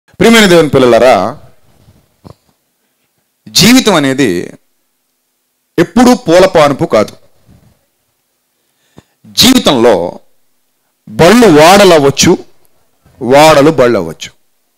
ప్రియమైన దేవుని పిల్లలారా జీవితం అనేది ఎప్పుడూ పూల పానుపు కాదు జీవితంలో బళ్ళు వాడలు అవ్వచ్చు వాడలు బళ్ళు అవ్వచ్చు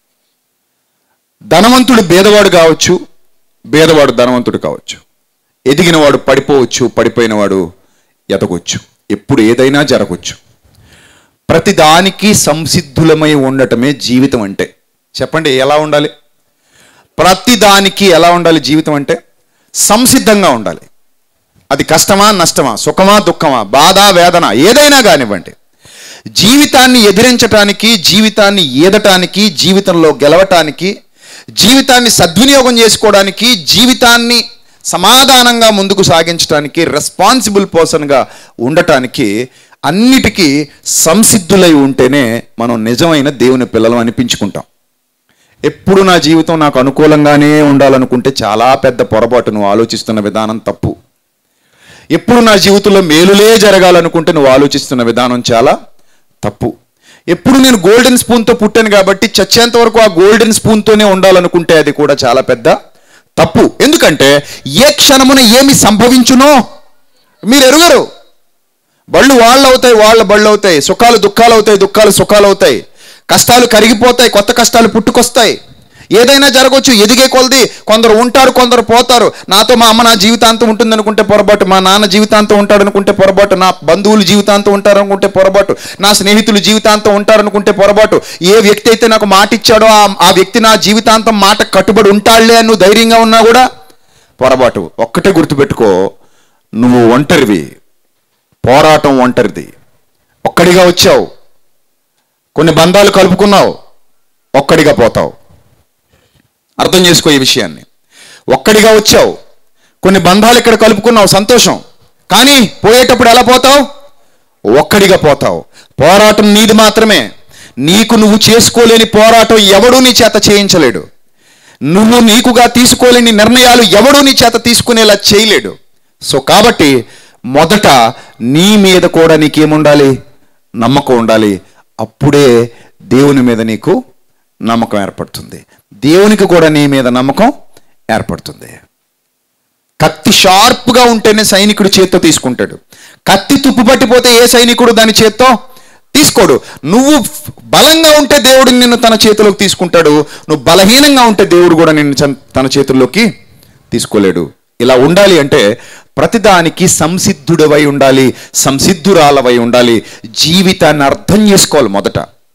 ధనవంతుడు భేదవాడు కావచ్చు భేదవాడు ధనవంతుడు కావచ్చు ఎదిగినవాడు పడిపోవచ్చు పడిపోయినవాడు ఎదగొచ్చు ఎప్పుడు ఏదైనా జరగవచ్చు ప్రతిదానికి సంసిద్ధులమై ఉండటమే జీవితం అంటే చెప్పండి ఎలా ఉండాలి ప్రతిదానికి ఎలా ఉండాలి జీవితం అంటే సంసిద్ధంగా ఉండాలి అది కష్టమా నష్టమా సుఖమా దుఃఖమా బాధ వేదన ఏదైనా కానివ్వండి జీవితాన్ని ఎదిరించటానికి జీవితాన్ని ఈదటానికి జీవితంలో గెలవటానికి జీవితాన్ని సద్వినియోగం చేసుకోవడానికి జీవితాన్ని సమాధానంగా ముందుకు సాగించడానికి రెస్పాన్సిబుల్ పర్సన్గా ఉండటానికి అన్నిటికీ సంసిద్ధులై ఉంటేనే మనం నిజమైన దేవుని పిల్లలు అనిపించుకుంటాం ఎప్పుడు నా జీవితం నాకు అనుకూలంగానే ఉండాలనుకుంటే చాలా పెద్ద పొరపాటు నువ్వు ఆలోచిస్తున్న విధానం తప్పు ఎప్పుడు నా జీవితంలో మేలులే జరగాలనుకుంటే నువ్వు ఆలోచిస్తున్న విధానం చాలా తప్పు ఎప్పుడు నేను గోల్డెన్ స్పూన్తో పుట్టాను కాబట్టి చచ్చేంత వరకు ఆ గోల్డెన్ స్పూన్తోనే ఉండాలనుకుంటే అది కూడా చాలా పెద్ద తప్పు ఎందుకంటే ఏ క్షణమున ఏమి సంభవించునో మీరు ఎరుగరు బళ్ళు వాళ్ళు అవుతాయి వాళ్ళ బళ్ళు అవుతాయి సుఖాలు దుఃఖాలు అవుతాయి దుఃఖాలు సుఖాలు అవుతాయి కష్టాలు కరిగిపోతాయి కొత్త కష్టాలు పుట్టుకొస్తాయి ఏదైనా జరగవచ్చు ఎదిగే కొలది కొందరు ఉంటారు కొందరు పోతారు నాతో మా అమ్మ నా జీవితాంతం ఉంటుంది అనుకుంటే పొరపాటు మా నాన్న జీవితాంతం ఉంటాడు అనుకుంటే పొరపాటు నా బంధువులు జీవితాంతం ఉంటారు అనుకుంటే పొరపాటు నా స్నేహితులు జీవితాంతం ఉంటారు అనుకుంటే పొరపాటు ఏ వ్యక్తి అయితే నాకు మాట ఇచ్చాడో ఆ ఆ వ్యక్తి నా జీవితాంతం మాట కట్టుబడి ఉంటాడులే అని నువ్వు ధైర్యంగా ఉన్నా కూడా పొరపాటు ఒక్కటే గుర్తుపెట్టుకో నువ్వు ఒంటరివి పోరాటం ఒంటరిది ఒక్కడిగా వచ్చావు కొన్ని బంధాలు కలుపుకున్నావు ఒక్కడిగా పోతావు అర్థం చేసుకో ఈ విషయాన్ని ఒక్కడిగా వచ్చావు కొన్ని బంధాలు ఇక్కడ కలుపుకున్నావు సంతోషం కానీ పోయేటప్పుడు ఎలా పోతావు ఒక్కడిగా పోతావు పోరాటం నీది మాత్రమే నీకు నువ్వు చేసుకోలేని పోరాటం ఎవడూ నీ చేత చేయించలేడు నువ్వు నీకుగా తీసుకోలేని నిర్ణయాలు ఎవడూ నీ చేత తీసుకునేలా చేయలేడు సో కాబట్టి మొదట నీ మీద కూడా నీకేముండాలి నమ్మకం ఉండాలి అప్పుడే దేవుని మీద నీకు నమ్మకం ఏర్పడుతుంది దేవునికి కూడా నీ మీద నమ్మకం ఏర్పడుతుంది కత్తి షార్ప్గా ఉంటేనే సైనికుడు చేత్తో తీసుకుంటాడు కత్తి తుప్పు పట్టిపోతే ఏ సైనికుడు దాని చేత్తో తీసుకోడు నువ్వు బలంగా ఉంటే దేవుడు నిన్ను తన చేతిలోకి తీసుకుంటాడు నువ్వు బలహీనంగా ఉంటే దేవుడు కూడా నిన్ను చన్- తన చేతుల్లోకి తీసుకోలేడు ఇలా ఉండాలి అంటే ప్రతిదానికి సంసిద్ధుడవై ఉండాలి సంసిద్ధురాలవై ఉండాలి జీవితాన్ని అర్థం చేసుకోవాలి మొదట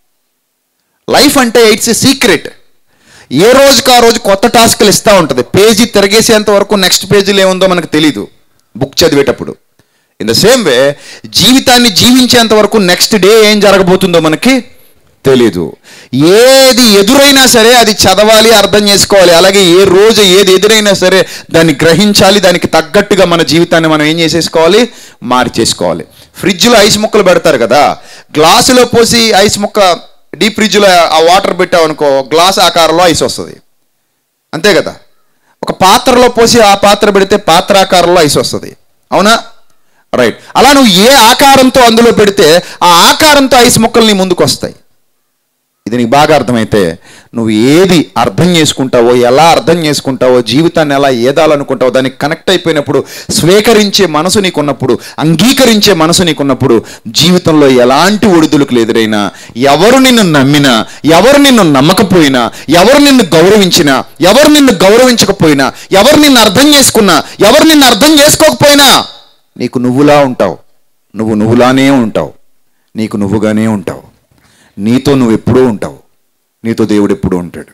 లైఫ్ అంటే ఇట్స్ ఎ సీక్రెట్ ఏ రోజుకి ఆ రోజు కొత్త టాస్క్లు ఇస్తూ ఉంటుంది పేజీ తిరగేసేంత వరకు నెక్స్ట్ పేజీలో ఏముందో మనకు తెలీదు బుక్ చదివేటప్పుడు ఇన్ ద సేమ్ వే జీవితాన్ని జీవించేంత వరకు నెక్స్ట్ డే ఏం జరగబోతుందో మనకి తెలీదు ఏది ఎదురైనా సరే అది చదవాలి అర్థం చేసుకోవాలి అలాగే ఏ రోజు ఏది ఎదురైనా సరే దాన్ని గ్రహించాలి దానికి తగ్గట్టుగా మన జీవితాన్ని మనం ఏం చేసేసుకోవాలి మార్చేసుకోవాలి ఫ్రిడ్జ్లో ఐస్ ముక్కలు పెడతారు కదా గ్లాసులో పోసి ఐస్ ముక్క డీప్ ఫ్రిడ్జ్లో ఆ వాటర్ పెట్టామనుకో గ్లాస్ ఆకారంలో ఐస్ వస్తుంది అంతే కదా ఒక పాత్రలో పోసి ఆ పాత్ర పెడితే పాత్ర ఆకారంలో ఐస్ వస్తుంది అవునా రైట్ అలా నువ్వు ఏ ఆకారంతో అందులో పెడితే ఆ ఆకారంతో ఐస్ ముక్కలు నీ ముందుకు వస్తాయి ఇది నీకు బాగా అర్థమైతే నువ్వు ఏది అర్థం చేసుకుంటావో ఎలా అర్థం చేసుకుంటావో జీవితాన్ని ఎలా ఏదాలనుకుంటావో దానికి కనెక్ట్ అయిపోయినప్పుడు స్వీకరించే మనసు నీకున్నప్పుడు అంగీకరించే మనసు నీకున్నప్పుడు జీవితంలో ఎలాంటి ఒడిదులకు ఎదురైనా ఎవరు నిన్ను నమ్మినా ఎవరు నిన్ను నమ్మకపోయినా ఎవరు నిన్ను గౌరవించినా ఎవరు నిన్ను గౌరవించకపోయినా ఎవరు నిన్ను అర్థం చేసుకున్నా ఎవరు నిన్ను అర్థం చేసుకోకపోయినా నీకు నువ్వులా ఉంటావు నువ్వు నువ్వులానే ఉంటావు నీకు నువ్వుగానే ఉంటావు నీతో నువ్వు ఎప్పుడూ ఉంటావు నీతో దేవుడు ఎప్పుడూ ఉంటాడు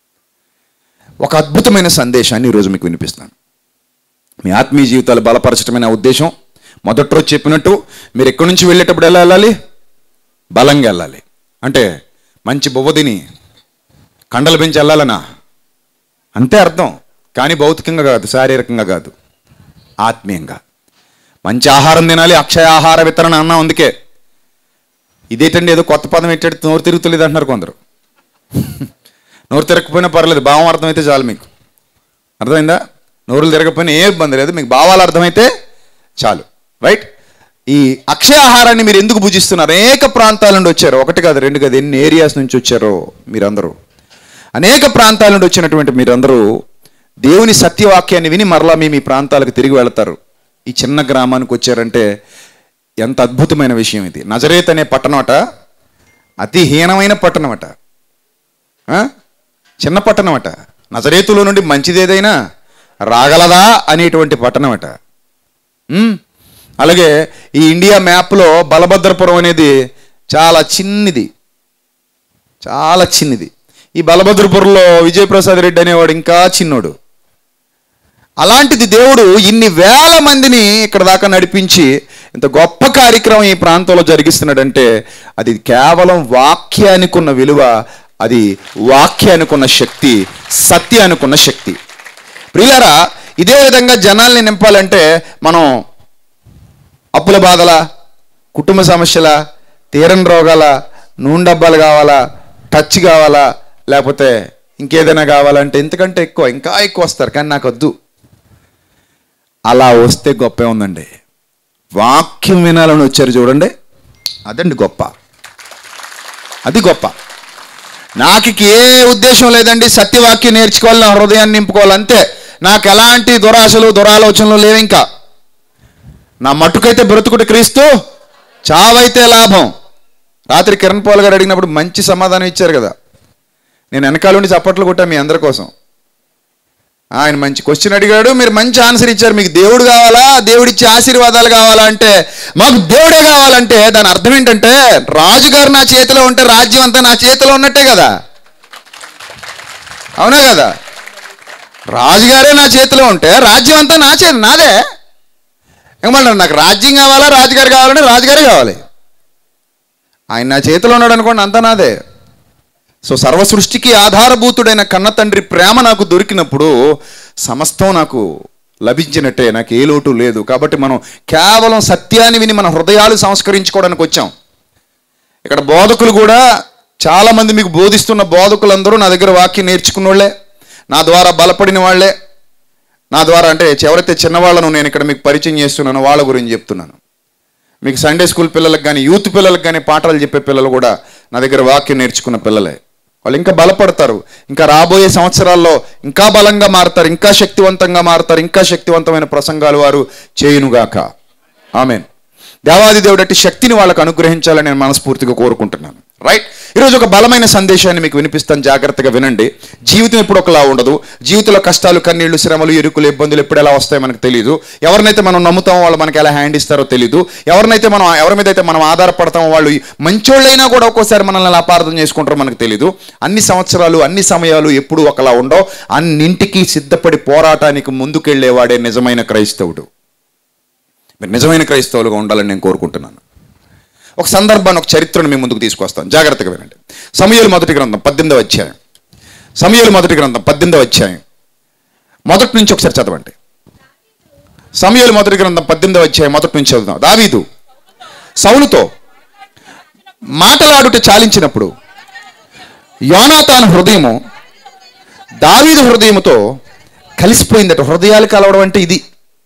ఒక అద్భుతమైన సందేశాన్ని ఈరోజు మీకు వినిపిస్తాను మీ ఆత్మీయ జీవితాలు బలపరచడమే నా ఉద్దేశం మొదటి రోజు చెప్పినట్టు మీరు ఎక్కడి నుంచి వెళ్ళేటప్పుడు ఎలా వెళ్ళాలి బలంగా వెళ్ళాలి అంటే మంచి బొవ్వ తిని కండలు పెంచి వెళ్ళాలనా అంతే అర్థం కానీ భౌతికంగా కాదు శారీరకంగా కాదు ఆత్మీయంగా మంచి ఆహారం తినాలి అక్షయ ఆహార వితరణ అన్నా అందుకే ఇదేంటండి ఏదో కొత్త పదం పెట్టాడు నోరు తిరుగుతలేదు అంటున్నారు కొందరు నోరు తిరగకపోయినా పర్లేదు భావం అర్థమైతే చాలు మీకు అర్థమైందా నోరులు తిరగకపోయినా ఏ ఇబ్బంది లేదు మీకు భావాలు అర్థమైతే చాలు రైట్ ఈ అక్షయ ఆహారాన్ని మీరు ఎందుకు భుజిస్తున్నారు అనేక ప్రాంతాల నుండి వచ్చారు ఒకటి కాదు రెండు కాదు ఎన్ని ఏరియాస్ నుంచి వచ్చారో మీరందరూ అనేక ప్రాంతాల నుండి వచ్చినటువంటి మీరందరూ దేవుని సత్యవాక్యాన్ని విని మరలా మీ మీ ప్రాంతాలకు తిరిగి వెళతారు ఈ చిన్న గ్రామానికి వచ్చారంటే ఎంత అద్భుతమైన విషయం ఇది నజరేత్ అనే పట్టణం అట అతి హీనమైన పట్టణం అట ఆ? చిన్న పట్టణం అట నజరేతులో నుండి మంచిదేదైనా రాగలదా అనేటువంటి పట్టణం అట ఉమ్. అలాగే ఈ ఇండియా మ్యాప్లో బలభద్రపురం అనేది చాలా చిన్నది చాలా చిన్నది ఈ బలభద్రపురంలో విజయప్రసాద్ రెడ్డి అనేవాడు ఇంకా చిన్నోడు అలాంటిది దేవుడు ఇన్ని వేల మందిని ఇక్కడ దాకా నడిపించి ఇంత గొప్ప కార్యక్రమం ఈ ప్రాంతంలో జరిగిస్తున్నాడంటే అది కేవలం వాక్యానికి ఉన్న విలువ అది వాక్యానికి ఉన్న శక్తి సత్యానికి ఉన్న శక్తి ప్రియులారా ఇదే విధంగా జనాల్ని నింపాలంటే మనం అప్పుల బాధల కుటుంబ సమస్యల తీరని రోగాల నూనె డబ్బాలు కావాలా టచ్ కావాలా లేకపోతే ఇంకేదైనా కావాలంటే ఇంతకంటే ఎక్కువ ఇంకా ఎక్కువ వస్తారు కానీ నాకు వద్దు అలా వస్తే గొప్పే ఉందండి వాక్యం వినాలని వచ్చారు చూడండి అదండి గొప్ప అది గొప్ప నాకు ఇక ఏ ఉద్దేశం లేదండి సత్యవాక్యం నేర్చుకోవాలి నా హృదయాన్ని నింపుకోవాలి అంతే నాకు ఎలాంటి దురాశలు దురాలోచనలు లేవు ఇంకా నా మట్టుకైతే బ్రతుకుడు క్రీస్తు చావైతే లాభం రాత్రి కిరణ్ పాల్ గారు అడిగినప్పుడు మంచి సమాధానం ఇచ్చారు కదా నేను వెనకాల ఉండి చప్పట్లు కొట్టా మీ అందరి కోసం ఆయన మంచి క్వశ్చన్ అడిగాడు మీరు మంచి ఆన్సర్ ఇచ్చారు మీకు దేవుడు కావాలా దేవుడిచ్చే ఆశీర్వాదాలు కావాలా అంటే మాకు దేవుడే కావాలంటే దాని అర్థం ఏంటంటే రాజుగారు నా చేతిలో ఉంటే రాజ్యం అంతా నా చేతిలో ఉన్నట్టే కదా అవునా కదా రాజుగారే నా చేతిలో ఉంటే రాజ్యం అంతా నా చేతి నాదే ఏమన్నారు నాకు రాజ్యం కావాలా రాజుగారు కావాలంటే రాజుగారే కావాలి ఆయన నా చేతిలో ఉన్నాడు అనుకోండి అంతా నాదే సో సర్వ సృష్టికి ఆధారభూతుడైన కన్న తండ్రి ప్రేమ నాకు దొరికినప్పుడు సమస్తం నాకు లభించినట్టే నాకు ఏ లోటు లేదు కాబట్టి మనం కేవలం సత్యాన్ని విని మన హృదయాలు సంస్కరించుకోవడానికి వచ్చాం ఇక్కడ బోధకులు కూడా చాలామంది మీకు బోధిస్తున్న బోధకులందరూ నా దగ్గర వాక్యం నేర్చుకున్న వాళ్ళే నా ద్వారా బలపడిన వాళ్ళే నా ద్వారా అంటే ఎవరైతే చిన్నవాళ్ళను నేను ఇక్కడ మీకు పరిచయం చేస్తున్నానో వాళ్ళ గురించి చెప్తున్నాను మీకు సండే స్కూల్ పిల్లలకు కానీ యూత్ పిల్లలకు కానీ పాఠాలు చెప్పే పిల్లలు కూడా నా దగ్గర వాక్యం నేర్చుకున్న పిల్లలే వాళ్ళు ఇంకా బలపడతారు ఇంకా రాబోయే సంవత్సరాల్లో ఇంకా బలంగా మారుతారు ఇంకా శక్తివంతంగా మారుతారు ఇంకా శక్తివంతమైన ప్రసంగాలు వారు చేయునుగాక ఆమెన్ దేవాది దేవుడట్టి శక్తిని వాళ్ళకు అనుగ్రహించాలని నేను మనస్ఫూర్తిగా కోరుకుంటున్నాను రైట్ ఈరోజు ఒక బలమైన సందేశాన్ని మీకు వినిపిస్తాను జాగ్రత్తగా వినండి జీవితం ఎప్పుడు ఒకలా ఉండదు జీవితంలో కష్టాలు కన్నీళ్లు శ్రమలు ఇరుకులు ఇబ్బందులు ఎప్పుడు ఎలా వస్తాయో మనకు తెలియదు ఎవరినైతే మనం నమ్ముతామో వాళ్ళు మనకి ఎలా హ్యాండ్ ఇస్తారో తెలియదు ఎవరినైతే మనం ఎవరి మీద అయితే మనం ఆధారపడతామో వాళ్ళు మంచోళ్ళైనా కూడా ఒక్కోసారి మనల్ని ఎలా అపార్థం చేసుకుంటారో మనకు తెలియదు అన్ని సంవత్సరాలు అన్ని సమయాలు ఎప్పుడు ఒకలా ఉండవు అన్నింటికి సిద్ధపడి పోరాటానికి ముందుకెళ్లేవాడే నిజమైన క్రైస్తవుడు మీరు నిజమైన క్రైస్తవులుగా ఉండాలని నేను కోరుకుంటున్నాను ఒక సందర్భాన్ని ఒక చరిత్రను మీ ముందుకు తీసుకొస్తాను జాగ్రత్తగా వినండి సమయాలు మొదటి గ్రంథం పద్దెనిమిదవ అధ్యాయం సమయాలు మొదటి గ్రంథం పద్దెనిమిదవ అధ్యాయం మొదటి నుంచి ఒకసారి చదవండి సమయాలు మొదటి గ్రంథం పద్దెనిమిదవ అధ్యాయం మొదటి నుంచి చదువుదాం దావీదు సౌలుతో మాటలాడుట చాలించినప్పుడు యోనాతాను హృదయము దావీదు హృదయముతో కలిసిపోయిందట హృదయాలు కలవడం అంటే ఇది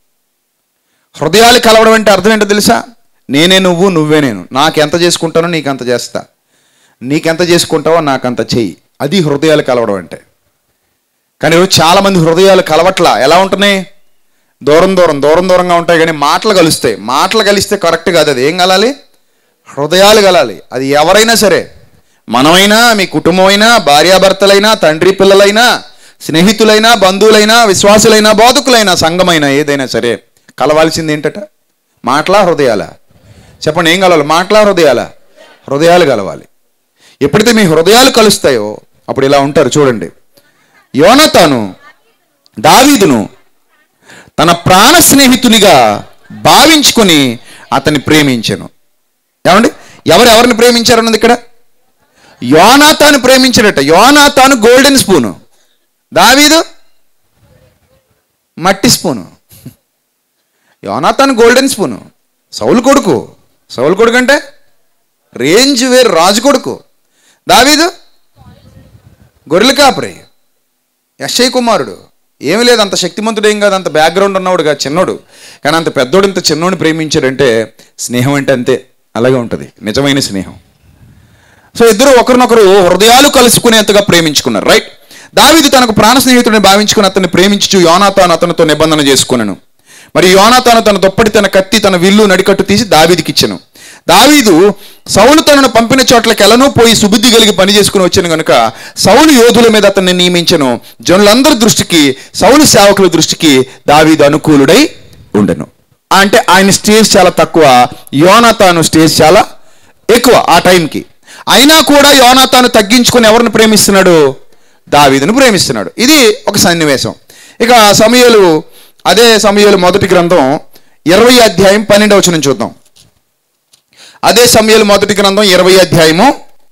హృదయాలు కలవడం అంటే అర్థం ఏంటో తెలుసా నేనే నువ్వు నువ్వే నేను నాకు ఎంత చేసుకుంటానో నీకు అంత చేస్తా నీకెంత చేసుకుంటావో నాకంత చెయ్యి అది హృదయాలు కలవడం అంటే కానీ ఈరోజు చాలామంది హృదయాలు కలవట్లా ఎలా ఉంటున్నాయి దూరం దూరం దూరం దూరంగా ఉంటాయి కానీ మాటలు కలుస్తాయి మాటలు కలిస్తే కరెక్ట్ కాదు అది ఏం కలాలి హృదయాలు కలాలి అది ఎవరైనా సరే మనమైనా మీ కుటుంబమైనా భార్యాభర్తలైనా తండ్రి పిల్లలైనా స్నేహితులైనా బంధువులైనా విశ్వాసులైనా బోధకులైనా సంఘమైనా ఏదైనా సరే కలవాల్సింది ఏంటట మాటలా హృదయాల చెప్పండి ఏం కలవాలి మాటలా హృదయాల హృదయాలు కలవాలి ఎప్పుడైతే మీ హృదయాలు కలుస్తాయో అప్పుడు ఇలా ఉంటారు చూడండి యోనతాను దావీదును తన ప్రాణ స్నేహితునిగా భావించుకొని అతన్ని ప్రేమించాను ఏమండి ఎవరు ఎవరిని ప్రేమించారు అన్నది ఇక్కడ యోనాతాను ప్రేమించాడట యోనాతాను గోల్డెన్ స్పూను దావీదు మట్టి స్పూను యోనాతాను గోల్డెన్ స్పూను సౌలు కొడుకు సౌలు కొడుకు అంటే రేంజ్ వేరు రాజు కొడుకు దావీదు గొర్రెల కాపరి యశ్ఐ కుమారుడు ఏమీ లేదు అంత శక్తిమంతుడు ఏం కాదు అంత బ్యాక్గ్రౌండ్ ఉన్నవాడు కాదు చిన్నోడు కానీ అంత పెద్దోడు ఇంత చిన్నోడిని ప్రేమించాడంటే స్నేహం అంటే అంతే అలాగే ఉంటుంది నిజమైన స్నేహం సో ఇద్దరు ఒకరినొకరు హృదయాలు కలుసుకునేంతగా ప్రేమించుకున్నారు రైట్ దావీదు తనకు ప్రాణ స్నేహితుడిని భావించుకుని అతన్ని ప్రేమించు యోనాతాను అతనితో నిబంధన చేసుకున్నాను మరి యోనాతాను తన దుప్పటి తన కత్తి తన విల్లు నడికట్టు తీసి దావీదికి ఇచ్చాను దావీదు సౌలు తనను పంపిన చోట్లకి ఎలానో పోయి సుబుద్ధి కలిగి పని చేసుకుని వచ్చాను గనుక సౌలు యోధుల మీద అతన్ని నియమించను జనులందరి దృష్టికి సౌలు సేవకుల దృష్టికి దావీదు అనుకూలుడై ఉండను అంటే ఆయన స్టేజ్ చాలా తక్కువ యోనాతాను స్టేజ్ చాలా ఎక్కువ ఆ టైంకి అయినా కూడా యోనాతాను తగ్గించుకొని ఎవరిని ప్రేమిస్తున్నాడు దావీదును ప్రేమిస్తున్నాడు ఇది ఒక సన్నివేశం ఇక సమయలు అదే సమయలు మొదటి గ్రంథం ఇరవై అధ్యాయం పన్నెండవ వచనం చూద్దాం అదే సమయలు మొదటి గ్రంథం ఇరవై అధ్యాయము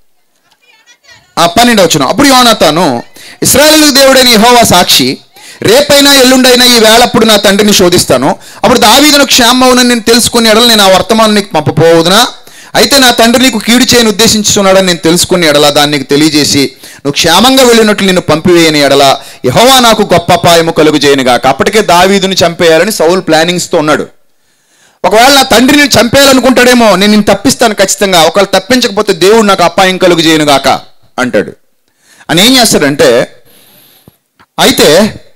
ఆ పన్నెండవ వచనం అప్పుడు యోనాతాను ఇస్రాయేలు దేవుడైన యెహోవా సాక్షి రేపైనా ఎల్లుండైనా ఈ వేళప్పుడు నా తండ్రిని శోధిస్తాను అప్పుడు దావీదును క్షేమవునని నేను తెలుసుకుని ఎడల నేను ఆ వర్తమానం నీకు పంపపోవుదునా అయితే నా తండ్రి నీకు కీడు చేయని ఉద్దేశించున్నాడని నేను తెలుసుకుని ఎడల దాన్ని నీకు తెలియజేసి నువ్వు క్షేమంగా వెళ్ళినట్లు నిన్ను పంపివేయని ఎడల యెహోవా నాకు గొప్ప అపాయము కలుగు చేయనుగాక అప్పటికే దావీదుని చంపేయాలని సౌల్ ప్లానింగ్స్తో ఉన్నాడు ఒకవేళ నా తండ్రిని చంపేయాలనుకుంటాడేమో నేను నిన్ను తప్పిస్తాను ఖచ్చితంగా ఒకవేళ తప్పించకపోతే దేవుడు నాకు అపాయం కలుగు చేయనుగాక అంటాడు అని ఏం చేస్తాడంటే అయితే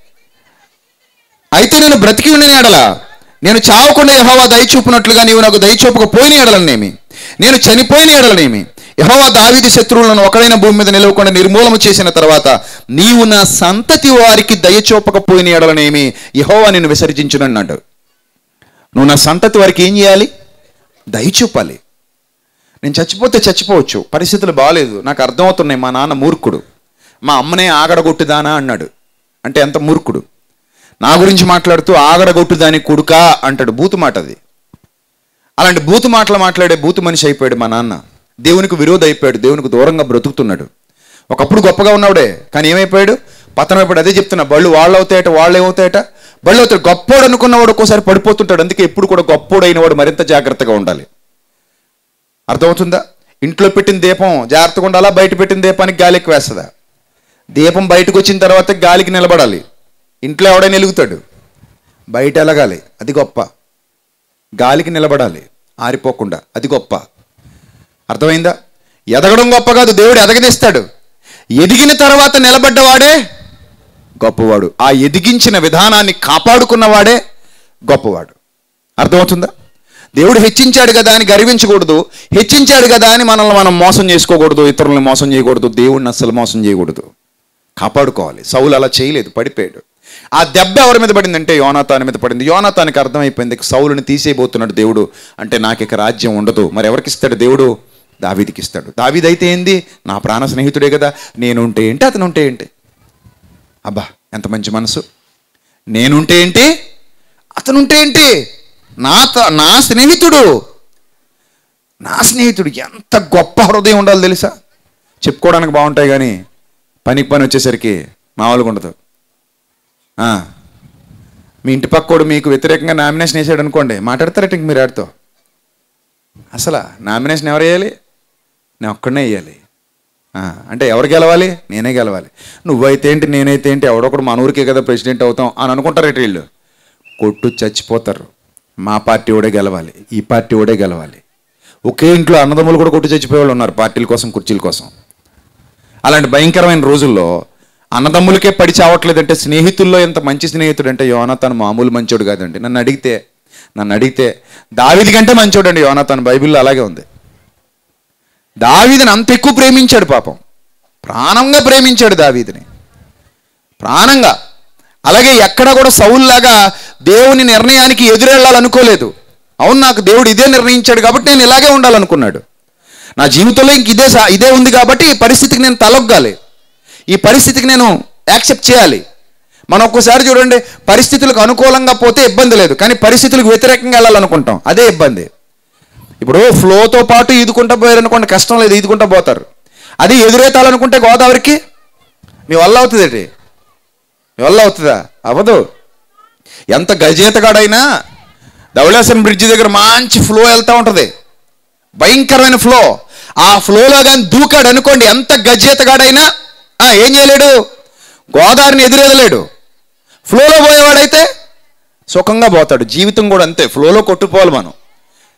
అయితే నేను బ్రతికి ఉండిన ఎడల నేను చావకుండా యహోవా దయచూపునట్లుగా నీవు నాకు దయచూపకపోయిన ఎడలనేమి నేను చనిపోయిన ఎడలనేమి యహోవా దావీది శత్రువులను ఒకడైన భూమి మీద నిలవకుండా నిర్మూలన చేసిన తర్వాత నీవు నా సంతతి వారికి దయచూపకపోయిన ఎడలనేమి యహోవా నిన్ను విసర్జించునన్నాడు నువ్వు నా సంతతి వారికి ఏం చేయాలి దయ చూపాలి నేను చచ్చిపోతే చచ్చిపోవచ్చు పరిస్థితులు బాగాలేదు నాకు అర్థమవుతున్నాయి మా నాన్న మూర్ఖుడు మా అమ్మనే ఆగడగొట్టుదానా అన్నాడు అంటే ఎంత మూర్ఖుడు నా గురించి మాట్లాడుతూ ఆగడగొట్టుదాని కొడుకా అంటాడు బూతు మాట అది అలాంటి బూతు మాటలు మాట్లాడే బూతు మనిషి అయిపోయాడు మా నాన్న దేవునికి విరోధ అయిపోయాడు దేవునికి దూరంగా బ్రతుకుతున్నాడు ఒకప్పుడు గొప్పగా ఉన్నాడే కానీ ఏమైపోయాడు పతనం అయిపోయాడు అదే చెప్తున్నా బళ్ళు వాళ్ళు అవుతాయట వాళ్ళు ఏమవుతాయట బళ్ళు అవుతాడు గొప్పోడు అనుకున్నవాడు ఒక్కోసారి పడిపోతుంటాడు అందుకే ఎప్పుడు కూడా గొప్పోడు అయిన వాడు మరింత జాగ్రత్తగా ఉండాలి అర్థమవుతుందా ఇంట్లో పెట్టిన దీపం జాగ్రత్తగా ఉండాలా బయట పెట్టిన దీపానికి గాలి ఎక్కువ వేస్తుందా దీపం బయటకు వచ్చిన తర్వాత గాలికి నిలబడాలి ఇంట్లో ఎవడైనా వెలుగుతాడు బయట ఎలగాలి అది గొప్ప గాలికి నిలబడాలి ఆరిపోకుండా అది గొప్ప అర్థమైందా ఎదగడం గొప్ప కాదు దేవుడు ఎదగనిస్తాడు ఎదిగిన తర్వాత నిలబడ్డవాడే గొప్పవాడు ఆ ఎదిగించిన విధానాన్ని కాపాడుకున్నవాడే గొప్పవాడు అర్థమవుతుందా దేవుడు హెచ్చించాడు కదా అని గర్వించకూడదు హెచ్చించాడు కదా అని మనల్ని మనం మోసం చేసుకోకూడదు ఇతరులను మోసం చేయకూడదు దేవుడిని అస్సలు మోసం చేయకూడదు కాపాడుకోవాలి సౌలు అలా చేయలేదు పడిపోయాడు ఆ దెబ్బ ఎవరి మీద పడిందంటే యోనాతాని మీద పడింది యోనాతానికి అర్థమైపోయింది ఇక సౌలుని తీసేయబోతున్నాడు దేవుడు అంటే నాకు ఇక రాజ్యం ఉండదు మరి ఎవరికి ఇస్తాడు దేవుడు దావీదికి ఇస్తాడు దావీద్ అయితే ఏంది నా ప్రాణ స్నేహితుడే కదా నేనుంటే ఏంటి అతను ఉంటే ఏంటి అబ్బా ఎంత మంచి మనసు నేనుంటే ఏంటి అతనుంటే ఏంటి నా త- నా స్నేహితుడు నా స్నేహితుడు ఎంత గొప్ప హృదయం ఉండాలి తెలుసా చెప్పుకోవడానికి బాగుంటాయి కానీ పనికి పని వచ్చేసరికి మామూలుగా ఉండదు ఆ, మీ ఇంటి పక్కోడు మీకు వ్యతిరేకంగా నామినేషన్ వేసాడు అనుకోండి మాట్లాడతారట ఇంక మీరు ఆడితో అసలు నామినేషన్ ఎవరు వేయాలి నేను ఒక్కడనే వేయాలి ఆ, అంటే ఎవరు గెలవాలి నేనే గెలవాలి నువ్వైతే ఏంటి నేనైతే ఏంటి ఎవడొకడు మన ఊరికే కదా ప్రెసిడెంట్ అవుతాం అని అనుకుంటారట వీళ్ళు కొట్టు చచ్చిపోతారు మా పార్టీ ఓడే గెలవాలి ఈ పార్టీ ఓడే గెలవాలి ఒకే ఇంట్లో అన్నదమ్ములు కూడా కొట్టు చచ్చిపోయేవాళ్ళు ఉన్నారు పార్టీల కోసం కుర్చీల కోసం అలాంటి భయంకరమైన రోజుల్లో అన్నదమ్ములకే పడి చావట్లేదంటే స్నేహితుల్లో ఎంత మంచి స్నేహితుడు అంటే యోనాథన్ మామూలు మంచోడు కాదండి నన్ను అడిగితే నన్ను అడిగితే దావిది కంటే మంచోడు అండి యోనాథన్ బైబిల్లో అలాగే ఉంది దావీదిని అంత ఎక్కువ ప్రేమించాడు పాపం ప్రాణంగా ప్రేమించాడు దావీదిని ప్రాణంగా అలాగే ఎక్కడ కూడా సౌల్లాగా దేవుని నిర్ణయానికి ఎదురెళ్ళాలనుకోలేదు అవును నాకు దేవుడు ఇదే నిర్ణయించాడు కాబట్టి నేను ఇలాగే ఉండాలనుకున్నాడు నా జీవితంలో ఇంక ఇదే సా- ఇదే ఉంది కాబట్టి ఈ పరిస్థితికి నేను తలొగ్గాలి ఈ పరిస్థితికి నేను యాక్సెప్ట్ చేయాలి మనం ఒక్కసారి చూడండి పరిస్థితులకు అనుకూలంగా పోతే ఇబ్బంది లేదు కానీ పరిస్థితులకు వ్యతిరేకంగా వెళ్ళాలనుకుంటాం అదే ఇబ్బంది ఇప్పుడు ఫ్లోతో పాటు ఈదుకుంటా పోయారనుకోండి కష్టం లేదు ఈదుకుంటా పోతారు అది ఎదురెత్తాలనుకుంటే గోదావరికి మీ వల్ల అవుతుందండి మీ వల్ల అవుతుందా అవ్వదు ఎంత గజేతగాడైనా ధవళేశ్వరం బ్రిడ్జి దగ్గర మంచి ఫ్లో వెళ్తూ ఉంటుంది భయంకరమైన ఫ్లో ఆ ఫ్లోలో కానీ దూకాడు అనుకోండి ఎంత గజేతగాడైనా ఆ, ఏం చేయలేడు గోదావరిని ఎదురెదలేడు ఫ్లోలో పోయేవాడైతే సుఖంగా పోతాడు జీవితం కూడా అంతే ఫ్లోలో కొట్టుకోవాలి మనం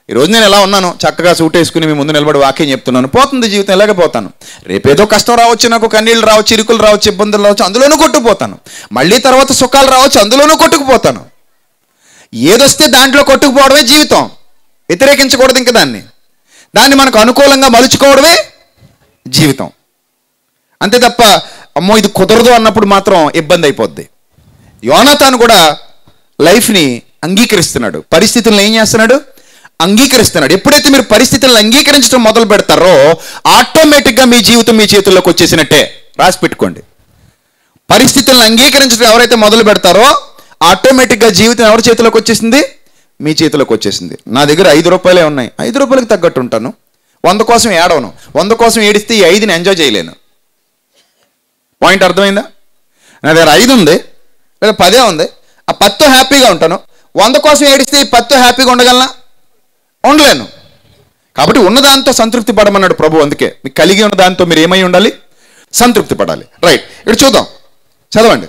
ఈ రోజు నేను ఎలా ఉన్నాను చక్కగా సూట్ వేసుకుని మీ ముందు నిలబడి వాక్యం చెప్తున్నాను పోతుంది జీవితం ఇలాగే పోతాను రేపేదో కష్టం రావచ్చు నాకు కన్నీళ్ళు రావచ్చు ఇరుకులు రావచ్చు ఇబ్బందులు రావచ్చు అందులోనూ కొట్టుకుపోతాను మళ్ళీ తర్వాత సుఖాలు రావచ్చు అందులోనూ కొట్టుకుపోతాను ఏదొస్తే దాంట్లో కొట్టుకుపోవడమే జీవితం వ్యతిరేకించకూడదు ఇంక దాన్ని దాన్ని మనకు అనుకూలంగా మలుచుకోవడమే జీవితం అంతే తప్ప అమ్మో ఇది కుదరదు అన్నప్పుడు మాత్రం ఇబ్బంది అయిపోద్ది యోనాతాను కూడా లైఫ్ని అంగీకరిస్తున్నాడు పరిస్థితులను ఏం చేస్తున్నాడు అంగీకరిస్తున్నాడు ఎప్పుడైతే మీరు పరిస్థితులను అంగీకరించడం మొదలు పెడతారో ఆటోమేటిక్గా మీ జీవితం మీ చేతుల్లోకి వచ్చేసినట్టే రాసి పెట్టుకోండి పరిస్థితులను అంగీకరించడం ఎవరైతే మొదలు పెడతారో ఆటోమేటిక్గా జీవితం ఎవరి చేతిలోకి వచ్చేసింది మీ చేతిలోకి వచ్చేసింది నా దగ్గర ఐదు రూపాయలే ఉన్నాయి ఐదు రూపాయలకి తగ్గట్టు ఉంటాను వంద కోసం ఏడవను వంద కోసం ఏడిస్తే ఈ ఐదుని ఎంజాయ్ చేయలేను పాయింట్ అర్థమైందా నా దగ్గర ఐదు ఉంది లేదా పదే ఉంది ఆ పత్తో హ్యాపీగా ఉంటాను వంద కోసం ఏడిస్తే ఈ పత్తో హ్యాపీగా ఉండగలనా ఉండలేను కాబట్టి ఉన్నదాంతో సంతృప్తి పడమన్నాడు ప్రభు అందుకే మీకు కలిగి ఉన్న దాంతో మీరు ఏమై ఉండాలి సంతృప్తి పడాలి రైట్ ఇక్కడ చూద్దాం చదవండి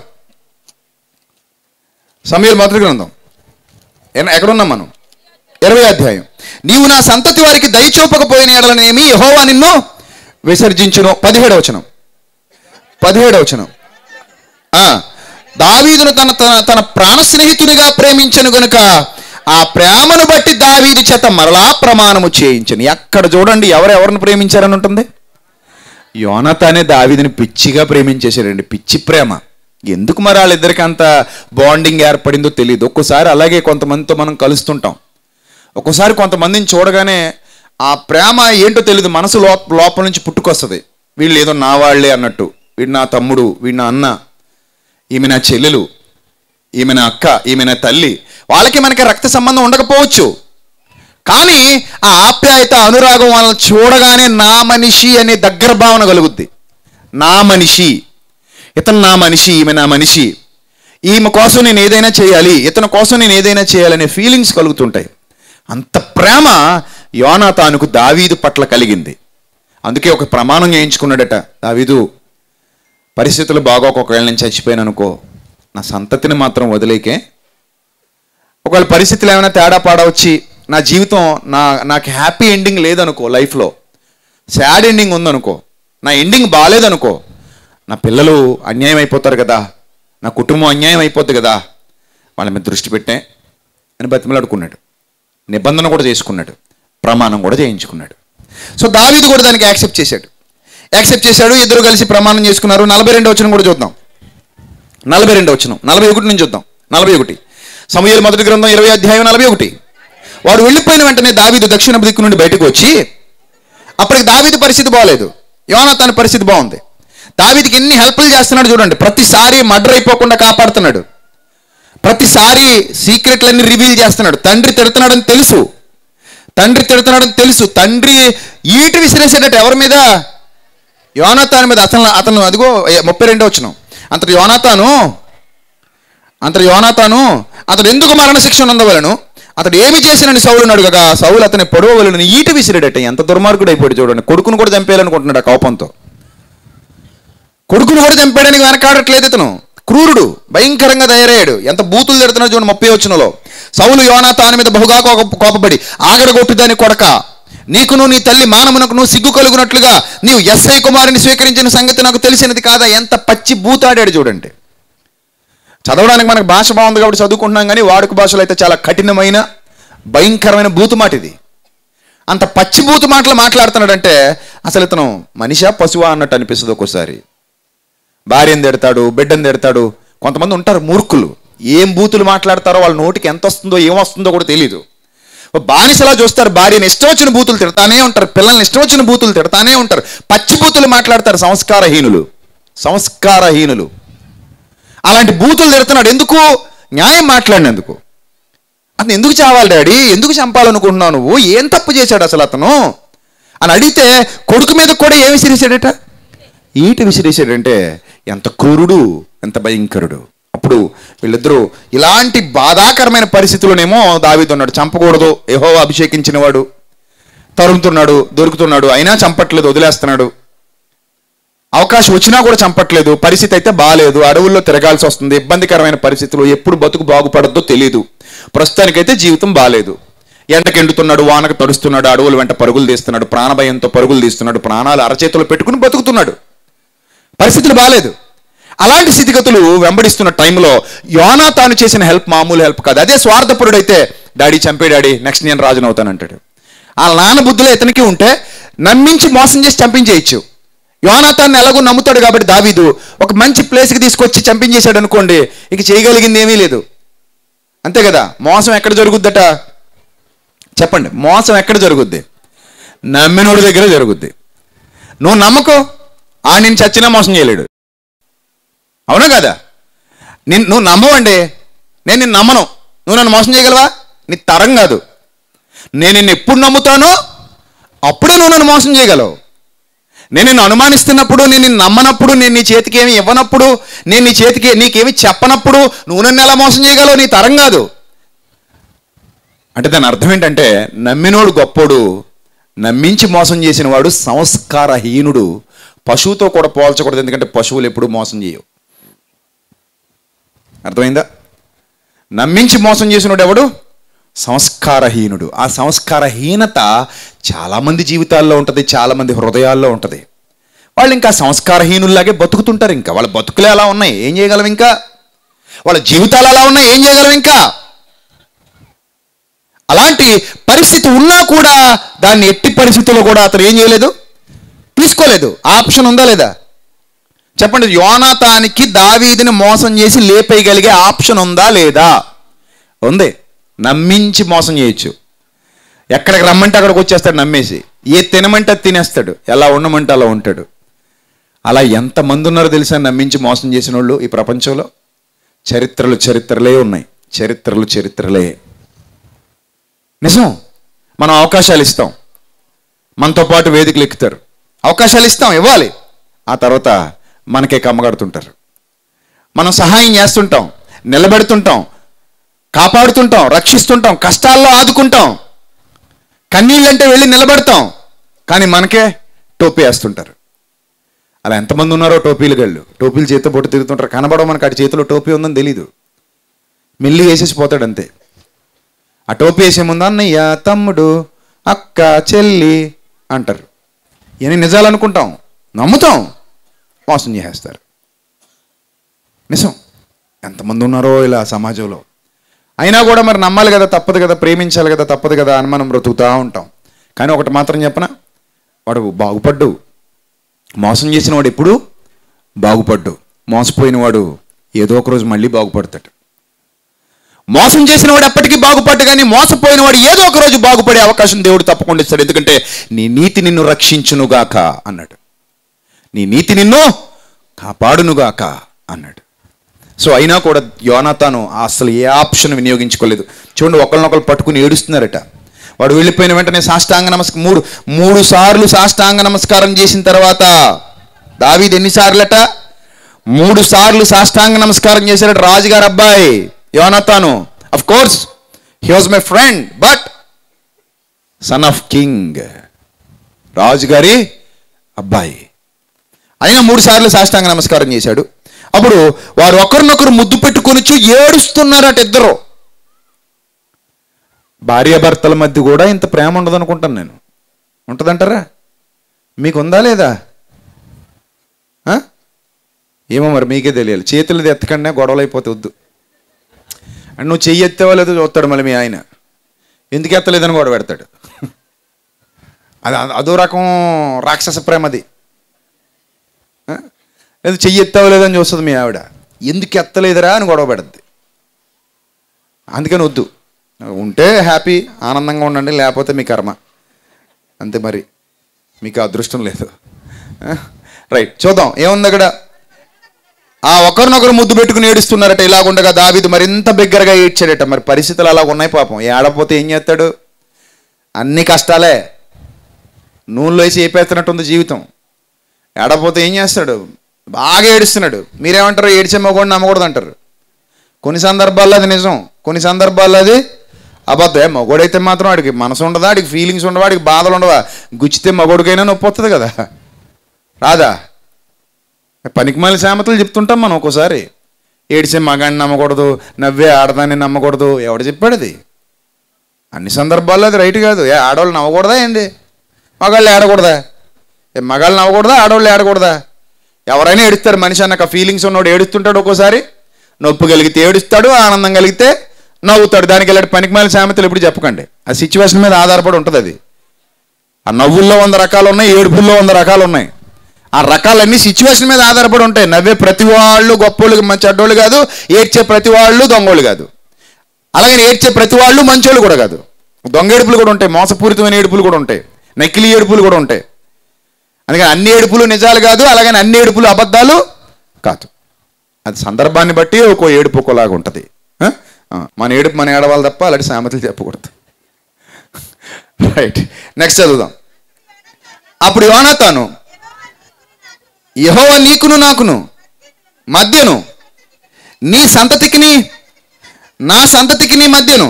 సమీర్ మొదటి గ్రంథం ఎన్న- ఎక్కడున్నాం మనం ఇరవై అధ్యాయం నీవు నా సంతతి వారికి దయచూపకపోయిన ఎడలనేమి యెహోవా నిన్ను విసర్జించును పదిహేడవ వచనం పదిహేడవ వచనం ఆ, దావీదును తన తన తన ప్రాణ స్నేహితునిగా ప్రేమించను గనుక ఆ ప్రేమను బట్టి దావీదు చేత మరలా ప్రమాణము చేయించను ఎక్కడ చూడండి ఎవరెవరిని ప్రేమించారని ఉంటుంది యోనతానే దావీదుని పిచ్చిగా ప్రేమించేశాడండి పిచ్చి ప్రేమ ఎందుకు మరి వాళ్ళిద్దరికి అంత బాండింగ్ ఏర్పడిందో తెలియదు ఒక్కోసారి అలాగే కొంతమందితో మనం కలుస్తుంటాం ఒక్కోసారి కొంతమందిని చూడగానే ఆ ప్రేమ ఏంటో తెలియదు మనసు లోప లోపల నుంచి పుట్టుకొస్తుంది వీళ్ళు ఏదో నా వాళ్ళే అన్నట్టు వీడు నా తమ్ముడు వీడు నా అన్న ఈమె నా చెల్లెలు ఈమె నా అక్క ఈమె నా తల్లి వాళ్ళకి మనకి రక్త సంబంధం ఉండకపోవచ్చు కానీ ఆ ఆప్యాయత అనురాగం వాళ్ళని చూడగానే నా మనిషి అనే దగ్గర భావన కలుగుద్ది నా మనిషి ఇతను నా మనిషి ఈమె నా మనిషి ఈమె కోసం నేను ఏదైనా చేయాలి ఇతని కోసం నేను ఏదైనా చేయాలనే ఫీలింగ్స్ కలుగుతుంటాయి అంత ప్రేమ యోనాతానుకు దావీదు పట్ల కలిగింది అందుకే ఒక ప్రమాణం చేయించుకున్నాడట దావీదు పరిస్థితులు బాగోక ఒకవేళ నేను చచ్చిపోయాను అనుకో నా సంతతిని మాత్రం వదిలేకే ఒకవేళ పరిస్థితులు ఏమైనా తేడా పాడా వచ్చి నా జీవితం నా నాకు హ్యాపీ ఎండింగ్ లేదనుకో లైఫ్లో సాడ్ ఎండింగ్ ఉందనుకో నా ఎండింగ్ బాగాలేదనుకో నా పిల్లలు అన్యాయం అయిపోతారు కదా నా కుటుంబం అన్యాయం అయిపోద్ది కదా వాళ్ళ మీద దృష్టి పెట్టే అని బతిమలాడుకున్నాడు నిబంధన కూడా చేసుకున్నాడు ప్రమాణం కూడా చేయించుకున్నాడు సో దావీదు కూడా దానికి యాక్సెప్ట్ చేశాడు యాక్సెప్ట్ చేశాడు ఇద్దరు కలిసి ప్రమాణం చేసుకున్నారు నలభై రెండు వచ్చిన కూడా చూద్దాం నలభై రెండు వచ్చిన నలభై ఒకటి నుంచి చూద్దాం నలభై ఒకటి సమయాలు మొదటి గ్రంథం ఇరవై అధ్యాయం నలభై ఒకటి వాడు వెళ్ళిపోయిన వెంటనే దావీదు దక్షిణ దిక్కు నుండి బయటకు వచ్చి అప్పటికి దావీదు పరిస్థితి బాగలేదు యోనా తన పరిస్థితి బాగుంది దావీదికి ఎన్ని హెల్ప్లు చేస్తున్నాడు చూడండి ప్రతిసారి మర్డర్ అయిపోకుండా కాపాడుతున్నాడు ప్రతిసారి సీక్రెట్లన్నీ రివీల్ చేస్తున్నాడు తండ్రి తిడుతున్నాడని తెలుసు తండ్రి తిడుతున్నాడని తెలుసు తండ్రి ఈటి విసిరేసేటట్టు ఎవరి మీద యోనాతాను మీద అతను అతను అదిగో ఏ, ముప్పై రెండో వచ్చిన అంతటి యోనాతాను అంతటి యోనాతాను అతడు ఎందుకు మరణశిక్ష నందవలను అతడు ఏమి చేసినని సౌలుని అడుగగా సౌలు అతని పొడవలను ఈటి విసిరాడట ఎంత దుర్మార్గుడు అయిపోయాడు చూడండి కొడుకును కూడా చంపేయాలనుకుంటున్నాడు ఆ కోపంతో కొడుకును కూడా చంపేయడానికి వెనకాడట్లేదు ఇతను క్రూరుడు భయంకరంగా తయారయ్యాడు ఎంత బూతులు తిడుతున్నాడు చూడండి ముప్పై వచ్చినలో సౌలు యోనాతాను మీద బహుగా కోప- కోపపడి ఆగడగొట్టు దాని కొడక నీకును నీ తల్లి మానమునకును సిగ్గు కలుగునట్లుగా నీవు ఎస్ఐ కుమారుని స్వీకరించిన సంగతి నాకు తెలిసినది కాదా ఎంత పచ్చి బూతాడాడు చూడండి చదవడానికి మనకు భాష బాగుంది కాబట్టి చదువుకుంటున్నాం కానీ వాడుక భాషలో అయితే చాలా కఠినమైన భయంకరమైన బూతు మాట ఇది అంత పచ్చి బూతు మాటలు మాట్లాడుతున్నాడంటే అసలు ఇతను మనిషా పశువా అన్నట్టు అనిపిస్తుంది ఒక్కోసారి భార్యను తిడతాడు బిడ్డను తిడతాడు కొంతమంది ఉంటారు మూర్ఖులు ఏం బూతులు మాట్లాడతారో వాళ్ళ నోటికి ఎంత వస్తుందో ఏం వస్తుందో కూడా తెలియదు బానిసలా చూస్తారు భార్యని ఇష్టం వచ్చిన బూతులు తిడతానే ఉంటారు పిల్లల్ని ఇష్టం వచ్చిన బూతులు తిడతానే ఉంటారు పచ్చి బూతులు మాట్లాడతారు సంస్కారహీనులు సంస్కారహీనులు అలాంటి బూతులు తిడుతున్నాడు ఎందుకు న్యాయం మాట్లాడినందుకు అతను ఎందుకు చావాలి డాడీ ఎందుకు చంపాలనుకుంటున్నావు నువ్వు ఏం తప్పు చేశాడు అసలు అతను అని అడిగితే కొడుకు మీద కూడా ఏమి విసిరేసాడట ఈట విసిరేసాడంటే ఎంత క్రూరుడు ఎంత భయంకరుడు అప్పుడు వీళ్ళిద్దరూ ఇలాంటి బాధాకరమైన పరిస్థితుల్లోనేమో దావీదున్నాడు చంపకూడదు ఏహో అభిషేకించిన వాడు తరుముతున్నాడు దొరుకుతున్నాడు అయినా చంపట్లేదు వదిలేస్తున్నాడు అవకాశం వచ్చినా కూడా చంపట్లేదు పరిస్థితి అయితే బాగాలేదు అడవుల్లో తిరగాల్సి వస్తుంది ఇబ్బందికరమైన పరిస్థితులు ఎప్పుడు బతుకు బాగుపడద్దో తెలియదు ప్రస్తుతానికైతే జీవితం బాగాలేదు ఎండకి ఎండుతున్నాడు వానకు తడుస్తున్నాడు అడవుల వెంట పరుగులు తీస్తున్నాడు ప్రాణభయంతో పరుగులు తీస్తున్నాడు ప్రాణాలు అరచేతులు పెట్టుకుని బతుకుతున్నాడు పరిస్థితులు బాగాలేదు అలాంటి స్థితిగతులు వెంబడిస్తున్న టైంలో యోనా తాను చేసిన హెల్ప్ మామూలు హెల్ప్ కాదు అదే స్వార్థపరుడైతే డాడీ చంపే డాడీ నెక్స్ట్ నేను రాజును అవుతానంటాడు ఆ నాన్న బుద్ధులు ఇతనికి ఉంటే నమ్మించి మోసం చేసి చంపించేయచ్చు యోనాథాన్ని ఎలాగో నమ్ముతాడు కాబట్టి దావీదు ఒక మంచి ప్లేస్కి తీసుకొచ్చి చంపించేశాడు అనుకోండి ఇక చేయగలిగింది ఏమీ లేదు అంతే కదా మోసం ఎక్కడ జరుగుద్దట చెప్పండి మోసం ఎక్కడ జరుగుద్ది నమ్మినోడి దగ్గర జరుగుద్ది నువ్వు నమ్మకం ఆ నేను చచ్చినా మోసం చేయలేడు అవునా కదా నేను నువ్వు నమ్మవండి నేను నిన్ను నమ్మను నువ్వు నన్ను మోసం చేయగలవా నీ తరం కాదు నేను నిన్ను ఎప్పుడు నమ్ముతానో అప్పుడే నువ్వు నన్ను మోసం చేయగలవు నేను నిన్ను అనుమానిస్తున్నప్పుడు నేను నిన్ను నమ్మనప్పుడు నేను నీ చేతికి ఏమి ఇవ్వనప్పుడు నేను నీ చేతికి నీకేమి చెప్పనప్పుడు నువ్వు నన్ను ఎలా మోసం చేయగలవు నీ తరం కాదు అంటే దాని అర్థం ఏంటంటే నమ్మినోడు గొప్పోడు నమ్మించి మోసం చేసిన వాడు సంస్కారహీనుడు పశువుతో కూడా పోల్చకూడదు ఎందుకంటే పశువులు ఎప్పుడూ మోసం చేయవు అర్థమైందా నమ్మించి మోసం చేసినోడు ఎవడు సంస్కారహీనుడు ఆ సంస్కారహీనత చాలామంది జీవితాల్లో ఉంటుంది చాలామంది హృదయాల్లో ఉంటుంది వాళ్ళు ఇంకా సంస్కారహీనుల్లాగే బతుకుతుంటారు ఇంకా వాళ్ళ బతుకులే అలా ఉన్నాయి ఏం చేయగలం ఇంకా వాళ్ళ జీవితాలు అలా ఉన్నాయి ఏం చేయగలం ఇంకా అలాంటి పరిస్థితి ఉన్నా కూడా దాన్ని ఎట్టి పరిస్థితుల్లో కూడా అతను ఏం చేయలేదు తీసుకోలేదు ఆప్షన్ ఉందా లేదా చెప్పండి యోనాతానికి దావీదిని మోసం చేసి లేపేయగలిగే ఆప్షన్ ఉందా లేదా ఉంది నమ్మించి మోసం చేయొచ్చు ఎక్కడికి రమ్మంటే అక్కడికి వచ్చేస్తాడు నమ్మేసి ఏ తినమంటే అది తినేస్తాడు ఎలా ఉండమంటే అలా ఉంటాడు అలా ఎంతమంది ఉన్నారో తెలుసా నమ్మించి మోసం చేసిన వాళ్ళు ఈ ప్రపంచంలో చరిత్రలు చరిత్రలే ఉన్నాయి చరిత్రలు చరిత్రలే నిజం మనం అవకాశాలు ఇస్తాం మనతో పాటు వేదికలు ఎక్కుతారు అవకాశాలు ఇస్తాం ఇవ్వాలి ఆ తర్వాత మనకే కమ్మగడుతుంటారు మనం సహాయం చేస్తుంటాం నిలబెడుతుంటాం కాపాడుతుంటాం రక్షిస్తుంటాం కష్టాల్లో ఆదుకుంటాం కన్నీళ్ళంటే వెళ్ళి నిలబెడతాం కానీ మనకే టోపీ వేస్తుంటారు అలా ఎంతమంది ఉన్నారో టోపీలు గళ్ళు టోపీలు చేతితో పొట్టు తిరుగుతుంటారు కనబడవు మనకి అటు చేతిలో టోపీ ఉందని తెలీదు మిల్లి వేసేసి పోతాడు అంతే ఆ టోపీ వేసే ముందు అన్నయ్య తమ్ముడు అక్క చెల్లి అంటారు ఇవన్నీ నిజాలు అనుకుంటాం నమ్ముతాం మోసం చేసేస్తారు నిజం ఎంతమంది ఉన్నారో ఇలా సమాజంలో అయినా కూడా మరి నమ్మాలి కదా తప్పదు కదా ప్రేమించాలి కదా తప్పదు కదా అని మనం బ్రతుకుతూ ఉంటాం కానీ ఒకటి మాత్రం చెప్పన వాడు బాగుపడ్డు మోసం చేసిన వాడు ఎప్పుడు బాగుపడ్డు మోసపోయిన వాడు ఏదో ఒక రోజు మళ్ళీ బాగుపడతాడు మోసం చేసిన వాడు ఎప్పటికీ బాగుపడ్డు కానీ మోసపోయిన వాడు ఏదో ఒక రోజు బాగుపడే అవకాశం దేవుడు తప్పకుండా ఇస్తాడు ఎందుకంటే నీ నీతి నిన్ను రక్షించునుగాక అన్నాడు నీ నీతి నిన్ను కాపాడునుగాక అన్నాడు సో అయినా కూడా యోనాతాను అసలు ఏ ఆప్షన్ వినియోగించుకోలేదు చూడండి ఒకరినొకరు పట్టుకుని ఏడుస్తున్నారట వాడు వెళ్ళిపోయిన వెంటనే సాష్టాంగ నమస్కారం మూడు మూడు సార్లు సాష్టాంగ నమస్కారం చేసిన తర్వాత దావీది ఎన్నిసార్లట మూడు సార్లు సాష్టాంగ నమస్కారం చేశారట రాజుగారు అబ్బాయి యోనాతాను of course he was my friend but son of king రాజుగారి అబ్బాయి అయినా మూడు సార్లు సాష్టాంగ నమస్కారం చేశాడు అప్పుడు వారు ఒకరినొకరు ముద్దు పెట్టుకొని ఏడుస్తున్నారట ఇద్దరు భార్యాభర్తల మధ్య కూడా ఇంత ప్రేమ ఉండదు అనుకుంటాను నేను ఉంటుందంటారా మీకు ఉందా లేదా ఆ? ఏమో మరి మీకే తెలియాలి చేతులది ఎత్తకండి గొడవలు అయిపోతే వద్దు అండ్ నువ్వు చెయ్యి ఎత్తేవా లేదో చూస్తాడు మళ్ళీ మీ ఆయన ఎందుకు ఎత్తలేదని గొడవ పెడతాడు అది అదో రకం రాక్షస ప్రేమ అది ఆ? లేదు చెయ్యి ఎత్తావా లేదని చూస్తుంది మీ ఆవిడ ఎందుకు ఎత్తలేదురా అని గొడవ పెడుద్ది అందుకని వద్దు ఉంటే హ్యాపీ ఆనందంగా ఉండండి లేకపోతే మీ కర్మ అంతే మరి మీకు అదృష్టం లేదు రైట్ చూద్దాం ఏముంది అక్కడ ఆ ఒకరినొకరు ముద్దు పెట్టుకుని ఏడుస్తున్నారట ఇలాగుండగా దావీదు మరింత బిగ్గరగా ఏడ్చాడట మరి పరిస్థితులు అలా ఉన్నాయి పాపం ఏడపోతే ఏం చేస్తాడు అన్ని కష్టాలే నూనెలో వేసి ఏపేస్తున్నట్టుంది జీవితం ఏడపోతే ఏం చేస్తాడు బాగా ఏడుస్తున్నాడు మీరేమంటారు ఏడ్చే మగోడిని నమ్మకూడదు అంటారు కొన్ని సందర్భాల్లో అది నిజం కొన్ని సందర్భాల్లో అది అబద్ధం మగోడైతే మాత్రం వాడికి మనసు ఉండదా వాడికి ఫీలింగ్స్ ఉండవా వాడికి బాధలు ఉండవా గుచ్చితే మగోడికైనా నొప్పి వస్తుంది కదా రాదా పనికిమాలి సామెతలు చెప్తుంటాం మనం ఒక్కోసారి ఏడిసే మగాడిని నమ్మకూడదు నవ్వే ఆడదాన్ని నమ్మకూడదు ఎవడు చెప్పాడు అది అన్ని సందర్భాల్లో అది రైట్ కాదు ఏ ఆడవాళ్ళు నవ్వకూడదా ఏంది మగాళ్ళు ఏడకూడదా ఏ మగాళ్ళు నవ్వకూడదా ఆడవాళ్ళు ఏడకూడదా ఎవరైనా ఏడుస్తారు మనిషి అన్నాక ఫీలింగ్స్ ఉన్నోడు ఏడుస్తుంటాడు ఒక్కోసారి నొప్పి కలిగితే ఏడుస్తాడు ఆనందం కలిగితే నవ్వుతాడు దానికి వెళ్ళాడు పనికి మాలిన సామెతలు ఇప్పుడు చెప్పకండి ఆ సిచ్యువేషన్ మీద ఆధారపడి ఉంటుంది అది ఆ నవ్వుల్లో వంద రకాలు ఉన్నాయి ఏడుపుల్లో వంద రకాలు ఉన్నాయి ఆ రకాలన్నీ సిచ్యువేషన్ మీద ఆధారపడి ఉంటాయి నవ్వే ప్రతి వాళ్ళు గొప్పోళ్ళు మంచి చెడ్డోళ్ళు కాదు ఏడ్చే ప్రతి వాళ్ళు దొంగోళ్ళు కాదు అలాగే ఏడ్చే ప్రతి వాళ్ళు మంచోళ్ళు కూడా కాదు దొంగ ఏడుపులు కూడా ఉంటాయి మోసపూరితమైన ఏడుపులు కూడా ఉంటాయి నకిలీ ఏడుపులు కూడా ఉంటాయి అందుకని అన్ని ఏడుపులు నిజాలు కాదు అలాగని అన్ని ఏడుపులు అబద్ధాలు కాదు అది సందర్భాన్ని బట్టి ఒక్కో ఏడుపు ఒక్కోలాగా ఉంటుంది ఆ? ఆ, మన ఏడుపు మన ఏడవాలి తప్ప అలాంటి సామెతలు చెప్పకూడదు రైట్ నెక్స్ట్ చదువుదాం అప్పుడు యోనాతాను యహోవ నీకును నాకును మధ్యను నీ సంతతికిని నా సంతతికి నీ మధ్యను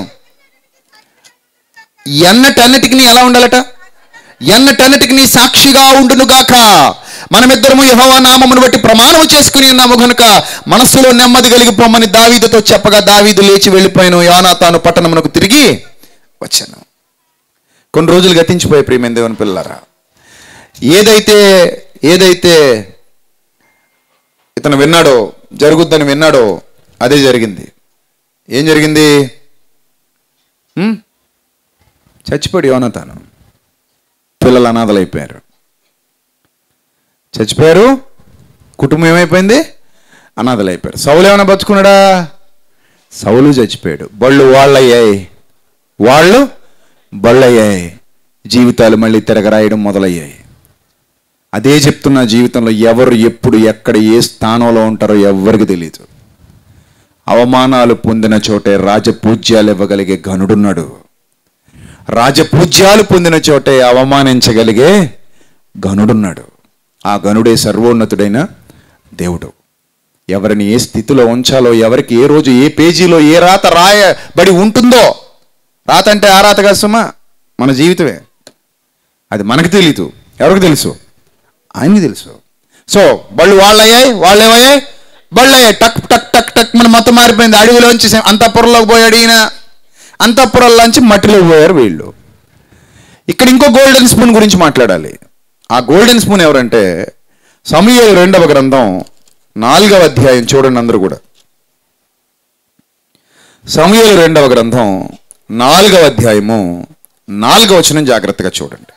ఎన్నటన్నిటికి ఎలా ఉండాలట ఎన్నటన్నిటికి నీ సాక్షిగా ఉండునుగాక మనమిద్దరము యెహోవా నామమును బట్టి ప్రమాణం చేసుకుని ఉన్నాము గనుక మనస్సులో నెమ్మది కలిగిపోమని దావీదుతో చెప్పగా దావీదు లేచి వెళ్ళిపోయాను యోనాతాను పట్టణమునకు తిరిగి వచ్చాను కొన్ని రోజులు గతించిపోయే ప్రియమైన దేవుని పిల్లలారా ఏదైతే ఏదైతే ఇతను విన్నాడో జరుగుద్దని విన్నాడో అదే జరిగింది ఏం జరిగింది హ్మ్? చచ్చిపోయాడు యోనతాను పిల్లలు అనాథలైపోయారు చచ్చిపోయారు కుటుంబం ఏమైపోయింది అనాథలైపోయారు సౌలు ఏమైనా బతుకున్నాడా సౌలు చచ్చిపోయాడు బళ్ళు వాళ్ళయ్యాయి వాళ్ళు బళ్ళయ్యాయి జీవితాలు మళ్ళీ తిరగరాయడం మొదలయ్యాయి అదే చెప్తున్న జీవితంలో ఎవరు ఎప్పుడు ఎక్కడ ఏ స్థానంలో ఉంటారో ఎవరికి తెలియదు అవమానాలు పొందిన చోటే రాజపూజ్యాలు ఇవ్వగలిగే ఘనుడున్నాడు రాజపూజ్యాలు పొందిన చోటే అవమానించగలిగే ఘనుడున్నాడు ఆ గనుడే సర్వోన్నతుడైన దేవుడు ఎవరిని ఏ స్థితిలో ఉంచాలో ఎవరికి ఏ రోజు ఏ పేజీలో ఏ రాత రాయబడి ఉంటుందో రాత అంటే ఆ రాత కాదు సుమా మన జీవితమే అది మనకు తెలీదు ఎవరికి తెలుసు ఆయనకి తెలుసు సో బళ్ళు వాళ్ళయ్యాయి వాళ్ళేమయ్యాయి బళ్ళు అయ్యాయి టక్ టక్ టక్ టక్ మన మొత్తం మారిపోయింది అడవిలోంచి అంతఃపురంలోకి పోయాడు ఈయన అంతఃపురంలోంచి మట్టిలోకి పోయారు వీళ్ళు ఇక్కడ ఇంకో గోల్డెన్ స్పూన్ గురించి మాట్లాడాలి ఆ గోల్డెన్ స్పూన్ ఎవరంటే సమూహ రెండవ గ్రంథం నాలుగవ అధ్యాయం చూడండి అందరూ కూడా సమూహ రెండవ గ్రంథం నాలుగవ అధ్యాయము నాలుగవ వచనం జాగ్రత్తగా చూడండి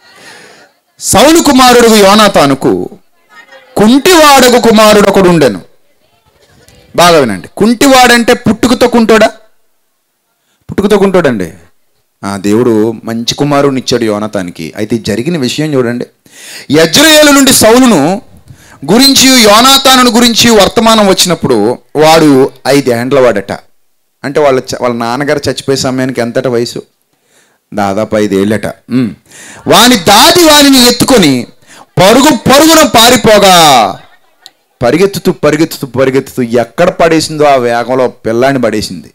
సౌలు కుమారుడు యోనాతానుకు కుంటివాడకు కుమారుడు ఒకడు ఉండెను బాగా వినండి కుంటివాడంటే పుట్టుకతో కుంటోడా పుట్టుకతో కుంటోడండి ఆ దేవుడు మంచి కుమారుని ఇచ్చాడు యోనతానికి అయితే జరిగిన విషయం చూడండి యజ్రయేలు నుండి సౌలును గురించి యోనాతాను గురించి వర్తమానం వచ్చినప్పుడు వాడు ఐదేండ్ల వాడట అంటే వాళ్ళ చ- వాళ్ళ నాన్నగారు చచ్చిపోయే సమయానికి ఎంతట వయసు దాదాపు ఐదేళ్ళట ఉమ్. వాని దాటి వానిని ఎత్తుకొని పరుగు పరుగున పారిపోగా పరిగెత్తుతూ పరిగెత్తుతూ పరిగెత్తుతూ ఎక్కడ పడేసిందో ఆ వేగంలో పిల్లాన్ని పడేసింది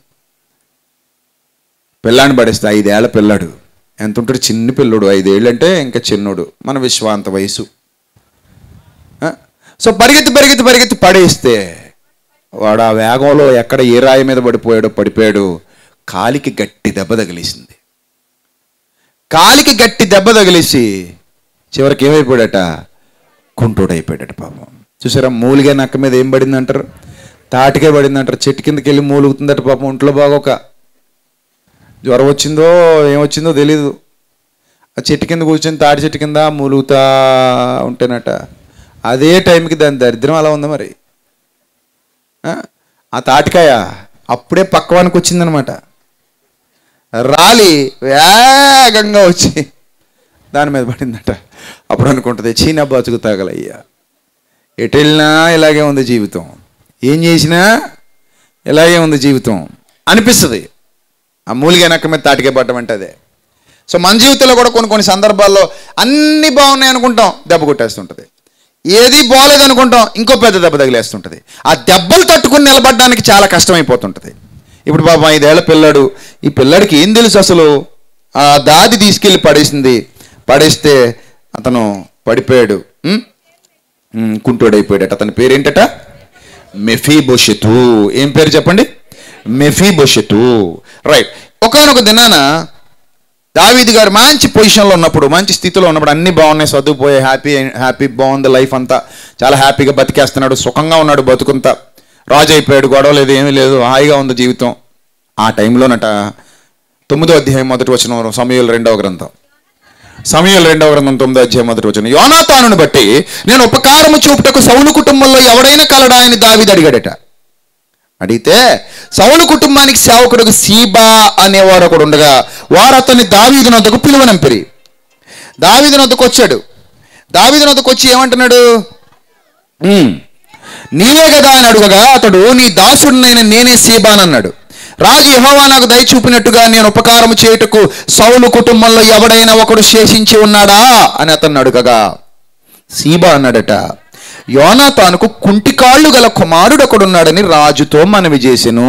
పిల్లాన్ని పడేస్తే ఐదేళ్ల పిల్లాడు ఎంత ఉంటాడు చిన్న పిల్లడు ఐదేళ్ళు అంటే ఇంకా చిన్నోడు మన విశ్వాంత వయసు ఆ? సో పరిగెత్తి పరిగెత్తి పరిగెత్తి పడేస్తే వాడు ఆ వేగంలో ఎక్కడ ఏ రాయి మీద పడిపోయాడో పడిపోయాడు కాలికి గట్టి దెబ్బ తగిలేసింది కాలికి గట్టి దెబ్బ తగిలేసి చివరికి ఏమైపోయాడట కుంటోడైపోయాడట పాపం చూసారా మూలిగా నక్క మీద ఏం పడింది అంటారు తాటికే పడింది అంటారు చెట్టు కిందకి వెళ్ళి మూలుగుతుందట పాపం ఒంట్లో బాగోక జ్వరం వచ్చిందో ఏమొచ్చిందో తెలీదు ఆ చెట్టు కింద కూర్చొని తాటి చెట్టు కింద మూలుగుతా ఉంటేనట అదే టైంకి దాని దరిద్రం అలా ఉంది మరి ఆ? ఆ తాటికాయ అప్పుడే పక్కవానికి వచ్చిందనమాట రాలి వేగంగా వచ్చి దాని మీద పడిందట అప్పుడు అనుకుంటుంది చీనా బతుకు తగలయ్యా ఎటు వెళ్ళినా ఇలాగే ఉంది జీవితం ఏం చేసినా ఇలాగే ఉంది జీవితం అనిపిస్తుంది ఆ మూలిగా నక్క మీద తాటికే పట్టడం అంటే అదే సో మన జీవితంలో కూడా కొన్ని కొన్ని సందర్భాల్లో అన్నీ బాగున్నాయి అనుకుంటాం దెబ్బ కొట్టేస్తుంటుంది ఏది బాగలేదు అనుకుంటాం ఇంకో పెద్ద దెబ్బ తగిలేస్తుంటుంది ఆ దెబ్బలు తట్టుకుని నిలబడడానికి చాలా కష్టమైపోతుంటుంది ఇప్పుడు పాపం ఐదేళ్ల పిల్లాడు ఈ పిల్లాడికి ఏం తెలుసు అసలు ఆ దాది తీసుకెళ్ళి పడేసింది పడేస్తే అతను పడిపోయాడు ఉం? ఉం, కుంటోడైపోయాడట అతని పేరేంటట మెఫీ బొషెతు ఏం పేరు చెప్పండి మెఫీ బొషెతు రైట్ ఒకనొక దినాన దావీది గారు మంచి పొజిషన్లో ఉన్నప్పుడు మంచి స్థితిలో ఉన్నప్పుడు అన్ని బాగున్నాయి చదువుపోయి హ్యాపీ హ్యాపీ బాగుంది లైఫ్ అంతా చాలా హ్యాపీగా బతికేస్తున్నాడు సుఖంగా ఉన్నాడు బతుకుంతా రాజు అయిపోయాడు గొడవ లేదు ఏమీ లేదు హాయిగా ఉంది జీవితం ఆ టైంలోనట తొమ్మిదో అధ్యాయం మొదటి వచ్చిన సమయంలో రెండవ గ్రంథం సమయంలో రెండవ గ్రంథం తొమ్మిదో అధ్యాయం మొదటి వచ్చిన యోనాతానుని బట్టి నేను ఉపకారము చూపుటకు సౌలు కుటుంబంలో ఎవడైనా కలడా అని దావీది అడిగాడట అడిగితే సౌలు కుటుంబానికి సేవకుడుకు సీబా అనేవాడు ఒకడు ఉండగా వారు అతన్ని దావీదు నొద్దకు పిలువనంపిరి దావీదు నొద్దకు వచ్చాడు దావీదు నొద్దకు వచ్చి ఏమంటున్నాడు "ఉమ్, నీవే కదా అని అడుగగా అతడు నీ దాసుడినైన నేనే సీబాన్ అన్నాడు రాజు యెహోవా నాకు దయ చూపినట్టుగా నేను ఉపకారము చేయుటకు సౌలు కుటుంబంలో ఎవడైనా ఒకడు శేషించి ఉన్నాడా అని అతన్ని అడుగగా సీబా అన్నాడట యోనాతానుకు కుంటికాళ్ళు గల కుమారుడు ఒకడున్నాడని రాజుతో మనవి చేసెను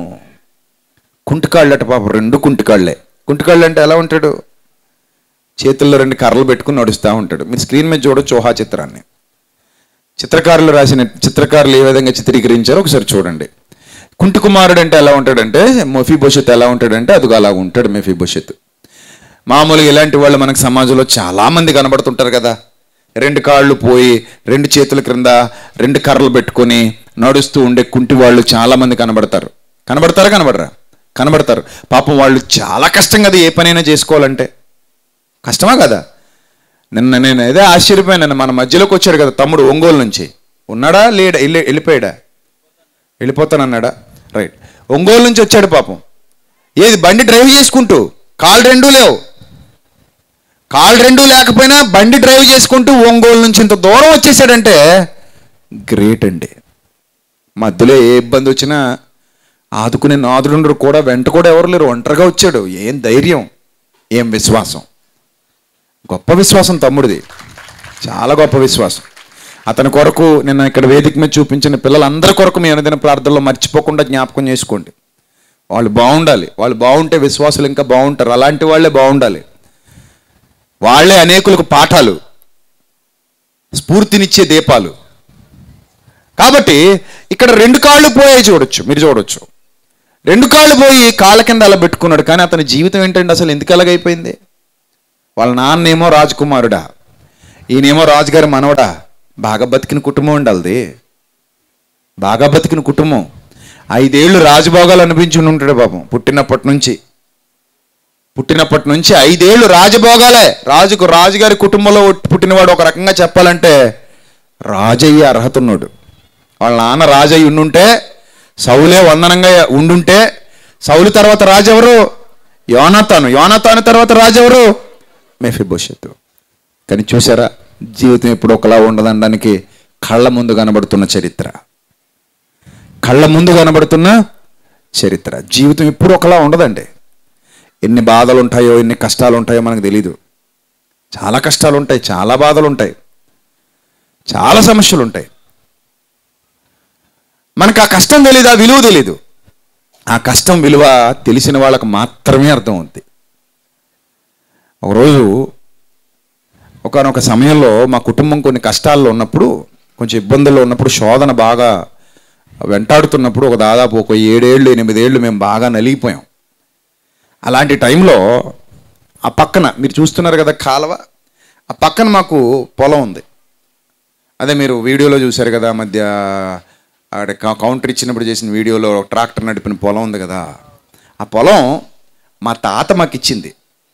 కుంటికాళ్ళట పాపం రెండు కుంటికాళ్ళే కుంటికాళ్ళు అంటే ఎలా ఉంటాడు చేతుల్లో రెండు కర్రలు పెట్టుకుని నడుస్తూ ఉంటాడు మీరు స్క్రీన్ మీద చూడొచ్చు ఊహా చిత్రాన్ని చిత్రకారులు రాసిన చిత్రకారులు ఏ విధంగా చిత్రీకరించారో ఒకసారి చూడండి కుంటి కుమారుడు అంటే ఎలా ఉంటాడంటే మొఫీ భవిష్యత్ ఎలా ఉంటాడంటే అదిగో అలా ఉంటాడు మెఫీ భవిష్యత్ మామూలుగా ఇలాంటి వాళ్ళు మనకు సమాజంలో చాలా మంది కనబడుతుంటారు కదా రెండు కాళ్ళు పోయి రెండు చేతుల క్రింద రెండు కర్రలు పెట్టుకొని నడుస్తూ ఉండే కుంటి వాళ్ళు చాలా మంది కనబడతారు కనబడతారా కనబడరా కనబడతారు పాపం వాళ్ళు చాలా కష్టం కదా ఏ పనైనా చేసుకోవాలంటే కష్టమా కదా నిన్న నేను ఏదో ఆశ్చర్యపోయాను మన మధ్యలోకి వచ్చాడు కదా తమ్ముడు ఒంగోలు నుంచి ఉన్నాడా లేడా వెళ్ళి వెళ్ళిపోయాడా వెళ్ళిపోతానన్నాడా రైట్ ఒంగోలు నుంచి వచ్చాడు పాపం ఏది బండి డ్రైవ్ చేసుకుంటూ కాళ్ళు రెండూ లేవు కాళ్ళు రెండూ లేకపోయినా బండి డ్రైవ్ చేసుకుంటూ ఒంగోలు నుంచి ఇంత దూరం వచ్చేసాడంటే గ్రేట్ అండి మధ్యలో ఏ ఇబ్బంది వచ్చినా ఆదుకునే నాదుడు కూడా వెంట కూడా ఎవరు లేరు ఒంటరిగా వచ్చాడు ఏం ధైర్యం ఏం విశ్వాసం గొప్ప విశ్వాసం తమ్ముడిది చాలా గొప్ప విశ్వాసం అతని కొరకు నిన్న ఇక్కడ వేదిక మీద చూపించిన పిల్లలందరి కొరకు మీ అనుదిన ప్రార్థనలో మర్చిపోకుండా జ్ఞాపకం చేసుకోండి వాళ్ళు బాగుండాలి వాళ్ళు బాగుంటే విశ్వాసులు ఇంకా బాగుంటారు అలాంటి వాళ్ళే బాగుండాలి వాళ్ళే అనేకులకు పాఠాలు స్ఫూర్తినిచ్చే దీపాలు కాబట్టి ఇక్కడ రెండు కాళ్ళు పోయాయి చూడొచ్చు మీరు చూడొచ్చు రెండు కాళ్ళు పోయి కాళ్ళ కింద అలా పెట్టుకున్నాడు కానీ అతని జీవితం ఏంటంటే అసలు ఎందుకు అలాగైపోయింది వాళ్ళ నాన్నేమో రాజకుమారుడా ఈయనేమో రాజుగారి మనవడా బాగా బతికిన కుటుంబం ఉండాలి బాగా బతికిన కుటుంబం ఐదేళ్లు రాజభోగాలు అనిపించుని ఉంటాడు పాపం పుట్టినప్పటి నుంచి పుట్టినప్పటి నుంచి ఐదేళ్లు రాజభోగాలే రాజుకు రాజుగారి కుటుంబంలో పుట్టినవాడు ఒక రకంగా చెప్పాలంటే రాజయ్య అర్హత ఉన్నాడు వాళ్ళ నాన్న రాజయ్య ఉండుంటే సౌలే వందనంగా ఉండుంటే సౌలు తర్వాత రాజు ఎవరు యోనాతాను యోనాతాను తర్వాత రాజు ఎవరు మెఫిబోషత్తు కానీ చూసారా జీవితం ఎప్పుడు ఒకలా ఉండదనడానికి కళ్ళ ముందు కనబడుతున్న చరిత్ర కళ్ళ ముందు కనబడుతున్న చరిత్ర జీవితం ఎప్పుడు ఒకలా ఉండదండి ఎన్ని బాధలు ఉంటాయో ఎన్ని కష్టాలు ఉంటాయో మనకు తెలీదు చాలా కష్టాలు ఉంటాయి చాలా బాధలు ఉంటాయి చాలా సమస్యలు ఉంటాయి మనకు ఆ కష్టం తెలీదు ఆ విలువ తెలీదు ఆ కష్టం విలువ తెలిసిన వాళ్ళకు మాత్రమే అర్థం అవుద్ది ఒకరోజు ఒకనొక సమయంలో మా కుటుంబం కొన్ని కష్టాల్లో ఉన్నప్పుడు కొంచెం ఇబ్బందుల్లో ఉన్నప్పుడు శోధన బాగా వెంటాడుతున్నప్పుడు ఒక దాదాపు ఒక ఏడేళ్ళు ఎనిమిదేళ్ళు మేము బాగా నలిగిపోయాం అలాంటి టైంలో ఆ పక్కన మీరు చూస్తున్నారు కదా కాలువ ఆ పక్కన మాకు పొలం ఉంది అదే మీరు వీడియోలో చూశారు కదా ఆ మధ్య ఆడ క- కౌంటర్ ఇచ్చినప్పుడు చేసిన వీడియోలో ట్రాక్టర్ నడిపిన పొలం ఉంది కదా ఆ పొలం మా తాత మాకు ఇచ్చింది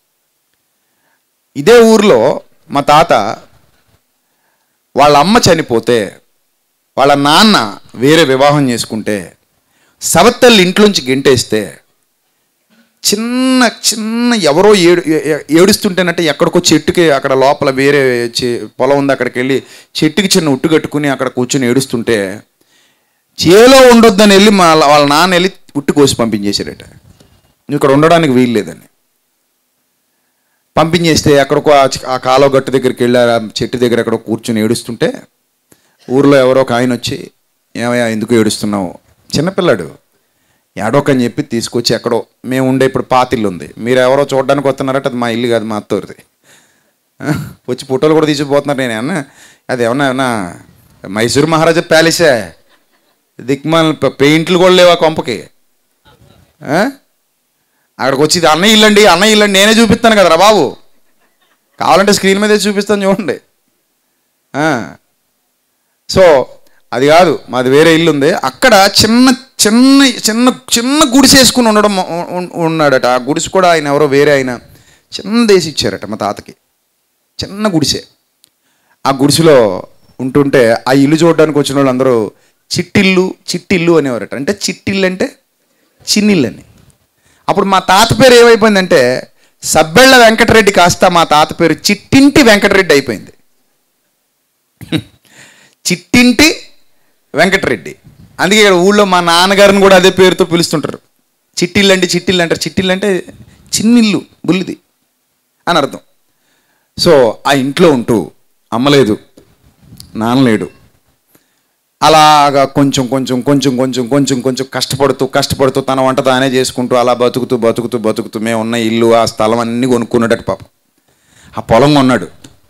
ఇదే ఊర్లో మా తాత వాళ్ళ అమ్మ చనిపోతే వాళ్ళ నాన్న వేరే వివాహం చేసుకుంటే సవత్తల్లి ఇంట్లోంచి గెంటేస్తే చిన్న చిన్న ఎవరో ఏడు ఏ- ఏ- ఏడుస్తుంటేనంటే ఎక్కడికో చెట్టుకి అక్కడ లోపల వేరే చె- పొలం ఉంది అక్కడికి వెళ్ళి చెట్టుకి చిన్న ఉట్టు కట్టుకుని అక్కడ కూర్చొని ఏడుస్తుంటే చేలో ఉండొద్దని వెళ్ళి మా వాళ్ళ నాన్న వెళ్ళి ఉట్టు కోసి పంపించేశారట నువ్వు ఇక్కడ ఉండడానికి వీలు లేదని పంపించేస్తే ఎక్కడికో ఆ చి- ఆ కాలువ గట్టు దగ్గరికి వెళ్ళి ఆ చెట్టు దగ్గర ఎక్కడో కూర్చొని ఏడుస్తుంటే ఊర్లో ఎవరో ఒక ఆయన వచ్చి ఏమయ్యా ఎందుకు ఏడుస్తున్నావు చిన్నపిల్లాడు ఏడోకని చెప్పి తీసుకొచ్చి ఎక్కడో మేము ఉండే ఇప్పుడు పాతిల్లు ఉంది మీరు ఎవరో చూడడానికి వస్తున్నారట అది మా ఇల్లు కాదు మా అత్తోరిది ఆ, వచ్చి ఫోటోలు కూడా తీసుకుపోతున్నారు నేను ఏమన్నా అది ఏమన్నా ఏమన్నా మైసూర్ మహారాజా ప్యాలెసే దిక్మాల పెయింట్లు కూడా లేవు ఆ కొంపకి ఆ? అక్కడికి వచ్చి ఇది అన్నయ్య ఇల్లండి అన్నయ్య ఇల్లండి నేనే చూపిస్తాను కదరా బాబు కావాలంటే స్క్రీన్ మీదే చూపిస్తాను చూడండి ఆ. సో అది కాదు మాది వేరే ఇల్లు ఉంది అక్కడ చిన్న చిన్న చిన్న చిన్న గుడిసె వేసుకుని ఉండడం ఉ- ఉ- ఉన్నాడట ఆ గుడిసె కూడా ఆయన ఎవరో వేరే ఆయన చిన్నదేసి ఇచ్చారట మా తాతకి చిన్న గుడిసె ఆ గుడిసెలో ఉంటుంటే ఆ ఇల్లు చూడడానికి వచ్చిన వాళ్ళందరూ చిట్టిల్లు చిట్టిల్లు అనేవారట అంటే చిట్టిల్లు అంటే చిన్నిల్లు అని అప్పుడు మా తాత పేరు ఏమైపోయిందంటే సబ్బెళ్ళ వెంకటరెడ్డి కాస్త మా తాత పేరు చిట్టింటి వెంకటరెడ్డి అయిపోయింది చిట్టింటి వెంకటరెడ్డి అందుకే ఇక్కడ ఊళ్ళో మా నాన్నగారిని కూడా అదే పేరుతో పిలుస్తుంటారు చిట్టిల్లు అంటే చిట్టిల్లు అంటారు చిట్టిల్లు అంటే చిన్నిల్లు బుల్లిది అని అర్థం సో ఆ ఇంట్లో ఉంటూ అమ్మలేదు నాన్నలేడు అలాగా కొంచెం కొంచెం కొంచెం కొంచెం కొంచెం కొంచెం కష్టపడుతూ కష్టపడుతూ తన వంట తానే చేసుకుంటూ అలా బతుకుతూ బతుకుతూ బతుకుతూ మేము ఉన్న ఇల్లు ఆ స్థలం అన్నీ కొనుక్కున్నాడట పాపం ఆ పొలం కొన్నాడు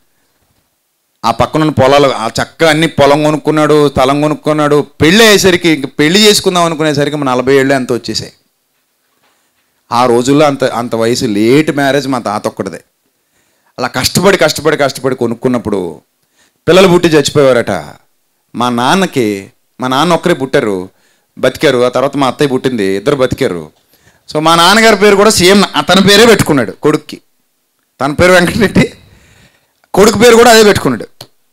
ఆ పక్కన ఉన్న పొలాలు ఆ చక్కగా అన్ని పొలం కొనుక్కున్నాడు స్థలం కొనుక్కున్నాడు పెళ్ళి అయ్యేసరికి ఇంక పెళ్లి చేసుకుందాం అనుకునేసరికి మన నలభై ఏళ్ళు అంత వచ్చేసాయి ఆ రోజుల్లో అంత అంత వయసు లేట్ మ్యారేజ్ మా తాత ఒక్కడిదే అలా కష్టపడి కష్టపడి కష్టపడి కొనుక్కున్నప్పుడు పిల్లలు పుట్టి చచ్చిపోయేవారట మా నాన్నకి మా నాన్న ఒక్కరే పుట్టారు బతికారు ఆ తర్వాత మా అత్తయ్య పుట్టింది ఇద్దరు బతికారు సో మా నాన్నగారి పేరు కూడా సేమ్ అతని పేరే పెట్టుకున్నాడు కొడుక్కి తన పేరు వెంకటరెడ్డి కొడుకు పేరు కూడా అదే పెట్టుకున్నాడు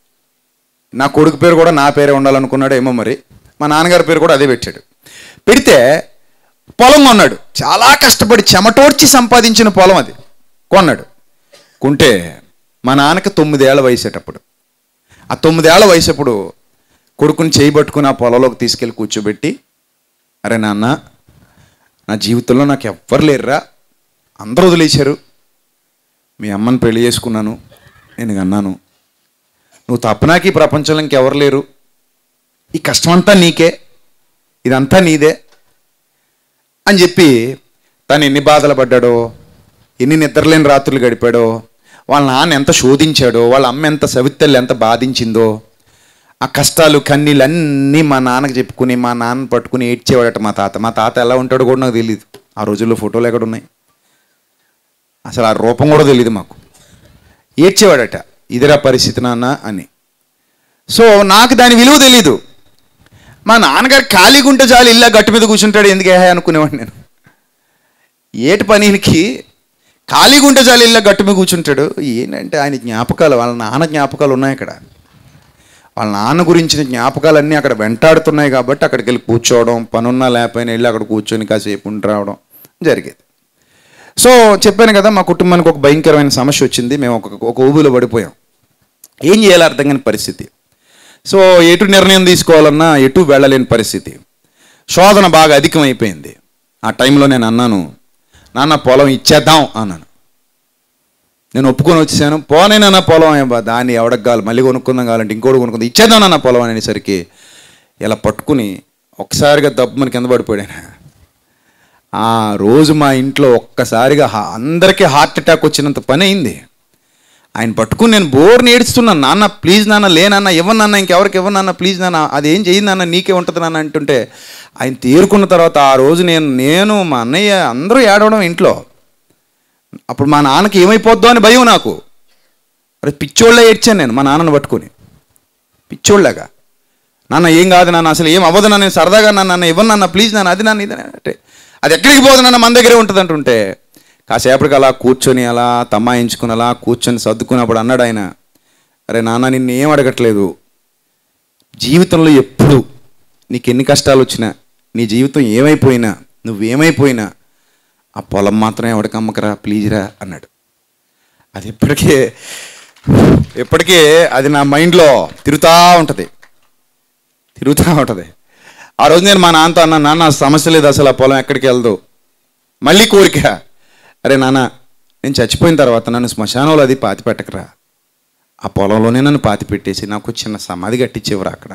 నా కొడుకు పేరు కూడా నా పేరే ఉండాలనుకున్నాడు ఏమో మరి మా నాన్నగారి పేరు కూడా అదే పెట్టాడు పెడితే పొలం కొన్నాడు చాలా కష్టపడి చెమటోడ్చి సంపాదించిన పొలం అది కొన్నాడు కొంటే మా నాన్నకి తొమ్మిదేళ్ల వయసేటప్పుడు ఆ తొమ్మిదేళ్ల వయసప్పుడు కొడుకుని చేయి పట్టుకుని ఆ పొలంలోకి తీసుకెళ్ళి కూర్చోబెట్టి అరే నాన్న నా జీవితంలో నాకు ఎవ్వరు లేరురా అందరూ వదిలేశారు మీ అమ్మని పెళ్లి చేసుకున్నాను నేను అన్నాను నువ్వు తప్పనాకి ఈ ప్రపంచంలో ఇంకెవరు లేరు ఈ కష్టమంతా నీకే ఇదంతా నీదే అని చెప్పి తను ఎన్ని బాధలు పడ్డాడో ఎన్ని నిద్రలేని రాత్రులు గడిపాడో వాళ్ళ నాన్న ఎంత శోధించాడో వాళ్ళ అమ్మ ఎంత సవితల్లి ఎంత బాధించిందో ఆ కష్టాలు కన్నీళ్ళు అన్నీ మా నాన్నకి చెప్పుకుని మా నాన్న పట్టుకుని ఏడ్చేవాడట మా తాత మా తాత ఎలా ఉంటాడో కూడా నాకు తెలియదు ఆ రోజుల్లో ఫోటోలు ఎక్కడ ఉన్నాయి అసలు ఆ రూపం కూడా తెలియదు మాకు ఏడ్చేవాడట ఇదిరా పరిస్థితి నాన్న అని సో నాకు దాని విలువ తెలీదు మా నాన్నగారు ఖాళీగా ఉంటే చాలు ఇల్లా గట్టు మీద కూర్చుంటాడు ఎందుకే అనుకునేవాడిని నేను ఏటి పనికి ఖాళీగా ఉంటే చాలు ఇల్లా గట్టు మీద కూర్చుంటాడు ఏంటంటే ఆయన జ్ఞాపకాలు వాళ్ళ నాన్న జ్ఞాపకాలు ఉన్నాయి అక్కడ వాళ్ళ నాన్న గురించిన జ్ఞాపకాలన్నీ అక్కడ వెంటాడుతున్నాయి కాబట్టి అక్కడికి వెళ్ళి కూర్చోవడం పనున్నా లేకపోయినా వెళ్ళి అక్కడ కూర్చొని కాసేపు ఉండి రావడం జరిగేది సో చెప్పాను కదా మా కుటుంబానికి ఒక భయంకరమైన సమస్య వచ్చింది మేము ఒక ఒక ఊబిలో పడిపోయాం ఏం చేయాలో అర్థం కాని పరిస్థితి సో ఎటు నిర్ణయం తీసుకోవాలన్నా ఎటు వెళ్ళలేని పరిస్థితి శోధన బాగా అధికమైపోయింది ఆ టైంలో నేను అన్నాను నాన్న పొలం ఇచ్చేద్దాం అన్నాను నేను ఒప్పుకొని వచ్చేసాను పోనేనన్న పొలం ఏం బా, దాన్ని ఎవడకు కావాలి మళ్ళీ కొనుక్కుందాం కావాలంటే ఇంకోటి కొనుక్కుందాం ఇచ్చేద్దాం నాన్న పొలం అనేసరికి ఇలా పట్టుకుని ఒకసారిగా దబ్బుమని కింద పడిపోయాడు ఆయన. ఆ రోజు మా ఇంట్లో ఒక్కసారిగా హా- అందరికీ హార్ట్ అటాక్ వచ్చినంత పని అయింది ఆయన పట్టుకుని నేను బోర్ నేడుస్తున్నాను నాన్న ప్లీజ్ నాన్న లేనన్న ఇవ్వనన్న ఇంకెవరికి ఇవ్వనన్న ప్లీజ్ నాన్న అది ఏం చేయి నాన్న నీకే ఉంటుంది నాన్న అంటుంటే ఆయన తేరుకున్న తర్వాత ఆ రోజు నేను నేను మా అన్నయ్య అందరూ ఏడవడం ఇంట్లో అప్పుడు మా నాన్నకి ఏమైపోద్దో అని భయం నాకు అరే పిచ్చోళ్ళ ఏడ్చాను నేను మా నాన్నను పట్టుకొని పిచ్చోళ్ళగా నాన్న ఏం కాదు నాన్న అసలు ఏం అవ్వదు నాన్న నేను సరదాగా నాన్న నాన్న ఇవ్వను నాన్న ప్లీజ్ నాన్న అది నాన్న ఇది నాన్న అంటే అది ఎక్కడికి పోదు నాన్న మన దగ్గరే ఉంటుంది అంటుంటే కాసేపటికి అలా కూర్చొని అలా తమ్మాయించుకుని అలా కూర్చొని సర్దుకున్నప్పుడు అన్నాడు ఆయన అరే నాన్న నిన్ను ఏం అడగట్లేదు జీవితంలో ఎప్పుడు నీకు ఎన్ని కష్టాలు వచ్చినా నీ జీవితం ఏమైపోయినా నువ్వేమైపోయినా ఆ పొలం మాత్రం ఎవడికి అమ్మకరా ప్లీజ్ రా అన్నాడు అది ఇప్పటికే ఇప్పటికే అది నా మైండ్లో తిరుగుతూ ఉంటుంది తిరుగుతూ ఉంటుంది ఆ రోజు నేను మా నాన్నతో అన్నా నాన్న సమస్య లేదు అసలు ఆ పొలం ఎక్కడికి వెళ్దు మళ్ళీ కోరిక అరే నాన్న నేను చచ్చిపోయిన తర్వాత నన్ను శ్మశానంలో అది పాతి పెట్టకరా ఆ పొలంలోనే నన్ను పాతి పెట్టేసి నాకు చిన్న సమాధి కట్టించేవరా అక్కడ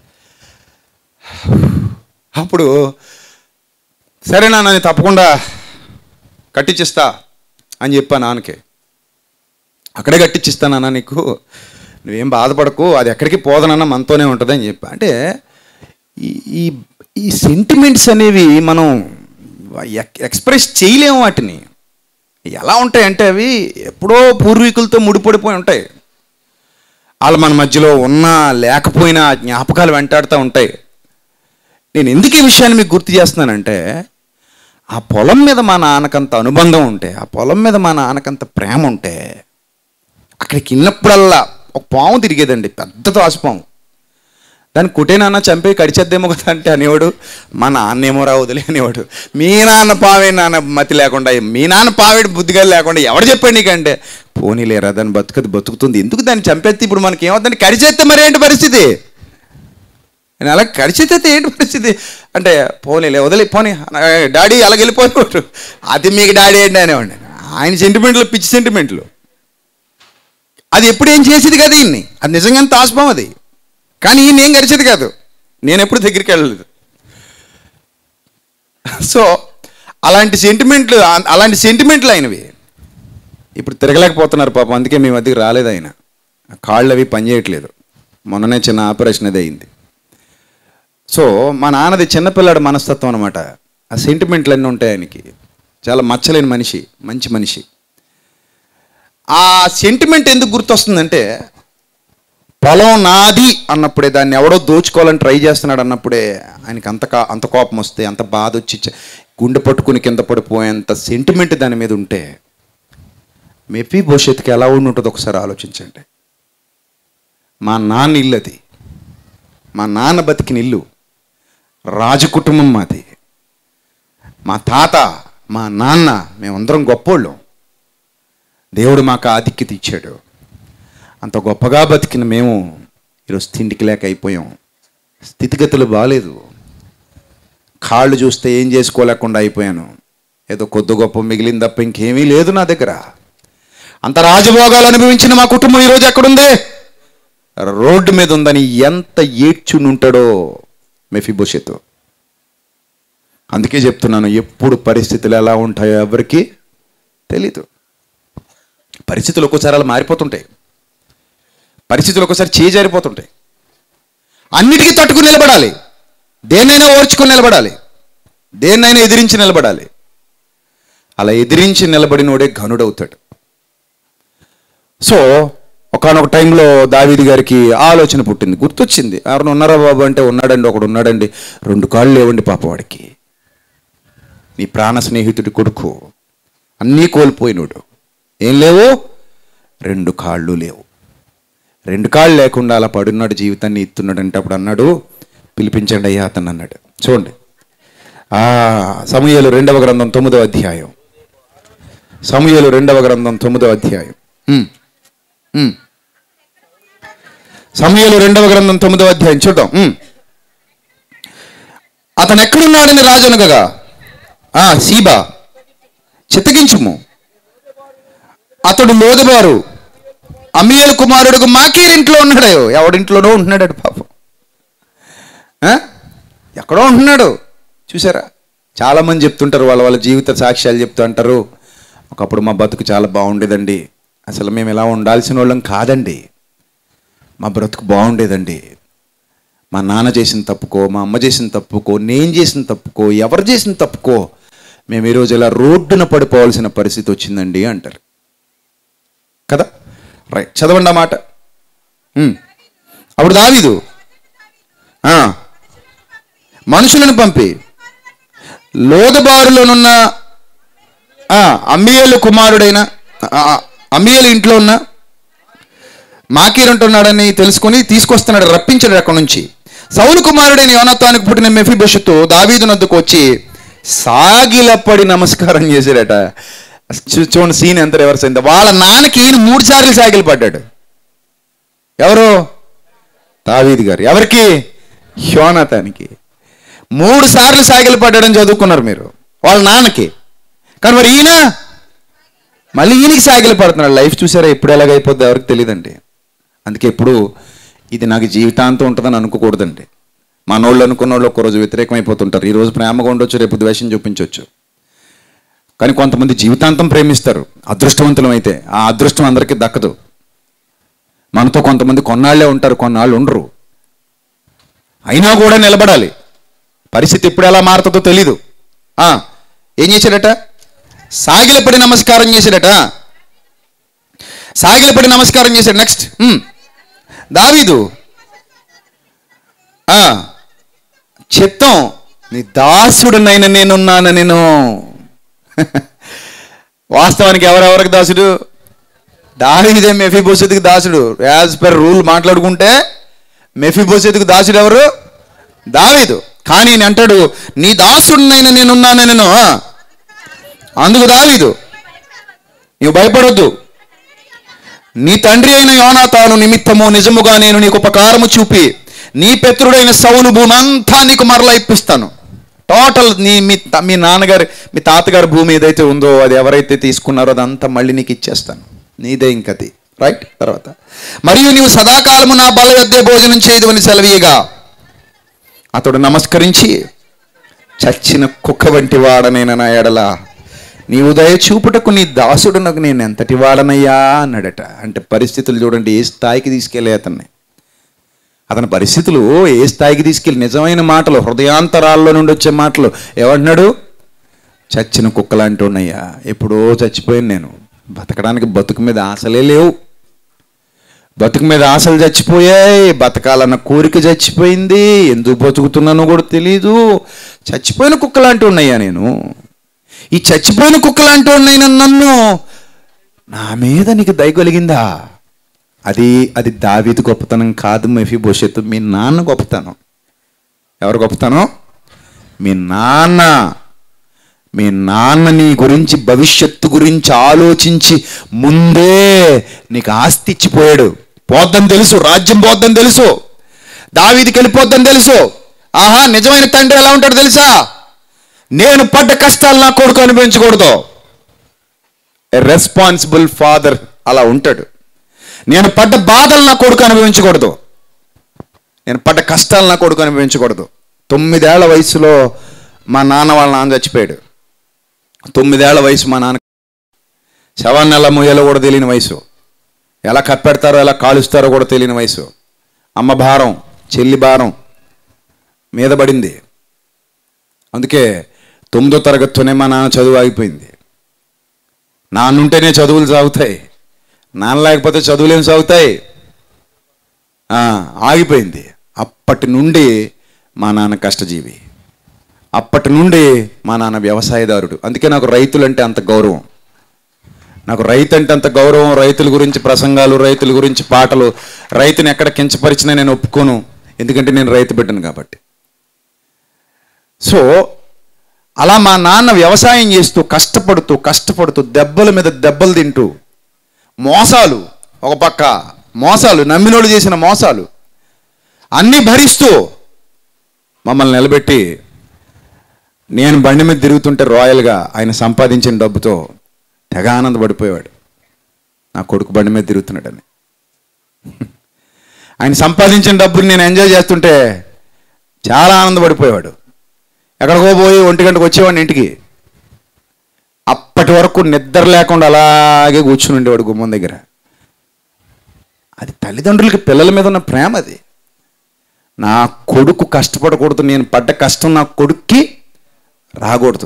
అప్పుడు సరే నాన్న నేను తప్పకుండా కట్టించిస్తా అని చెప్పా నాన్నకి అక్కడే కట్టించిస్తానన్నా నీకు నువ్వేం బాధపడకు అది ఎక్కడికి పోదనన్నా మనతోనే ఉంటుంది అని చెప్పా అంటే ఈ ఈ ఈ సెంటిమెంట్స్ అనేవి మనం ఎక్- ఎక్స్ప్రెస్ చేయలేము వాటిని ఎలా ఉంటాయంటే అవి ఎప్పుడో పూర్వీకులతో ముడిపడిపోయి ఉంటాయి వాళ్ళు మన మధ్యలో ఉన్నా లేకపోయినా ఆ జ్ఞాపకాలు వెంటాడుతూ ఉంటాయి నేను ఎందుకు ఈ విషయాన్ని మీకు గుర్తు చేస్తున్నానంటే ఆ పొలం మీద మా నాన్నకంత అనుబంధం ఉంటే ఆ పొలం మీద మా నాన్నకంత ప్రేమ ఉంటే అక్కడికి వెళ్ళినప్పుడల్లా ఒక పాము తిరిగేదండి పెద్ద తోసపాము దాన్ని కుటే నాన్న చంపి కడిచేద్దేమో కదా అంటే అనేవాడు మా నాన్నేమో రా వదిలే అనేవాడు మీ నాన్న పావే నాన్న మతి లేకుండా మీ నాన్న పావేడు బుద్ధిగా లేకుండా ఎవడు చెప్పాడు నీకంటే పోనీ లేరా దాన్ని బతుకది బతుకుతుంది ఎందుకు దాన్ని చంపేస్తే ఇప్పుడు మనకి ఏమవుతుంది కడిచేస్తే మరి ఏంటి పరిస్థితి నేను అలా కడిచేస్తే ఏంటి పరిస్థితి అంటే పోనీలే వదిలే పోనీ డాడీ అలా వెళ్ళిపోయినవాడు అది మీకు డాడీ ఏంటి అనేవాడిని ఆయన సెంటిమెంట్లు పిచ్చి సెంటిమెంట్లు అది ఎప్పుడు ఏం చేసేది కదా ఈయన్ని అది నిజంగా తాస్పం అది కానీ ఈయన ఏం గడిచేది కాదు నేను ఎప్పుడు దగ్గరికి వెళ్ళలేదు సో అలాంటి సెంటిమెంట్లు అ- అలాంటి సెంటిమెంట్లు అయినవి ఇప్పుడు తిరగలేకపోతున్నారు పాపం అందుకే మీ మధ్యకి రాలేదు ఆయన కాళ్ళు అవి పనిచేయట్లేదు మొన్ననే చిన్న ఆపరేషన్ అది అయింది సో మా నాన్నది చిన్నపిల్లాడు మనస్తత్వం అనమాట ఆ సెంటిమెంట్లు అన్నీ ఉంటాయి ఆయనకి చాలా మచ్చలేని మనిషి మంచి మనిషి ఆ సెంటిమెంట్ ఎందుకు గుర్తొస్తుందంటే పొలం నాది అన్నప్పుడే దాన్ని ఎవడో దోచుకోవాలని ట్రై చేస్తున్నాడు అన్నప్పుడే ఆయనకి అంత కా అంత కోపం వస్తే అంత బాధ వచ్చి చ- గుండె పట్టుకుని కింద పడిపోయేంత సెంటిమెంట్ దాని మీద ఉంటే మెఫీ భవిష్యత్తుకి ఎలా ఉండి ఉంటుందో ఒకసారి ఆలోచించండి మా నాన్న ఇల్లు అది మా నాన్న బతికిన ఇల్లు రాజకుటుంబం మాది మా తాత మా నాన్న మేమందరం గొప్పోళ్ళం దేవుడు మాకు ఆధిక్యత ఇచ్చాడు అంత గొప్పగా బతికిన మేము ఈరోజు తిండికి లేక అయిపోయాం స్థితిగతులు బాగాలేదు కాళ్ళు చూస్తే ఏం చేసుకోలేకుండా అయిపోయాను ఏదో కొద్ది గొప్ప మిగిలింది తప్ప ఇంకేమీ లేదు నా దగ్గర అంత రాజభోగాలు అనుభవించిన మా కుటుంబం ఈరోజు ఎక్కడుంది రోడ్డు మీద ఉందని ఎంత ఏడ్చునుంటాడో మెఫిబోషెత్ అందుకే చెప్తున్నాను ఎప్పుడు పరిస్థితులు ఎలా ఉంటాయో ఎవరికి తెలీదు పరిస్థితులు ఒక్కోసారి అలా మారిపోతుంటాయి పరిస్థితులు ఒక్కోసారి చేజారిపోతుంటాయి అన్నిటికీ తట్టుకుని నిలబడాలి దేన్నైనా ఓర్చుకుని నిలబడాలి దేన్నైనా ఎదిరించి నిలబడాలి అలా ఎదిరించి నిలబడినోడే ఘనుడవుతాడు సో ఒకనొక టైంలో దావీది గారికి ఆలోచన పుట్టింది గుర్తొచ్చింది ఎవరిని ఉన్నారా బాబు అంటే ఉన్నాడండి ఒకడు ఉన్నాడండి రెండు కాళ్ళు లేవండి పాప వాడికి నీ ప్రాణ స్నేహితుడి కొడుకు అన్నీ కోల్పోయినోడు ఏం లేవు రెండు కాళ్ళు లేవు రెండు కాళ్ళు లేకుండా అలా పడున్నాడు జీవితాన్ని ఇస్తున్నాడు అంటే అప్పుడు అన్నాడు పిలిపించండి అయ్యా అతను అన్నాడు చూడండి ఆ సమూహలు రెండవ గ్రంథం తొమ్మిదవ అధ్యాయం సమూహలు రెండవ గ్రంథం తొమ్మిదవ అధ్యాయం ఉమ్, ఉమ్. సమూహలు రెండవ గ్రంథం తొమ్మిదవ అధ్యాయం చూద్దాం ఉమ్. అతను ఎక్కడున్నాడని రాజనగగా ఆ సీబా చిత్తగించుము అతడు లోదుబారు అమీయలు కుమారుడుకు మాకీర్ ఇంట్లో ఉన్నాడు ఎవడింట్లోనో ఉంటున్నాడు పాపం ఆ? ఎక్కడో ఉంటున్నాడు చూసారా చాలామంది చెప్తుంటారు వాళ్ళ వాళ్ళ జీవిత సాక్ష్యాలు చెప్తూ అంటారు ఒకప్పుడు మా బతుకు చాలా బాగుండేదండి అసలు మేము ఇలా ఉండాల్సిన వాళ్ళం కాదండి మా బ్రతుకు బాగుండేదండి మా నాన్న చేసిన తప్పుకో మా అమ్మ చేసిన తప్పుకో నేను చేసిన తప్పుకో ఎవరు చేసిన తప్పుకో మేము ఈరోజు ఇలా రోడ్డున పడిపోవాల్సిన పరిస్థితి వచ్చిందండి అంటారు కదా రైట్ చదవండి ఆ మాట ఉమ్. అప్పుడు దావీదు ఆ, మనుషులను పంపి లోదబారులోనున్న ఆ, అమ్మియేలు కుమారుడైన ఆ, ఆ, అమ్మియేలు ఇంట్లో ఉన్న మాకీరంటున్నాడని తెలుసుకొని తీసుకొస్తున్నాడు రప్పించాడు అక్కడి నుంచి సౌలు కుమారుడైన యోనత్వానికి పుట్టిన మెఫిబోషత్తు దావీదు నద్దుకు వచ్చి సాగిలపడి నమస్కారం చేశాడట చూ- చూడండి సీన్ ఎంత రివర్స్ అయింది వాళ్ళ నాన్నకి ఈయన మూడు సార్లు సాగిలు పడ్డాడు ఎవరు దావీదు గారు ఎవరికి యోనతానికి మూడు సార్లు సాగిలు పడ్డాడని చదువుకున్నారు మీరు వాళ్ళ నాన్నకి కానీ మరి ఈయన మళ్ళీ ఈయనకి సాగిలు పడుతున్నాడు లైఫ్ చూసారా ఎప్పుడు ఎలాగైపోద్ది ఎవరికి తెలియదండి అందుకే ఎప్పుడు ఇది నాకు జీవితాంతం ఉంటుందని అనుకోకూడదండి మనోళ్ళు అనుకున్న వాళ్ళు ఒక్కరోజు వ్యతిరేకమైపోతుంటారు ఈ రోజు ప్రేమగా ఉండొచ్చు రేపు ద్వేషం చూపించవచ్చు కానీ కొంతమంది జీవితాంతం ప్రేమిస్తారు అదృష్టవంతులం అయితే ఆ అదృష్టం అందరికీ దక్కదు మనతో కొంతమంది కొన్నాళ్ళే ఉంటారు కొన్నాళ్ళు ఉండరు అయినా కూడా నిలబడాలి పరిస్థితి ఎప్పుడు ఎలా మారుతుందో తెలీదు ఆ, ఏం చేశాడట సాగిలపడి నమస్కారం చేశాడట సాగిలపడి నమస్కారం చేశాడు నెక్స్ట్ దావీదు ఆ, చిత్తం నీ దాసుడునైన నేనున్నాను నేను వాస్తవానికి ఎవరెవరికి దాసుడు దావీదే మెఫీబోసెత్కి దాసుడు యాజ్ పర్ రూల్ మాట్లాడుకుంటే మెఫీబోసెత్కి దాసుడు ఎవరు దావీదు కానీ ఈయన అంటాడు నీ దాసుడినైనా నేనున్నాను నేను ఆ. అందుకు దావీదు నీవు భయపడొద్దు నీ తండ్రి అయిన యోనాతాను నిమిత్తము నిజముగా నేను నీకు ఉపకారము చూపి నీ పితరుడైన సౌలు భూమి అంతా నీకు మరలా ఇప్పిస్తాను టోటల్ నీ మీ త- మీ నాన్నగారి మీ తాతగారి భూమి ఏదైతే ఉందో అది ఎవరైతే తీసుకున్నారో అదంతా మళ్ళీ నీకు ఇచ్చేస్తాను నీదే ఇంకది రైట్ తర్వాత మరియు నీవు సదాకాలము నా బల యొద్దే భోజనం చేయదువని సెలవీయగా అతడు నమస్కరించి చచ్చిన కుక్క వంటి వాడనైన నా ఎడల నీ ఉదయ చూపుటకు నీ దాసుడునకు నేను ఎంతటి వాడనయ్యా అన్నాడట అంటే పరిస్థితులు చూడండి ఏ స్థాయికి తీసుకెళ్ళే అతన్ని అతని పరిస్థితులు ఏ స్థాయికి తీసుకెళ్ళి నిజమైన మాటలు హృదయాంతరాల్లో నుండి వచ్చే మాటలు ఏమంటున్నాడు చచ్చిన కుక్కలాంటి ఉన్నాయ్యా ఎప్పుడో చచ్చిపోయాను నేను బతకడానికి బతుకు మీద ఆశలే లేవు బతుకు మీద ఆశలు చచ్చిపోయాయి బతకాలన్న కోరిక చచ్చిపోయింది ఎందుకు బతుకుతున్నానో కూడా తెలీదు చచ్చిపోయిన కుక్కలాంటి ఉన్నాయా నేను ఈ చచ్చిపోయిన కుక్కలాంటి ఉన్నాయిన నన్ను నా మీద నీకు దయ కలిగిందా అది అది దావీదు గొప్పతనం కాదు మెఫీ భవిష్యత్తు మీ నాన్న గొప్పతనం ఎవరు గొప్పతనం మీ నాన్న మీ నాన్న నీ గురించి భవిష్యత్తు గురించి ఆలోచించి ముందే నీకు ఆస్తి ఇచ్చిపోయాడు పోద్దని తెలుసు రాజ్యం పోద్దని తెలుసు దావీదికి వెళ్ళిపోద్దని తెలుసు ఆహా నిజమైన తండ్రి ఎలా ఉంటాడు తెలుసా నేను పడ్డ కష్టాలు నా కొడుకు అనిపించకూడదు రెస్పాన్సిబుల్ ఫాదర్ అలా ఉంటాడు నేను పడ్డ బాధలు నా కొడుకు అనుభవించకూడదు నేను పడ్డ కష్టాలు నా కొడుకు అనుభవించకూడదు తొమ్మిదేళ్ల వయసులో మా నాన్న వాళ్ళ నాన్న చచ్చిపోయాడు తొమ్మిదేళ్ల వయసు మా నాన్న శవాన్ని ఎలా మొయ్యాలో కూడా తెలియని వయసు ఎలా కప్పెడతారో ఎలా కాలుస్తారో కూడా తెలియని వయసు అమ్మ భారం చెల్లి భారం మీద పడింది అందుకే తొమ్మిదో తరగతితోనే మా నాన్న చదువు ఆగిపోయింది నాన్నుంటేనే చదువులు సాగుతాయి నాన్న లేకపోతే చదువులు ఏం సాగుతాయి ఆ, ఆగిపోయింది అప్పటి నుండి మా నాన్న కష్టజీవి అప్పటి నుండి మా నాన్న వ్యవసాయదారుడు అందుకే నాకు రైతులంటే అంత గౌరవం నాకు రైతు అంటే అంత గౌరవం రైతుల గురించి ప్రసంగాలు రైతుల గురించి పాటలు రైతుని ఎక్కడ కించపరిచినా నేను ఒప్పుకోను ఎందుకంటే నేను రైతు బిడ్డను కాబట్టి సో అలా మా నాన్న వ్యవసాయం చేస్తూ కష్టపడుతూ కష్టపడుతూ దెబ్బల మీద దెబ్బలు తింటూ మోసాలు ఒక పక్క మోసాలు నమ్మినోళ్ళు చేసిన మోసాలు అన్నీ భరిస్తూ మమ్మల్ని నిలబెట్టి నేను బండి మీద తిరుగుతుంటే రాయల్గా ఆయన సంపాదించిన డబ్బుతో తెగ ఆనందపడిపోయాడు నా కొడుకు బండి మీద తిరుగుతున్నాడని ఆయన సంపాదించిన డబ్బుని నేను ఎంజాయ్ చేస్తుంటే చాలా ఆనందపడిపోయేవాడు ఎక్కడికో పోయి ఒంటి గంటకు వచ్చేవాడిని ఇంటికి అప్పటి వరకు నిద్ర లేకుండా అలాగే కూర్చుని ఉండేవాడు గుమ్మం దగ్గర అది తల్లిదండ్రులకి పిల్లల మీద ఉన్న ప్రేమ అది నా కొడుకు కష్టపడకూడదు నేను పడ్డ కష్టం నా కొడుక్కి రాకూడదు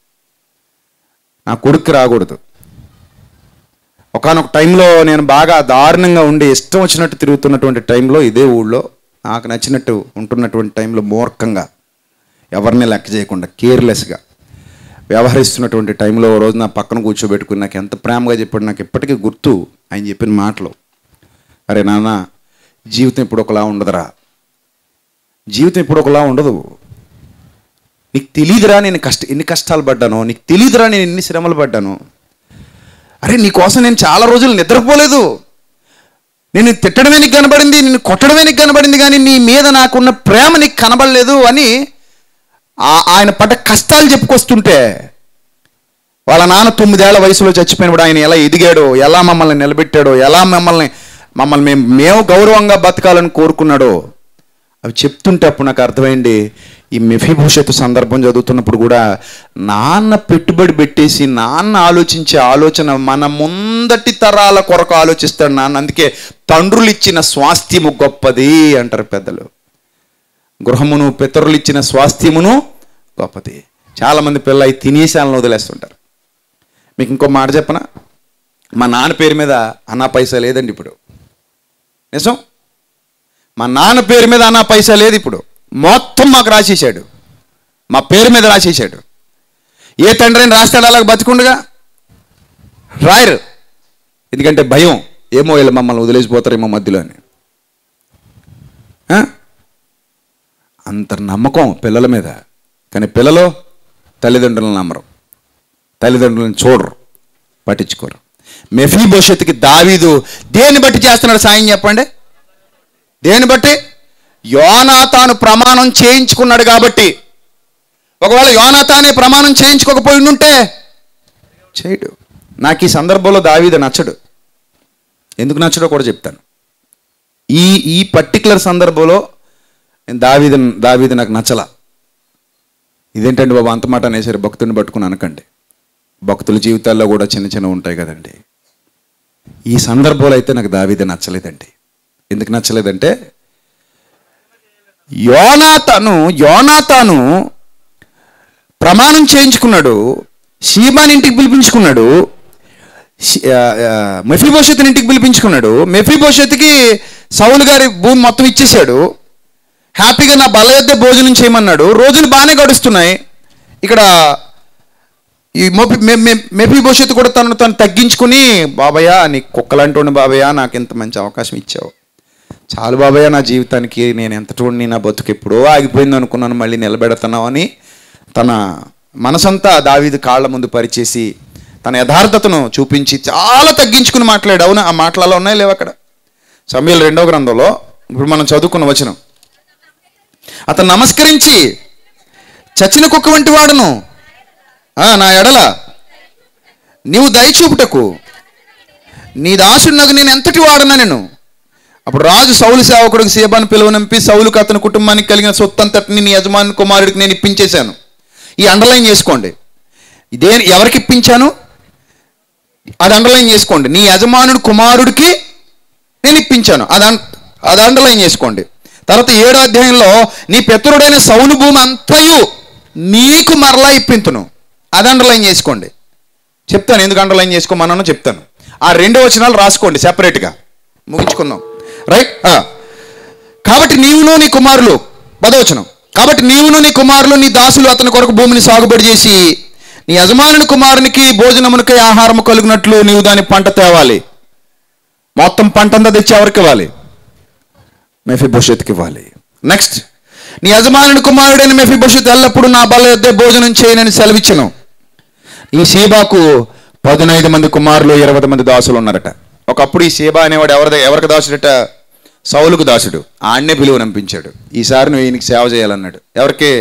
నా కొడుక్కి రాకూడదు ఒకనొక టైంలో నేను బాగా దారుణంగా ఉండి ఇష్టం వచ్చినట్టు తిరుగుతున్నటువంటి టైంలో ఇదే ఊళ్ళో నాకు నచ్చినట్టు ఉంటున్నటువంటి టైంలో మూర్ఖంగా ఎవరిని లెక్క చేయకుండా కేర్లెస్గా వ్యవహరిస్తున్నటువంటి టైంలో ఓ రోజు నా పక్కన కూర్చోబెట్టుకుని నాకు ఎంత ప్రేమగా చెప్పాడు నాకు ఇప్పటికీ గుర్తు ఆయన చెప్పిన మాటలు అరే నాన్న జీవితం ఇప్పుడు ఒకలా ఉండదురా జీవితం ఇప్పుడు ఒకలా ఉండదు నీకు తెలియదురా నేను కష్ట ఎన్ని కష్టాలు పడ్డానో నీకు తెలియదురా నేను ఎన్ని శ్రమలు పడ్డాను అరే నీకోసం నేను చాలా రోజులు నిద్రపోలేదు నేను తిట్టడమే నీకు కనబడింది నిన్ను కొట్టడమే నీకు కనబడింది కానీ నీ మీద నాకున్న ప్రేమ నీకు కనబడలేదు అని ఆ- ఆయన పడ్డ కష్టాలు చెప్పుకొస్తుంటే వాళ్ళ నాన్న తొమ్మిదేళ్ల వయసులో చచ్చిపోయినప్పుడు ఆయన ఎలా ఎదిగాడో ఎలా మమ్మల్ని నిలబెట్టాడో ఎలా మమ్మల్ని మమ్మల్ని మేము మేము గౌరవంగా బతకాలని కోరుకున్నాడో అవి చెప్తుంటే అప్పుడు నాకు అర్థమైంది ఈ మెఫీభూషత్ సందర్భం చదువుతున్నప్పుడు కూడా నాన్న పెట్టుబడి పెట్టేసి నాన్న ఆలోచించే ఆలోచన మన ముందటి తరాల కొరకు ఆలోచిస్తాడు నాన్న అందుకే తండ్రులు ఇచ్చిన స్వాస్థ్యము గొప్పది అంటారు పెద్దలు గృహమును పితరులు ఇచ్చిన స్వాస్థ్యమును గొప్పది చాలామంది పిల్లలు అవి తినేసాలను వదిలేస్తుంటారు మీకు ఇంకో మాట చెప్పనా మా నాన్న పేరు మీద అన్నా పైసా లేదండి ఇప్పుడు నిజం మా నాన్న పేరు మీద అన్నా పైసా లేదు ఇప్పుడు మొత్తం మాకు రాసేసాడు మా పేరు మీద రాసేసాడు ఏ తండ్రి అని రాస్తాడు అలాగ బతికుండగా రాయరు ఎందుకంటే భయం ఏమో వీళ్ళు మమ్మల్ని వదిలేసిపోతారేమో మధ్యలో అని ఆ? అంత నమ్మకం పిల్లల మీద కానీ పిల్లలు తల్లిదండ్రులను నమ్మరు తల్లిదండ్రులను చూడరు పట్టించుకోరు మెఫీ భవిష్యత్తుకి దావీదు దేన్ని బట్టి చేస్తున్నాడు సాయం చెప్పండి దేన్ని బట్టి యోనాతాను ప్రమాణం చేయించుకున్నాడు కాబట్టి ఒకవేళ యోనాతానే ప్రమాణం చేయించుకోకపోయి ఉంటే చేయడు నాకు ఈ సందర్భంలో దావీదు నచ్చడు ఎందుకు నచ్చడో కూడా చెప్తాను ఈ ఈ పర్టికులర్ సందర్భంలో నేను దావీదు దావీదు నాకు నచ్చల ఇదేంటండి బాబు అంత మాట అనేసరి భక్తుని పట్టుకుని అనకండి భక్తుల జీవితాల్లో కూడా చిన్న చిన్న ఉంటాయి కదండి ఈ సందర్భంలో అయితే నాకు దావీదు నచ్చలేదండి ఎందుకు నచ్చలేదంటే యోనాతాను యోనాతాను ప్రమాణం చేయించుకున్నాడు షీబాని ఇంటికి పిలిపించుకున్నాడు షి- ఆ, ఆ, మెఫీభవిష్యత్తుని ఇంటికి పిలిపించుకున్నాడు మెఫీభవిష్యత్తుకి సౌలు గారి భూమి మొత్తం ఇచ్చేశాడు హ్యాపీగా నా బల యొద్ద భోజనం చేయమన్నాడు రోజులు బాగానే గడుస్తున్నాయి ఇక్కడ ఈ మొపి మెఫీ భవిష్యత్తు కూడా తను తను తగ్గించుకుని బాబయ్య నీ కుక్కలంటోని బాబయ్య నాకు ఇంత మంచి అవకాశం ఇచ్చావు చాలు బాబయ్య నా జీవితానికి నేను ఎంత చూడని నా బతుకు ఎప్పుడో ఆగిపోయింది అనుకున్నాను మళ్ళీ నిలబెడుతున్నావు అని తన మనసంతా దావీదు కాళ్ళ ముందు పరిచేసి తన యథార్థతను చూపించి చాలా తగ్గించుకుని మాట్లాడు అవునా ఆ మాటలలో ఉన్నాయి లేవు అక్కడ సమయంలో రెండవ గ్రంథంలో ఇప్పుడు మనం చదువుకున్న వచనం అతను నమస్కరించి చచ్చిన కుక్క వంటి వాడును ఆ, నా ఎడల నీవు దయచూపుటకు నీ దాసుడినకు నేను ఎంతటి వాడనా నేను అప్పుడు రాజు సౌలు సేవకుడికి సేబాను పిలువనంపి సౌలుకు అతని కుటుంబానికి కలిగిన సొత్తు అంతటిని నీ యజమాని కుమారుడికి నేను ఇప్పించేశాను ఈ అండర్లైన్ చేసుకోండి ఇదే ఎవరికి ఇప్పించాను అది అండర్లైన్ చేసుకోండి నీ యజమానుడు కుమారుడికి నేను ఇప్పించాను అది అన్- అది అండర్లైన్ చేసుకోండి తర్వాత ఏడో అధ్యాయంలో నీ పితరుడైన సౌలు భూమి అంతయు నీకు మరలా ఇప్పింతును అది అండర్లైన్ చేసుకోండి చెప్తాను ఎందుకు అండర్లైన్ చేసుకోమన్నానో చెప్తాను ఆ రెండు వచనాలు రాసుకోండి సెపరేట్గా ముగించుకుందాం రైట్ కాబట్టి నీవును నీ కుమారులు పదవచనం కాబట్టి నీవును నీ కుమారులు నీ దాసులు అతని కొరకు భూమిని సాగుబడి చేసి నీ యజమానుని కుమారునికి భోజనమునకై ఆహారము కలుగునట్లు నీవు దాని పంట తేవాలి మొత్తం పంట అంతా తెచ్చి ఎవరికి ఇవ్వాలి మెఫీ భవిష్యత్తుకి ఇవ్వాలి నెక్స్ట్ నీ యజమానుని కుమారుడైన మెఫీ భవిష్యత్తు ఎల్లప్పుడూ నా బల యొద్ద భోజనం చేయనని సెలవిచ్చను ఈ సీబాకు పదునైదు మంది కుమారులు ఇరవై మంది దాసులు ఉన్నారట ఒకప్పుడు ఈ సీబా అనేవాడు ఎవరి ఎవరికి దాసుడట సౌలుకు దాసుడు ఆడనే పిలువ నంపించాడు ఈసారి నువ్వు ఈయనకి సేవ చేయాలన్నాడు ఎవరికి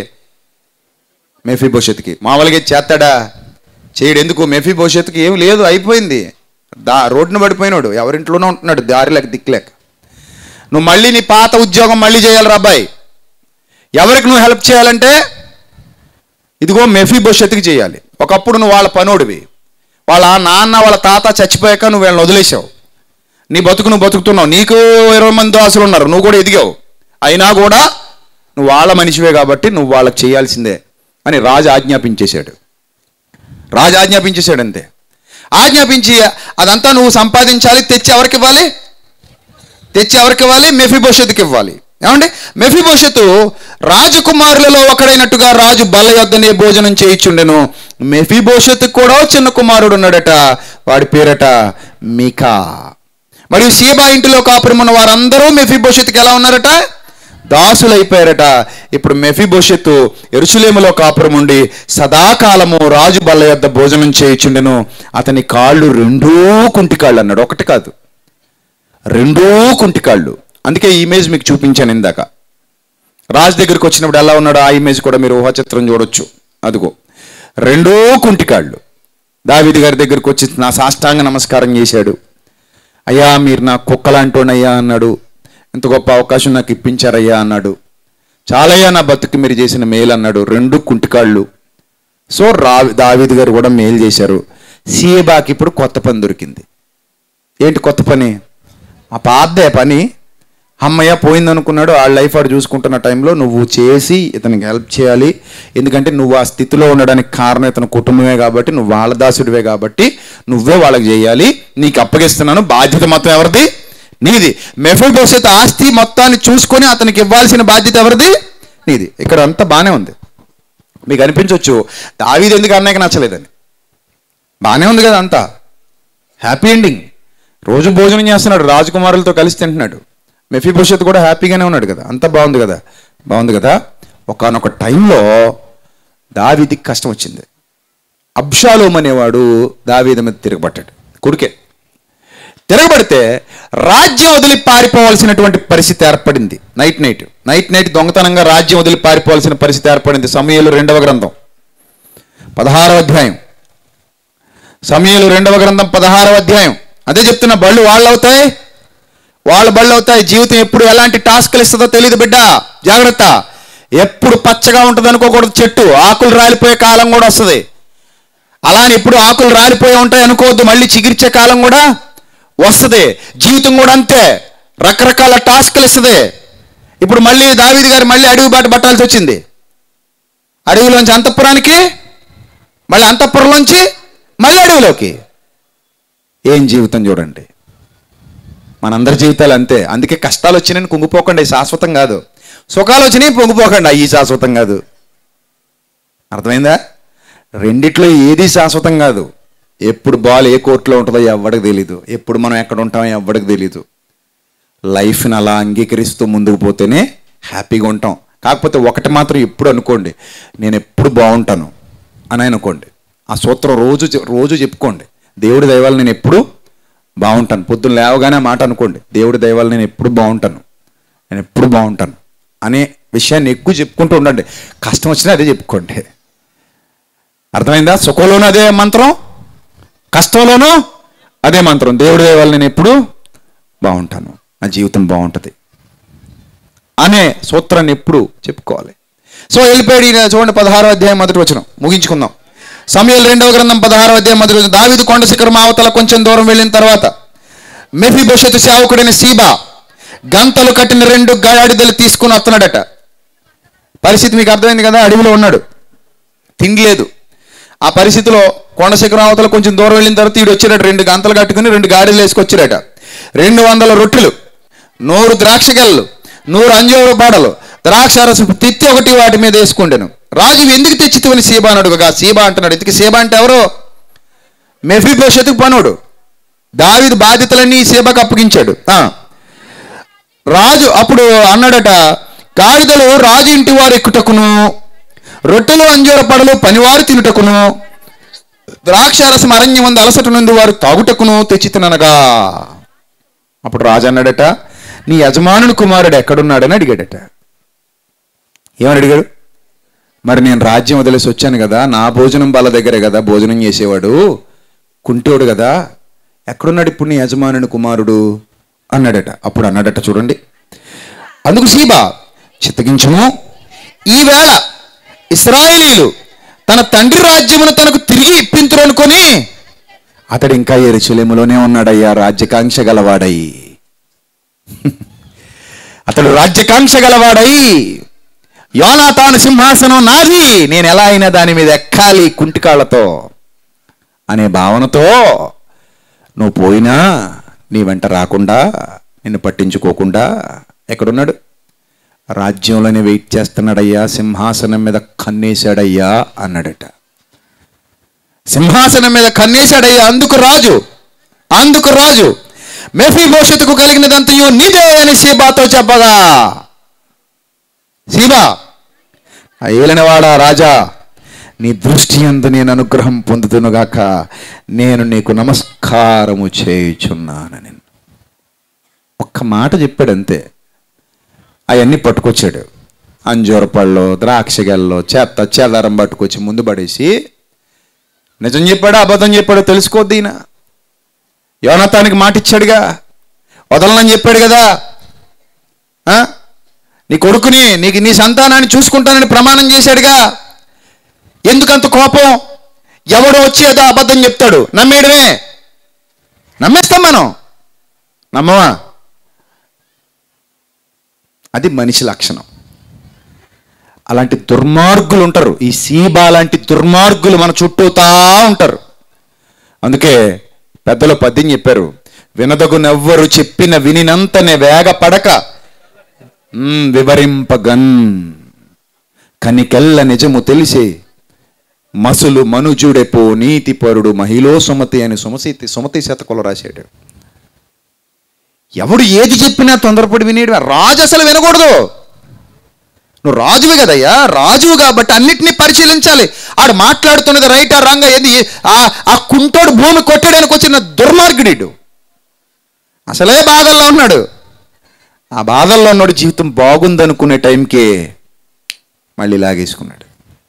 మెఫీ భవిష్యత్తుకి మామూలుగా ఇది చేస్తాడా చేయడు ఎందుకు మెఫీ భవిష్యత్తుకి ఏం లేదు అయిపోయింది దా రోడ్డున పడిపోయినాడు ఎవరింట్లోనో ఉంటున్నాడు దారిలేక దిక్కులేక నువ్వు మళ్ళీ నీ పాత ఉద్యోగం మళ్ళీ చేయాలి రాబాయ్ ఎవరికి నువ్వు హెల్ప్ చేయాలంటే ఇదిగో మెఫీ భవిష్యత్తుకి చేయాలి ఒకప్పుడు నువ్వు వాళ్ళ పనోడివి వాళ్ళ నాన్న వాళ్ళ తాత చచ్చిపోయాక నువ్వు వీళ్ళని వదిలేసావు నీ బతుకు నువ్వు బతుకుతున్నావు నీకు ఇరవై మంది దాసులు ఉన్నారు నువ్వు కూడా ఎదిగావు అయినా కూడా నువ్వు వాళ్ళ మనిషివే కాబట్టి నువ్వు వాళ్ళకి చేయాల్సిందే అని రాజు ఆజ్ఞాపించేశాడు రాజు ఆజ్ఞాపించేశాడు అంతే ఆజ్ఞాపించి అదంతా నువ్వు సంపాదించాలి తెచ్చి ఎవరికి ఇవ్వాలి తెచ్చి ఎవరికి ఇవ్వాలి మెఫీ భవిష్యత్తుకి ఇవ్వాలి ఏమండి మెఫీ భవిష్యత్తు రాజకుమారులలో ఒకడైనట్టుగా రాజు బల్ల యొద్దనే భోజనం చేయిచుండెను మెఫీ భవిష్యత్తుకు కూడా ఓ చిన్న కుమారుడు ఉన్నాడట వాడి పేరట మీకా మరియు సీబా ఇంటిలో కాపురమున్న వారందరూ మెఫీ భవిష్యత్తుకి ఎలా ఉన్నారట దాసులు అయిపోయారట ఇప్పుడు మెఫీ భవిష్యత్తు ఎరుసలేములో కాపురం ఉండి సదాకాలము రాజు బల్ల యొద్ద భోజనం చేయిచుండెను అతని కాళ్ళు రెండూ కుంటి కాళ్ళు అన్నాడు ఒకటి కాదు రెండూ కుంటికాళ్ళు అందుకే ఈ ఇమేజ్ మీకు చూపించాను ఇందాక రాజు దగ్గరికి వచ్చినప్పుడు ఎలా ఉన్నాడో ఆ ఇమేజ్ కూడా మీరు ఊహాచిత్రం చూడొచ్చు అదిగో రెండూ కుంటికాళ్ళు దావిది గారి దగ్గరికి వచ్చి నా సాష్టాంగ నమస్కారం చేశాడు అయ్యా మీరు నా కుక్కలాంటోనయ్యా అన్నాడు ఇంత గొప్ప అవకాశం నాకు ఇప్పించారయ్యా అన్నాడు చాలయ్యా నా బతుకు మీరు చేసిన మేలు అన్నాడు రెండు కుంటికాళ్ళు సో రా దావిది గారు కూడా మేలు చేశారు సీబాకి ఇప్పుడు కొత్త పని దొరికింది ఏంటి కొత్త పని మా పాదే పని అమ్మయ్య పోయింది అనుకున్నాడు ఆ లైఫ్ ఆడు చూసుకుంటున్న టైంలో నువ్వు చేసి ఇతనికి హెల్ప్ చేయాలి ఎందుకంటే నువ్వు ఆ స్థితిలో ఉండడానికి కారణం ఇతని కుటుంబమే కాబట్టి నువ్వు వాళ్ళ దాసుడివే కాబట్టి నువ్వే వాళ్ళకి చేయాలి నీకు అప్పగిస్తున్నాను బాధ్యత మొత్తం ఎవరిది నీది మెఫల్ భవిష్యత్ ఆస్తి మొత్తాన్ని చూసుకొని అతనికి ఇవ్వాల్సిన బాధ్యత ఎవరిది నీది ఇక్కడ అంతా బాగానే ఉంది మీకు అనిపించవచ్చు దావీది ఎందుకు అన్నయ్యకి నచ్చలేదని బాగానే ఉంది కదా అంతా హ్యాపీ ఎండింగ్ రోజు భోజనం చేస్తున్నాడు రాజకుమారులతో కలిసి తింటున్నాడు మెఫీ భవిష్యత్తు కూడా హ్యాపీగానే ఉన్నాడు కదా అంతా బాగుంది కదా బాగుంది కదా ఒకనొక టైంలో దావీదికి కష్టం వచ్చింది అబ్షాలోం అనేవాడు దావీది మీద తిరగబట్టాడు కొడుకే తిరగబడితే రాజ్యం వదిలి పారిపోవాల్సినటువంటి పరిస్థితి ఏర్పడింది నైట్ నైట్ నైట్ నైట్ దొంగతనంగా రాజ్యం వదిలి పారిపోవాల్సిన పరిస్థితి ఏర్పడింది సమయంలో రెండవ గ్రంథం పదహారవ అధ్యాయం సమయంలో రెండవ గ్రంథం పదహారవ అధ్యాయం అదే చెప్తున్న బళ్ళు వాళ్ళు అవుతాయి వాళ్ళ బళ్ళు అవుతాయి జీవితం ఎప్పుడు ఎలాంటి టాస్క్లు ఇస్తుందో తెలియదు బిడ్డ జాగ్రత్త ఎప్పుడు పచ్చగా ఉంటుంది అనుకోకూడదు చెట్టు ఆకులు రాలిపోయే కాలం కూడా వస్తుంది అలానే ఎప్పుడు ఆకులు రాలిపోయి ఉంటాయి అనుకోవద్దు మళ్ళీ చిగిర్చే కాలం కూడా వస్తుంది జీవితం కూడా అంతే రకరకాల టాస్క్లు ఇస్తుంది ఇప్పుడు మళ్ళీ దావీది గారు మళ్ళీ అడవి బాట పట్టాల్సి వచ్చింది అడవిలోంచి అంతఃపురానికి మళ్ళీ అంతఃపురంలోంచి మళ్ళీ అడవిలోకి ఏం జీవితం చూడండి మనందరి జీవితాలు అంతే అందుకే కష్టాలు వచ్చినాయని కుంగిపోకండి అవి శాశ్వతం కాదు సుఖాలు వచ్చినాయి పొంగిపోకండి అవి శాశ్వతం కాదు అర్థమైందా రెండిట్లో ఏది శాశ్వతం కాదు ఎప్పుడు బాల్ ఏ కోర్టులో ఉంటుందో ఎవడికి తెలీదు ఎప్పుడు మనం ఎక్కడ ఉంటామో ఎవడికి తెలీదు లైఫ్ని అలా అంగీకరిస్తూ ముందుకు పోతేనే హ్యాపీగా ఉంటాం కాకపోతే ఒకటి మాత్రం ఎప్పుడు అనుకోండి నేను ఎప్పుడు బాగుంటాను అని అనుకోండి ఆ సూత్రం రోజు చె- రోజు చెప్పుకోండి దేవుడి దయవాళ్ళు నేను ఎప్పుడు బాగుంటాను పొద్దున్న లేవగానే ఆ మాట అనుకోండి దేవుడి దయవాళ్ళు నేను ఎప్పుడు బాగుంటాను నేను ఎప్పుడు బాగుంటాను అనే విషయాన్ని ఎక్కువ చెప్పుకుంటూ ఉండండి కష్టం వచ్చినా అదే చెప్పుకోండి అర్థమైందా సుఖంలోనూ అదే మంత్రం కష్టంలోనూ అదే మంత్రం దేవుడి దయవాళ్ళు నేను ఎప్పుడు బాగుంటాను నా జీవితం బాగుంటుంది అనే సూత్రాన్ని ఎప్పుడు చెప్పుకోవాలి సో వెళ్ళిపోయాడు ఈయన చూడండి పదహారో అధ్యాయం మొదటి వచనం ముగించుకుందాం సమయాలు రెండవ గ్రంథం పదహారో అధ్యాయం మొదటి వచనం దావిదు కొండ శిఖరం అవతల కొంచెం దూరం వెళ్ళిన తర్వాత మెఫీ భవిష్యత్తు సేవకుడైన సీబా గంతలు కట్టిన రెండు గాడిదలు తీసుకుని వస్తున్నాడట పరిస్థితి మీకు అర్థమైంది కదా అడవిలో ఉన్నాడు తిండి లేదు ఆ పరిస్థితిలో కొండ శిఖరం అవతల కొంచెం దూరం వెళ్ళిన తర్వాత ఈడు వచ్చాడట రెండు గంతలు కట్టుకుని రెండు గాడిలు వేసుకొచ్చాడట రెండు వందల రొట్టెలు నూరు ద్రాక్ష గెలలు నూరు అంజూర బాడలు ద్రాక్ష రసపు తిత్తి ఒకటి వాటి మీద వేసుకుండాను రాజు ఇవి ఎందుకు తెచ్చితివని సీబా అని అడుగుగా సీబా అంటున్నాడు ఇంతకీ సీబా అంటే ఎవరు మెఫీ భవిష్యత్తుకు పనుడు దావిది బాధ్యతలన్నీ సీబాకు అప్పగించాడు ఆ. రాజు అప్పుడు అన్నాడట గాడిదలు రాజు ఇంటి వారు ఎక్కుటకును రొట్టెలు అంజూర పడలు పనివారు తినుటకును ద్రాక్షారసం అరణ్యం మంది అలసట నుండి వారు తాగుటకును తెచ్చితిననగా అప్పుడు రాజు అన్నాడట నీ యజమానుని కుమారుడు ఎక్కడున్నాడని అడిగాడట ఏమని అడిగాడు మరి నేను రాజ్యం వదిలేసి వచ్చాను కదా నా భోజనం వాళ్ళ దగ్గరే కదా భోజనం చేసేవాడు కుంటోడు కదా ఎక్కడున్నాడు ఇప్పుడు నీ యజమానుని కుమారుడు అన్నాడట అప్పుడు అన్నాడట చూడండి అందుకు సీబా చిత్తగించము ఈవేళ ఇస్రాయేలీలు తన తండ్రి రాజ్యమును తనకు తిరిగి ఇప్పింతురు అనుకొని అతడు ఇంకా ఎరుచలేములోనే ఉన్నాడయ్యా రాజ్యకాంక్ష గలవాడై అతడు రాజ్యకాంక్ష గలవాడై యోనాతాను సింహాసనం నాది నేను ఎలా అయినా దాని మీద ఎక్కాలి కుంటికాళ్లతో అనే భావనతో నువ్వు పోయినా నీ వెంట రాకుండా నిన్ను పట్టించుకోకుండా ఎక్కడున్నాడు రాజ్యంలోనే వెయిట్ చేస్తున్నాడయ్యా సింహాసనం మీద కన్నేశాడయ్యా అన్నాడట సింహాసనం మీద కన్నేశాడయ్యా అందుకు రాజు అందుకు రాజు మెఫీ భవిష్యత్తుకు కలిగినదంతయు నీదే అని సీబాతో చెప్పగా సీబా ఆ ఏలినవాడా రాజా నీ దృష్టి అందు నేను అనుగ్రహం పొందుతునుగాక నేను నీకు నమస్కారము చేయుచున్నానని ఒక్క మాట చెప్పాడు అంతే అవన్నీ పట్టుకొచ్చాడు అంజూర పళ్ళు ద్రాక్షగల్లో చెత్త చెదారం పట్టుకొచ్చి ముందు పడేసి నిజం చెప్పాడా అబద్ధం చెప్పాడో తెలుసుకోద్ది ఈయన యోనతానికి మాట ఇచ్చాడుగా వదలనని చెప్పాడు కదా ఆ? నీ కొడుకుని నీకు నీ సంతానాన్ని చూసుకుంటానని ప్రమాణం చేశాడుగా ఎందుకంత కోపం ఎవడో వచ్చి ఏదో అబద్ధం చెప్తాడు నమ్మేయడమే నమ్మేస్తాం మనం నమ్మవా అది మనిషి లక్షణం అలాంటి దుర్మార్గులు ఉంటారు ఈ సీబా లాంటి దుర్మార్గులు మన చుట్టూతా ఉంటారు అందుకే పెద్దలు పద్యం చెప్పారు వినదగునెవ్వరు చెప్పిన వినినంతనే వేగపడక మ్, వివరింపగన్ కనికెల్ల నిజము తెలిసే మసులు మనుజుడెపో నీతిపరుడు మహిళో సుమతి అని సుమతి సుమతి శతకులు రాశాడు ఎవడు ఏది చెప్పినా తొందరపడి వినేడు రాజు అసలు వినకూడదు నువ్వు రాజువి కదయ్యా రాజువు కాబట్టి అన్నిటినీ పరిశీలించాలి ఆడు మాట్లాడుతున్నది రైటా రాంగ్ ఏది ఆ ఆ కుంటోడు భూమి కొట్టడానికి వచ్చిన దుర్మార్గుడు అసలే బాధల్లో ఉన్నాడు ఆ బాధల్లో ఉన్నాడు జీవితం బాగుందనుకునే టైంకి మళ్ళీ లాగేసుకున్నాడు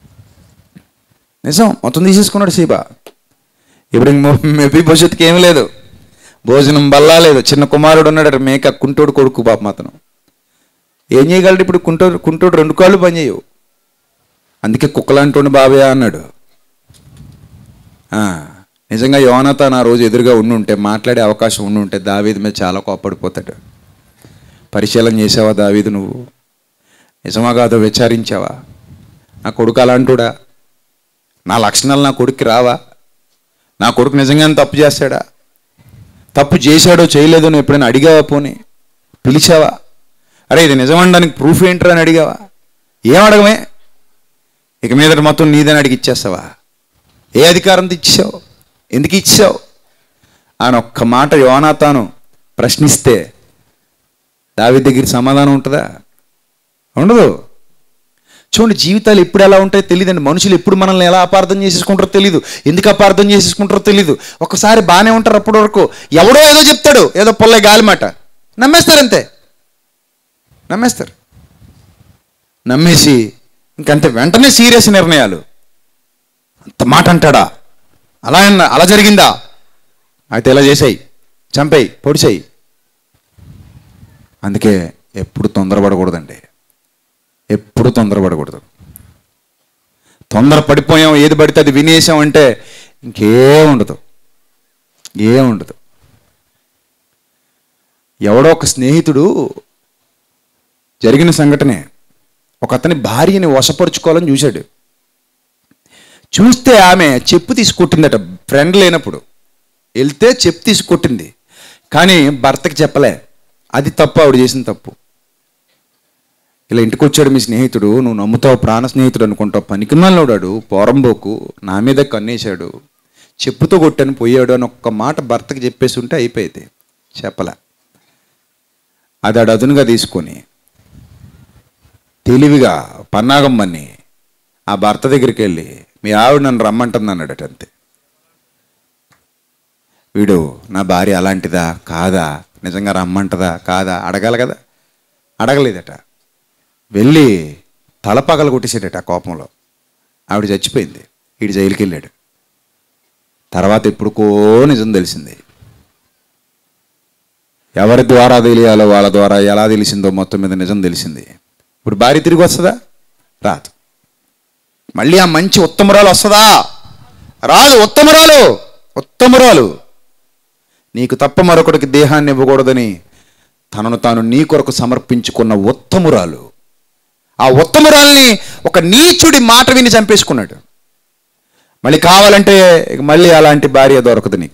నిజం మొత్తం తీసేసుకున్నాడు సీబా ఇప్పుడు మెపి భవిష్యత్తుకి ఏమీ లేదు భోజనం బల్లా లేదు చిన్న కుమారుడు ఉన్నాడు మేక కుంటోడు కొడుకు పాపం అతను ఏం చేయగలడు ఇప్పుడు కుంటోడు కుంటోడు రెండు కాళ్ళు పనిచేయవు అందుకే కుక్కలాంటి బాబయ్య అన్నాడు ఆ, నిజంగా యోనత నా రోజు ఎదురుగా ఉండి ఉంటే మాట్లాడే అవకాశం ఉండి ఉంటే దావీది మీద చాలా కోప్పడిపోతాడు పరిశీలన చేసావా దావీదు నువ్వు నిజమా కాదో విచారించావా నా కొడుకు అలాంటుడా నా లక్షణాలు నా కొడుక్కి రావా నా కొడుకు నిజంగానే తప్పు చేస్తాడా తప్పు చేశాడో చేయలేదో నువ్వు ఎప్పుడైనా అడిగావా పోనీ పిలిచావా అరే ఇది నిజమనడానికి ప్రూఫ్ ఏంట్రా అని అడిగావా ఏం అడగమే ఇక మీద మొత్తం నీదని అడిగి ఇచ్చేస్తావా ఏ అధికారంతో ఇచ్చావు ఎందుకు ఇచ్చావు ఆయన ఒక్క మాట యోనాతాను ప్రశ్నిస్తే దావి దగ్గర సమాధానం ఉంటుందా ఉండదు చూడండి జీవితాలు ఎప్పుడు ఎలా ఉంటాయో తెలియదండి మనుషులు ఎప్పుడు మనల్ని ఎలా అపార్థం చేసేసుకుంటారో తెలియదు ఎందుకు అపార్థం చేసేసుకుంటారో తెలియదు ఒకసారి బాగానే ఉంటారు అప్పటి వరకు ఎవడో ఏదో చెప్తాడు ఏదో పొల్లే గాలి మాట నమ్మేస్తారు అంతే నమ్మేస్తారు నమ్మేసి ఇంకంతే వెంటనే సీరియస్ నిర్ణయాలు అంత మాట అంటాడా అలా అన్న అలా జరిగిందా అయితే ఇలా చేసాయి చంపేయి పొడిచేయి అందుకే ఎప్పుడు తొందరపడకూడదండి ఎప్పుడు తొందరపడకూడదు తొందర పడిపోయాం ఏది పడితే అది వినేసాం అంటే ఇంకేం ఉండదు ఏం ఉండదు ఎవడో ఒక స్నేహితుడు జరిగిన సంఘటనే ఒక అతని భార్యని వశపరుచుకోవాలని చూశాడు చూస్తే ఆమె చెప్పు తీసి కొట్టిందట ఫ్రెండ్ లేనప్పుడు వెళ్తే చెప్పు తీసి కొట్టింది కానీ భర్తకి చెప్పలే అది తప్పు ఆవిడ చేసిన తప్పు ఇలా ఇంటికి వచ్చాడు మీ స్నేహితుడు నువ్వు నమ్ముతావు ప్రాణ స్నేహితుడు అనుకుంటావు పనికిమాలోడాడు పోరంబోకు నా మీద కన్నేశాడు చెప్పుతో కొట్టాను పోయాడు అని ఒక్క మాట భర్తకి చెప్పేసి ఉంటే అయిపోయేది చెప్పలే అది ఆడు అదునుగా తీసుకొని తెలివిగా పన్నాగమ్మని ఆ భర్త దగ్గరికి వెళ్ళి మీ ఆవిడ నన్ను రమ్మంటుంది అన్నాడట అంతే వీడు నా భార్య అలాంటిదా కాదా నిజంగా రమ్మంటదా కాదా అడగాలి కదా అడగలేదట వెళ్ళి తల పగల కొట్టేసాడట ఆ కోపంలో ఆవిడ చచ్చిపోయింది వీడు జైలుకి వెళ్ళాడు తర్వాత ఎప్పుడుకో నిజం తెలిసింది ఎవరి ద్వారా తెలియాలో వాళ్ళ ద్వారా ఎలా తెలిసిందో మొత్తం మీద నిజం తెలిసింది ఇప్పుడు భార్య తిరిగి వస్తుందా రాదు మళ్ళీ ఆ మంచి ఉత్తమురాలు వస్తుందా రాదు ఉత్తమురాలు ఉత్తమురాలు నీకు తప్ప మరొకడికి దేహాన్ని ఇవ్వకూడదని తనను తాను నీ కొరకు సమర్పించుకున్న ఉత్తమురాలు ఆ ఉత్తమురాల్ని ఒక నీచుడి మాట విని చంపేసుకున్నాడు మళ్ళీ కావాలంటే ఇక మళ్ళీ అలాంటి భార్య దొరకదు నీకు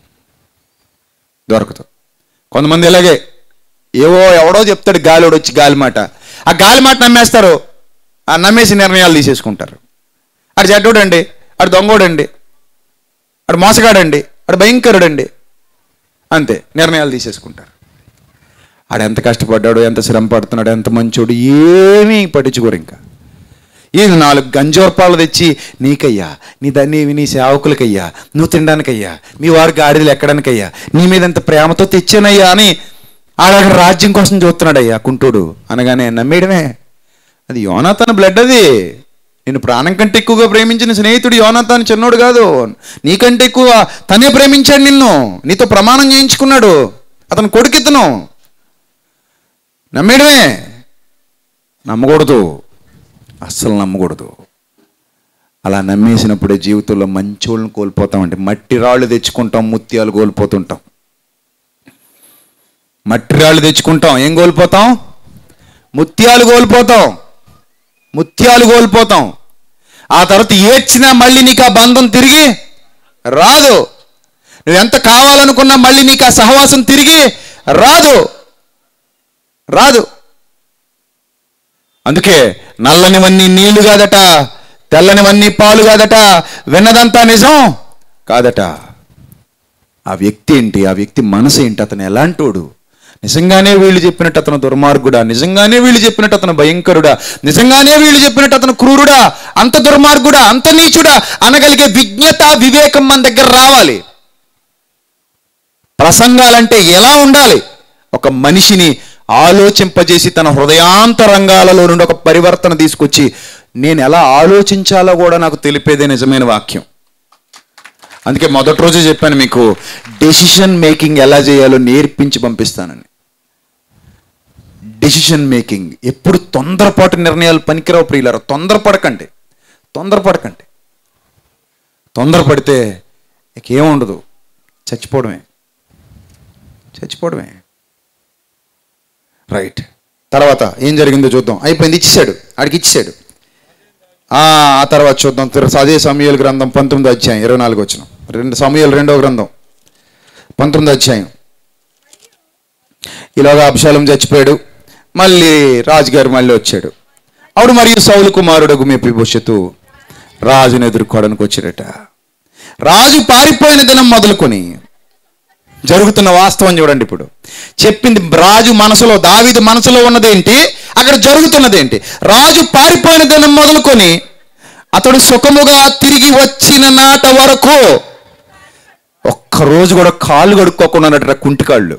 దొరకదు కొంతమంది ఇలాగే ఏవో ఎవడో చెప్తాడు గాలివాడు వచ్చి గాలి మాట ఆ గాలి మాట నమ్మేస్తారు ఆ నమ్మేసి నిర్ణయాలు తీసేసుకుంటారు ఆడు చెడ్డోడండి ఆడు దొంగోడండి ఆడు మోసగాడండి ఆడు భయంకరుడండి అంతే నిర్ణయాలు తీసేసుకుంటారు ఆడు ఎంత కష్టపడ్డాడు ఎంత శ్రమ పడుతున్నాడు ఎంత మంచోడు ఏమీ పట్టించుకోరు ఇంకా ఈ నాలుగు గంజోర్పాలు తెచ్చి నీకయ్యా నీ దాన్ని నీ సేవకులకయ్యా నువ్వు తినడానికయ్యా మీ వారి గాడిదలు ఎక్కడానికయ్యా నీ మీద ఎంత ప్రేమతో తెచ్చానయ్యా అని ఆడక్కడ రాజ్యం కోసం చూస్తున్నాడయ్యా కుంటోడు అనగానే నమ్మేయడమే అది యోనాతన బ్లడ్ అది నేను ప్రాణం కంటే ఎక్కువగా ప్రేమించిన స్నేహితుడు యోనాతాను చిన్నోడు కాదు నీకంటే ఎక్కువ తనే ప్రేమించాడు నిన్ను నీతో ప్రమాణం చేయించుకున్నాడు అతను కొడుకితను నమ్మేయడమే నమ్మకూడదు అస్సలు నమ్మకూడదు అలా నమ్మేసినప్పుడే జీవితంలో మంచోళ్ళని కోల్పోతామండి మట్టి రాళ్ళు తెచ్చుకుంటాం ముత్యాలు కోల్పోతుంటాం మట్టి రాళ్ళు తెచ్చుకుంటాం ఏం కోల్పోతాం ముత్యాలు కోల్పోతాం ముత్యాలు కోల్పోతాం ఆ తర్వాత ఏడ్చినా మళ్ళీ నీకు ఆ బంధం తిరిగి రాదు నువ్వెంత కావాలనుకున్నా మళ్ళీ నీకు ఆ సహవాసం తిరిగి రాదు రాదు అందుకే నల్లనివన్నీ నీళ్లు కాదట తెల్లనివన్నీ పాలు కాదట విన్నదంతా నిజం కాదట ఆ వ్యక్తి ఏంటి ఆ వ్యక్తి మనసు ఏంటి అతను ఎలాంటోడు నిజంగానే వీళ్ళు చెప్పినట్టు అతను దుర్మార్గుడా నిజంగానే వీళ్ళు చెప్పినట్టు అతను భయంకరుడా నిజంగానే వీళ్ళు చెప్పినట్టు అతను క్రూరుడా అంత దుర్మార్గుడా అంత నీచుడా అనగలిగే విజ్ఞత వివేకం మన దగ్గర రావాలి ప్రసంగాలంటే ఎలా ఉండాలి ఒక మనిషిని ఆలోచింపజేసి తన హృదయాంతరంగాలలో నుండి ఒక పరివర్తన తీసుకొచ్చి నేను ఎలా ఆలోచించాలో కూడా నాకు తెలిపేదే నిజమైన వాక్యం అందుకే మొదటి రోజే చెప్పాను మీకు డెసిషన్ మేకింగ్ ఎలా చేయాలో నేర్పించి పంపిస్తానని డెసిషన్ మేకింగ్ ఎప్పుడు తొందరపాటు నిర్ణయాలు పనికిరావు ప్రియులారా తొందరపడకండి తొందరపడకండి తొందరపడితే ఇంకేముండదు చచ్చిపోవడమే చచ్చిపోవడమే రైట్ తర్వాత ఏం జరిగిందో చూద్దాం అయిపోయింది ఇచ్చేసాడు ఆడికి ఇచ్చేసాడు ఆ ఆ తర్వాత చూద్దాం తిర- అదే సమయాల గ్రంథం పంతొమ్మిది అధ్యాయం ఇరవై నాలుగు వచ్చిన రెండు సమయాలు రెండవ గ్రంథం పంతొమ్మిది అధ్యాయం ఇలాగా అభిషాలం చచ్చిపోయాడు మళ్ళీ రాజుగారు మళ్ళీ వచ్చాడు అప్పుడు మరియు సౌలు కుమారుడు మెప్పిభవిష్యత్తు రాజును ఎదుర్కోవడానికి వచ్చాడట రాజు పారిపోయిన దినం మొదలుకొని జరుగుతున్న వాస్తవం చూడండి ఇప్పుడు చెప్పింది రాజు మనసులో దావీదు మనసులో ఉన్నదేంటి అక్కడ జరుగుతున్నదేంటి రాజు పారిపోయిన దినం మొదలుకొని అతడు సుఖముగా తిరిగి వచ్చిన నాట వరకు ఒక్కరోజు కూడా కాళ్ళు కడుక్కోకుండా ఉన్నట కుంటికాళ్ళు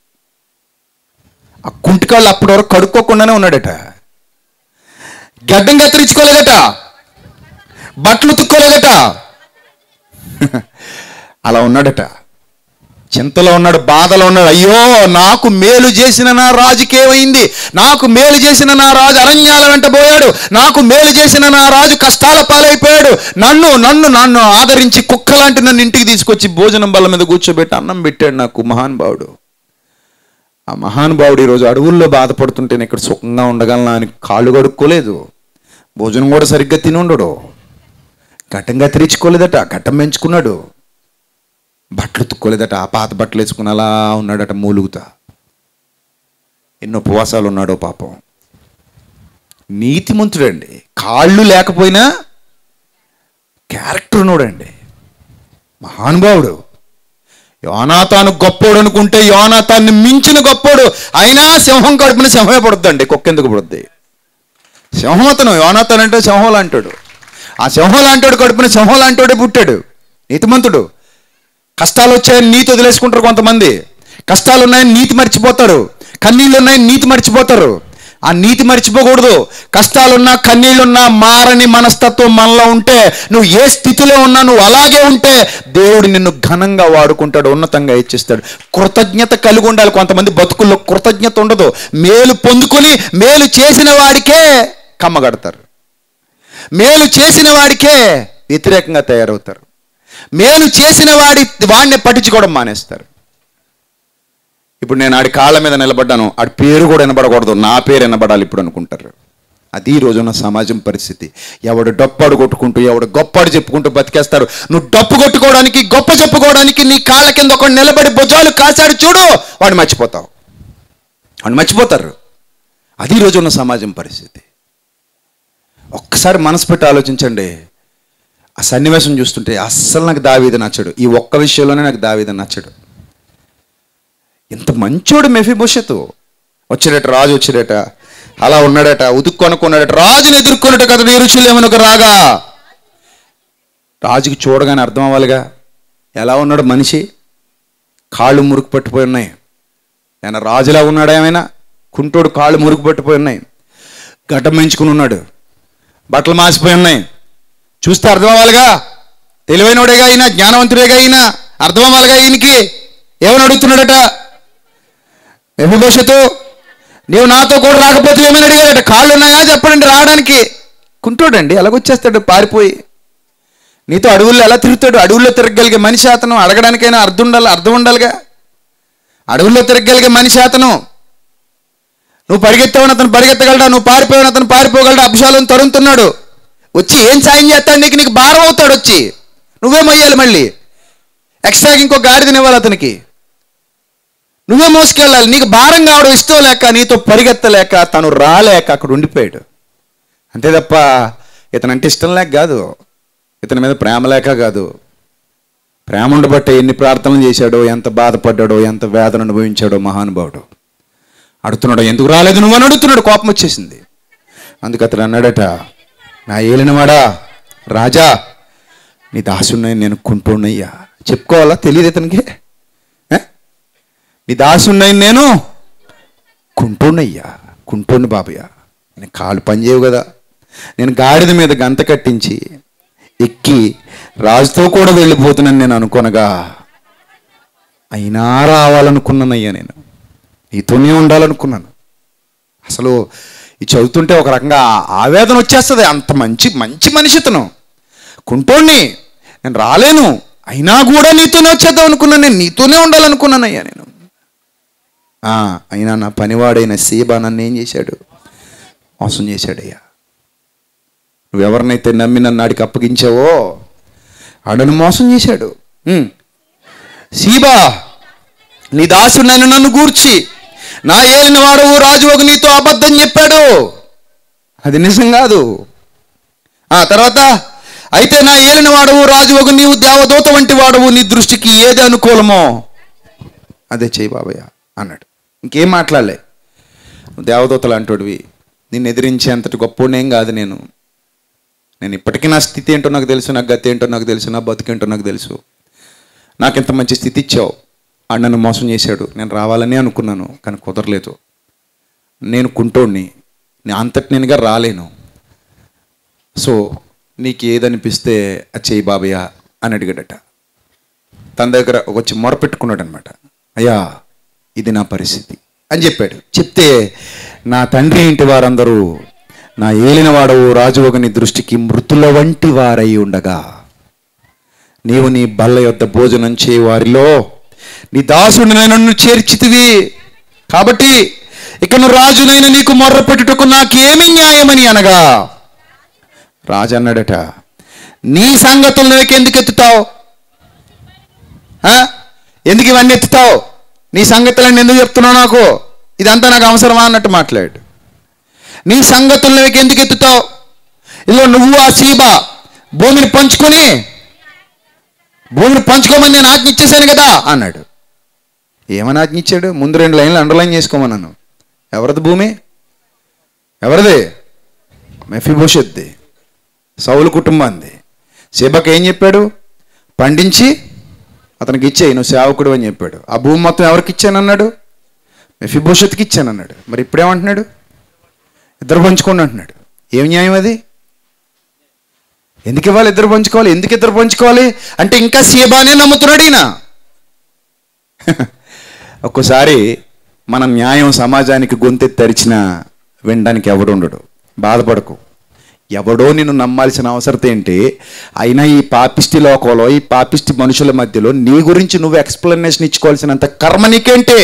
ఆ కుంటికాళ్ళు అప్పటి వరకు కడుక్కోకుండానే ఉన్నాడట గడ్డం కత్తిరించుకోలేదట బట్టలు ఉతుక్కోలేదట అలా ఉన్నాడట చింతలో ఉన్నాడు బాధలో ఉన్నాడు అయ్యో నాకు మేలు చేసిన నా రాజుకేమైంది నాకు మేలు చేసిన నా రాజు అరణ్యాల వెంట పోయాడు నాకు మేలు చేసిన నా రాజు కష్టాల పాలైపోయాడు నన్ను నన్ను నన్ను ఆదరించి కుక్కలాంటి నన్ను ఇంటికి తీసుకొచ్చి భోజనం బల్ల మీద కూర్చోబెట్టి అన్నం పెట్టాడు నాకు మహానుభావుడు ఆ మహానుభావుడు ఈరోజు అడవుల్లో బాధపడుతుంటే నేను ఇక్కడ సుఖంగా ఉండగలనా అని కాళ్ళు కడుక్కోలేదు భోజనం కూడా సరిగ్గా తిని ఉండడు ఘటంగా తెరుచుకోలేదట ఘట్టం పెంచుకున్నాడు బట్టలు ఉతుక్కోలేదట ఆ పాత బట్టలు వేసుకుని అలా ఉన్నాడట మూలుగుతా ఎన్నో ఉపవాసాలు ఉన్నాడో పాపం నీతిమంతుడండి కాళ్ళు లేకపోయినా క్యారెక్టర్ ఉన్నాడండి మహానుభావుడు యోనాతాను గొప్పోడు అనుకుంటే యోనాతాన్ని మించిన గొప్పోడు అయినా సింహం కడుపున సింహమే పడుద్దండి కుక్కెందుకు పడుద్ది సింహం అతను యోనాతాన్ అంటే సింహం లాంటాడు ఆ సింహం లాంటాడు కడుపున సింహం లాంటాడే పుట్టాడు నీతిమంతుడు కష్టాలు వచ్చాయని నీతి వదిలేసుకుంటారు కొంతమంది కష్టాలు ఉన్నాయని నీతి మర్చిపోతారు కన్నీళ్ళు ఉన్నాయని నీతి మర్చిపోతారు ఆ నీతి మర్చిపోకూడదు కష్టాలున్నా కన్నీళ్ళున్నా మారని మనస్తత్వం మనలో ఉంటే నువ్వు ఏ స్థితిలో ఉన్నా నువ్వు అలాగే ఉంటే దేవుడు నిన్ను ఘనంగా వాడుకుంటాడు ఉన్నతంగా ఇచ్చిస్తాడు కృతజ్ఞత కలిగి ఉండాలి కొంతమంది బతుకుల్లో కృతజ్ఞత ఉండదు మేలు పొందుకొని మేలు చేసిన వాడికే కమ్మగడతారు మేలు చేసిన వాడికే వ్యతిరేకంగా తయారవుతారు మేలు చేసిన వాడి వాడిని పట్టించుకోవడం మానేస్తారు ఇప్పుడు నేను ఆడి కాళ్ళ మీద నిలబడ్డాను ఆడి పేరు కూడా వినబడకూడదు నా పేరు వినబడాలి ఇప్పుడు అనుకుంటారు అది ఈ రోజున్న సమాజం పరిస్థితి ఎవడు డప్పాడు కొట్టుకుంటూ ఎవడు గొప్పాడు చెప్పుకుంటూ బతికేస్తారు నువ్వు డప్పు కొట్టుకోవడానికి గొప్ప చెప్పుకోవడానికి నీ కాళ్ళ కింద ఒకడు నిలబడి భుజాలు కాశాడు చూడు వాడు మర్చిపోతావు వాడు మర్చిపోతారు అది ఈ రోజున్న సమాజం పరిస్థితి ఒక్కసారి మనసు పెట్టి ఆలోచించండి ఆ సన్నివేశం చూస్తుంటే అస్సలు నాకు దావీద నచ్చడు ఈ ఒక్క విషయంలోనే నాకు దావీద నచ్చడు ఇంత మంచోడు మెఫిభవిష్యత్తు వచ్చాడట రాజు వచ్చాడట అలా ఉన్నాడట ఉదుక్కొనుకున్నాడట రాజుని ఎదుర్కొన్నట కదా నీరుచులేమని ఒక రాగా రాజుకి చూడగానే అర్థం అవ్వాలిగా ఎలా ఉన్నాడు మనిషి కాళ్ళు మురుకు పట్టిపోయి ఉన్నాయి ఆయన రాజులా ఉన్నాడా ఏమైనా కుంటోడు కాళ్ళు మురుకు పట్టిపోయి ఉన్నాయి గడ్డం పెంచుకుని ఉన్నాడు బట్టలు మాసిపోయి ఉన్నాయి చూస్తే అర్థం అవ్వాలిగా తెలివైనోడేగా అయినా జ్ఞానవంతుడేగా అయినా అర్థం అవ్వాలిగా ఈయనకి ఏమని అడుగుతున్నాడట భవిష్యత్తు నీవు నాతో కూడా రాకపోతే ఏమని అడిగాడట కాళ్ళు ఉన్నాయా చెప్పండి రావడానికి కుంటోడండి ఎలాగొచ్చేస్తాడు పారిపోయి నీతో అడవుల్లో ఎలా తిరుగుతాడు అడవుల్లో తిరగగలిగే మనిషి అతను అడగడానికైనా అర్థం ఉండాలి అర్థం ఉండాలిగా అడవుల్లో తిరగగలిగే మనిషి అతను నువ్వు పరిగెత్తావని అతను పరిగెత్తగలడా నువ్వు పారిపోయావని అతను పారిపోగలడా అభిషాలను తరుముతున్నాడు వచ్చి ఏం సాయం చేస్తాడు నీకు నీకు భారం అవుతాడు వచ్చి నువ్వే మొయ్యాలి మళ్ళీ ఎక్స్ట్రాగా ఇంకో గాడిదనివ్వాలి అతనికి నువ్వే మోసుకెళ్ళాలి నీకు భారం కావడం ఇష్టం లేక నీతో పరిగెత్తలేక తను రాలేక అక్కడ ఉండిపోయాడు అంతే తప్ప ఇతనంటే ఇష్టం లేక కాదు ఇతని మీద ప్రేమ లేక కాదు ప్రేమ ఉండబట్టే ఎన్ని ప్రార్థనలు చేశాడో ఎంత బాధపడ్డాడో ఎంత వేదన అనుభవించాడో మహానుభావుడు అడుగుతున్నాడు ఎందుకు రాలేదు నువ్వు అని అడుగుతున్నాడు కోపం వచ్చేసింది అందుకు అతడు అన్నాడట నా ఏలినవాడా రాజా నీ దాసున్నాయి నేను కుంటున్నయ్యా చెప్పుకోవాలా తెలియదు ఇతనికి ఏ? నీ దాసున్నాయి నేను కుంటున్నయ్యా కుంటున్న బాబయ్య నేను కాలు పనిచేయవు కదా నేను గాడిద మీద గంత కట్టించి ఎక్కి రాజుతో కూడా వెళ్ళిపోతున్నాను నేను అనుకోనగా అయినా రావాలనుకున్నానయ్యా నేను నీతోనే ఉండాలనుకున్నాను అసలు ఇది చదువుతుంటే ఒక రకంగా ఆవేదన వచ్చేస్తుంది అంత మంచి మంచి మనిషి ఇతను కుంటోణ్ణి నేను రాలేను అయినా కూడా నీతోనే వచ్చేద్దాం అనుకున్నాను నేను నీతోనే ఉండాలనుకున్నానయ్యా నేను ఆ, అయినా నా పనివాడైన సీబా నన్ను ఏం చేశాడు మోసం చేశాడయ్యా నువ్వెవరినైతే నమ్మి నన్ను ఆడికి అప్పగించావో ఆడను మోసం చేశాడు ఉమ్. సీబా నీ దాసుడైన నన్ను గూర్చి నా ఏలిన వాడు రాజు ఒక నీతో అబద్ధం చెప్పాడు అది నిజం కాదు ఆ తర్వాత అయితే నా ఏలిన వాడవు రాజు ఒక నీవు దేవదూత వంటి వాడవు నీ దృష్టికి ఏది అనుకూలమో అదే చెయ్యి బాబయ్య అన్నాడు ఇంకేం మాట్లాడలే నువ్వు దేవదూతలు అంటోడివి నిన్ను ఎదిరించేంతటి గొప్పోడేం కాదు నేను నేను ఇప్పటికీ నా స్థితి ఏంటో నాకు తెలుసు నా గతి ఏంటో నాకు తెలుసు నా బతుకేంటో నాకు తెలుసు నాకు ఇంత మంచి స్థితి ఇచ్చావు ఆడు నన్ను మోసం చేశాడు నేను రావాలని అనుకున్నాను కానీ కుదరలేదు నేను కుంటోడిని నేను అంతటి నేనుగా రాలేను సో నీకు ఏదనిపిస్తే అది చేయి బాబయ్య అని అడిగాడట తన దగ్గర వచ్చి మొరపెట్టుకున్నాడు అనమాట అయ్యా ఇది నా పరిస్థితి అని చెప్పాడు చెప్తే నా తండ్రి ఇంటి వారందరూ నా ఏలిన వాడవు రాజువగ నీ దృష్టికి మృతుల వంటి వారై ఉండగా నీవు నీ బల్ల యొద్ద భోజనం చేయ వారిలో నీ దాసుడిని నన్ను చేర్చితివి కాబట్టి ఇకను రాజునైన నీకు మొర్ర పెట్టుటకు నాకేమి న్యాయమని అనగా రాజు అన్నాడట నీ సంగతులు నువ్వు ఎందుకు ఎత్తుతావు ఆ? ఎందుకు ఇవన్నీ ఎత్తుతావు నీ సంగతులన్నీ ఎందుకు చెప్తున్నావు నాకు ఇదంతా నాకు అవసరమా అన్నట్టు మాట్లాడు నీ సంగతులు నువ్వు ఎందుకు ఎత్తుతావు ఇదిగో నువ్వు ఆ సీబా భూమిని పంచుకొని భూమిని పంచుకోమని నేను ఆజ్ఞ ఇచ్చేశాను కదా అన్నాడు ఏమని ఆజ్ఞ ఇచ్చాడు ముందు రెండు లైన్లు అండర్లైన్ చేసుకోమన్నాను ఎవరిది భూమి ఎవరిది మెఫిభూషత్ది సౌలు కుటుంబాంది సీబకి ఏం చెప్పాడు పండించి అతనికి ఇచ్చేయి నువ్వు సేవకుడు అని చెప్పాడు ఆ భూమి మొత్తం ఎవరికి ఇచ్చానన్నాడు మెఫిభూషత్కి ఇచ్చానన్నాడు మరి ఇప్పుడేమంటున్నాడు ఇద్దరు పంచుకోండి అంటున్నాడు ఏం న్యాయం అది ఎందుకు ఇవ్వాలి ఇద్దరు పంచుకోవాలి ఎందుకు ఇద్దరు పంచుకోవాలి అంటే ఇంకా సీబానే నమ్ముతున్నాడు ఈయన ఒక్కోసారి మన న్యాయం సమాజానికి గొంతెత్తి తెరిచినా వినడానికి ఎవడు ఉండడు బాధపడకు ఎవడో నిన్ను నమ్మాల్సిన అవసరం ఏంటి అయినా ఈ పాపిష్టి లోకంలో ఈ పాపిష్టి మనుషుల మధ్యలో నీ గురించి నువ్వు ఎక్స్ప్లెనేషన్ ఇచ్చుకోవాల్సినంత కర్మ నీకేంటి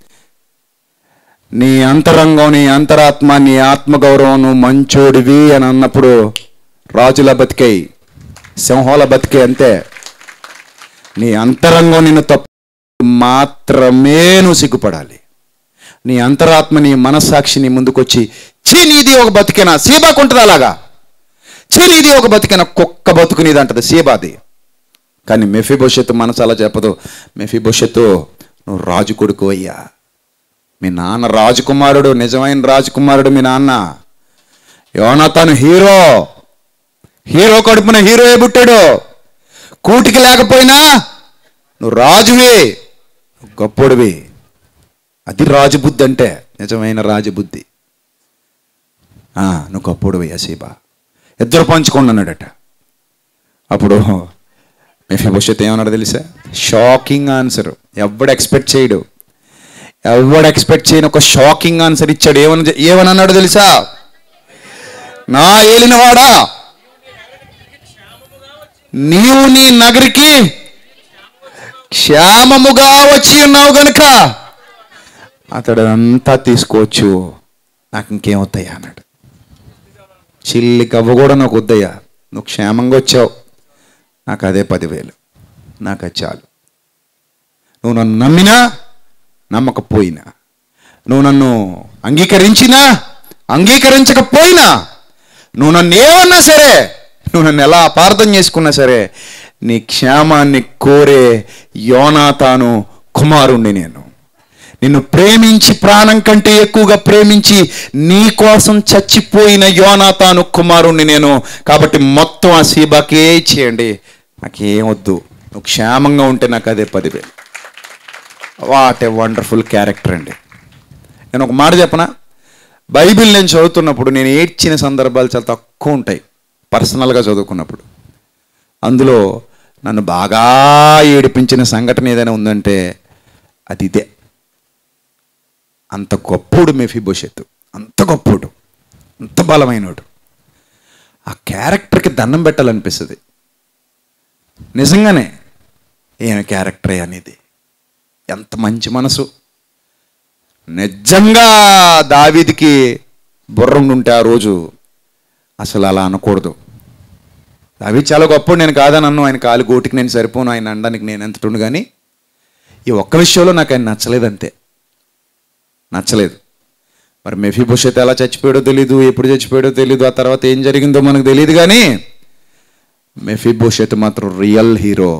నీ అంతరంగం నీ అంతరాత్మ నీ ఆత్మగౌరవం నువ్వు మంచోడివి అని అన్నప్పుడు రాజుల బతికాయి సింహాల బతికే అంతే నీ అంతరంగం నిన్ను తప్పు మాత్రమే నువ్వు సిగ్గుపడాలి నీ అంతరాత్మ నీ మనస్సాక్షి నీ ముందుకొచ్చి చీ నీది ఒక బతికేనా సీబాకుంటుంది అలాగా చీ నీది ఒక బతికేనా కుక్క బతుకు నీది అంటది సీబాది కానీ మెఫీ భవిష్యత్తు మనసు అలా చెప్పదు మెఫీ భవిష్యత్తు నువ్వు రాజు కొడుకు అయ్యా మీ నాన్న రాజకుమారుడు నిజమైన రాజకుమారుడు మీ నాన్న యోనా తను హీరో హీరో కడుపున హీరో పుట్టాడు కూటికి లేకపోయినా నువ్వు రాజువి నువ్వు గొప్పోడివి అది రాజబుద్ధి అంటే నిజమైన రాజబుద్ధి ఆ, నువ్వు గొప్పోడివి అసీబా ఇద్దరు పంచుకోండి అన్నాడట అప్పుడు భవిష్యత్తు ఏమన్నాడు తెలుసా షాకింగ్ ఆన్సర్ ఎవడు ఎక్స్పెక్ట్ చేయడు ఎవడు ఎక్స్పెక్ట్ చేయని ఒక షాకింగ్ ఆన్సర్ ఇచ్చాడు ఏమని ఏమని అన్నాడు తెలుసా నా ఏలినవాడా నీవు నీ నగరికి క్షేమముగా వచ్చి ఉన్నావు గనుక అతడు అంతా తీసుకోవచ్చు నాకు ఇంకేం వద్దయ్యా అన్నాడు చిల్లి కవ్వ కూడా నాకు వద్దయ్యా నువ్వు క్షేమంగా వచ్చావు నాకు అదే పదివేలు నాకు అది చాలు నువ్వు నన్ను నమ్మినా నమ్మకపోయినా నువ్వు నన్ను అంగీకరించినా అంగీకరించకపోయినా నువ్వు నన్ను ఏమన్నా సరే నువ్వు నన్ను ఎలా అపార్థం చేసుకున్నా సరే నీ క్షేమాన్ని కోరే యోనాతాను కుమారుణ్ణి నేను నిన్ను ప్రేమించి ప్రాణం కంటే ఎక్కువగా ప్రేమించి నీ కోసం చచ్చిపోయిన యోనాతాను కుమారుణ్ణి నేను కాబట్టి మొత్తం ఆ సీబాకే చేయండి నాకేం వద్దు నువ్వు క్షేమంగా ఉంటే నాకు అదే పదివేలు వాట్ ఏ వండర్ఫుల్ క్యారెక్టర్ అండి నేను ఒక మాట చెప్పనా బైబిల్ నేను చదువుతున్నప్పుడు నేను ఏడ్చిన సందర్భాలు చాలా తక్కువ ఉంటాయి పర్సనల్గా చదువుకున్నప్పుడు అందులో నన్ను బాగా ఏడిపించిన సంఘటన ఏదైనా ఉందంటే అది ఇదే అంత గొప్పోడు మెఫీభవిష్యత్తు అంత గొప్పోడు అంత బలమైనడు ఆ క్యారెక్టర్కి దండం పెట్టాలనిపిస్తుంది నిజంగానే ఏమి క్యారెక్టర్ అనేది ఎంత మంచి మనసు నిజంగా దావీదికి బుర్ర ఉంటే ఆ రోజు అసలు అలా అనకూడదు దావీ చాలా గొప్ప నేను కాదనన్ను ఆయన కాలు గోటికి నేను సరిపోను ఆయన అనడానికి నేను ఎంతటుండు కానీ ఈ ఒక్క విషయంలో నాకు ఆయన నచ్చలేదు అంతే నచ్చలేదు మరి మెఫీ భవిష్యత్ ఎలా చచ్చిపోయాడో తెలీదు ఎప్పుడు చచ్చిపోయాడో తెలీదు ఆ తర్వాత ఏం జరిగిందో మనకు తెలియదు కానీ మెఫీ భవిష్యత్ మాత్రం రియల్ హీరో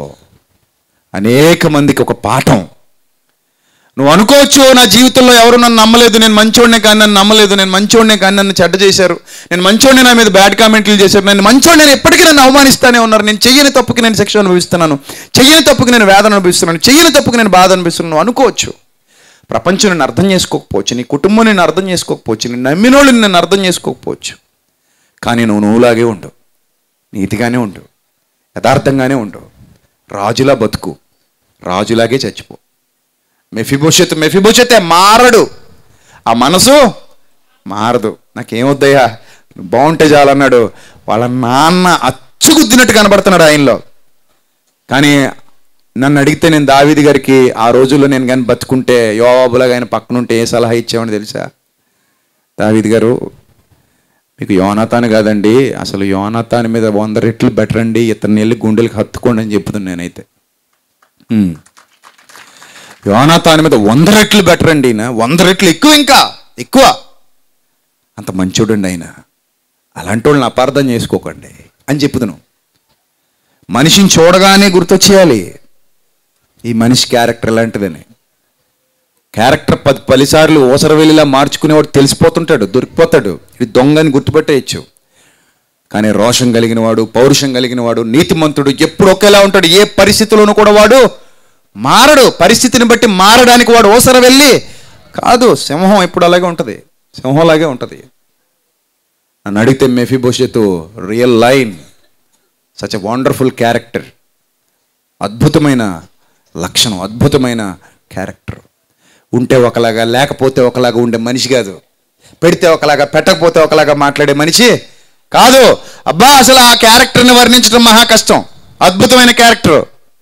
అనేక మందికి ఒక పాఠం నువ్వు అనుకోవచ్చు నా జీవితంలో ఎవరు నన్ను నమ్మలేదు నేను మంచోడినే కానీ నన్ను నమ్మలేదు నేను మంచోడినే కానీ నన్ను చెడ్డ చేశారు నేను మంచోడిని నా మీద బ్యాడ్ కామెంట్లు చేశారు నేను మంచోడిని నేను ఎప్పటికీ నన్ను అవమానిస్తానే ఉన్నారు నేను చెయ్యని తప్పుకి నేను శిక్ష అనుభవిస్తున్నాను చెయ్యని తప్పుకి నేను వేదన అనుభవిస్తున్నాను చెయ్యని తప్పుకి నేను బాధ అనుభవిస్తున్నాను నువ్వు అనుకోవచ్చు ప్రపంచం నేను అర్థం చేసుకోకపోవచ్చు నీ కుటుంబం నేను అర్థం చేసుకోకపోవచ్చు నేను నమ్మినోళ్ళు నేను అర్థం చేసుకోకపోవచ్చు కానీ నువ్వు నువ్వులాగే ఉండు నీతిగానే ఉండు యథార్థంగానే ఉండు రాజులా బతుకు రాజులాగే చచ్చిపో మెఫిభూషత్ మెఫిభూషతే మారడు ఆ మనసు మారదు నాకేమొద్దయ్యా నువ్వు బాగుంటే చాలన్నాడు వాళ్ళ నాన్న అచ్చుగుద్దినట్టు కనబడుతున్నాడు ఆయనలో కానీ నన్ను అడిగితే నేను దావీది గారికి ఆ రోజుల్లో నేను కానీ బతుకుంటే యోవాబులాగా ఆయన పక్కనుంటే ఏ సలహా ఇచ్చామని తెలుసా దావీది గారు మీకు యోనాతాను కాదండి అసలు యోనాతాని మీద వంద రెట్లు బెటర్ అండి ఇతన్ని వెళ్ళి గుండెలకు హత్తుకోండి అని చెప్తున్నాను నేనైతే ఉమ్. యోనాతాని మీద వంద రెట్లు బెటర్ అండి ఈయన వంద రెట్లు ఎక్కువ ఇంకా ఎక్కువ అంత మంచోడండి ఆయన అలాంటి వాళ్ళని అపార్థం చేసుకోకండి అని చెప్పుతున్నాను మనిషిని చూడగానే గుర్తొచ్చేయాలి ఈ మనిషి క్యారెక్టర్ ఎలాంటిదని క్యారెక్టర్ పది పదిసార్లు ఓసరవెల్లిలా మార్చుకునేవాడు తెలిసిపోతుంటాడు దొరికిపోతాడు ఇది దొంగని గుర్తుపెట్టేయచ్చు కానీ రోషం కలిగిన వాడు పౌరుషం కలిగిన వాడు నీతిమంతుడు ఎప్పుడు ఒకేలా ఉంటాడు ఏ పరిస్థితిలోనూ కూడా వాడు మారడు పరిస్థితిని బట్టి మారడానికి వాడు ఓసర వెళ్ళి కాదు సింహం ఎప్పుడు అలాగే ఉంటుంది సింహం అలాగే ఉంటుంది నన్ను అడిగితే మెఫీభవిష్యత్తు real line such a wonderful character అద్భుతమైన లక్షణం అద్భుతమైన క్యారెక్టర్ ఉంటే ఒకలాగా లేకపోతే ఒకలాగా ఉండే మనిషి కాదు పెడితే ఒకలాగా పెట్టకపోతే ఒకలాగా మాట్లాడే మనిషి కాదు అబ్బా అసలు ఆ క్యారెక్టర్ని వర్ణించడం మహా కష్టం అద్భుతమైన క్యారెక్టర్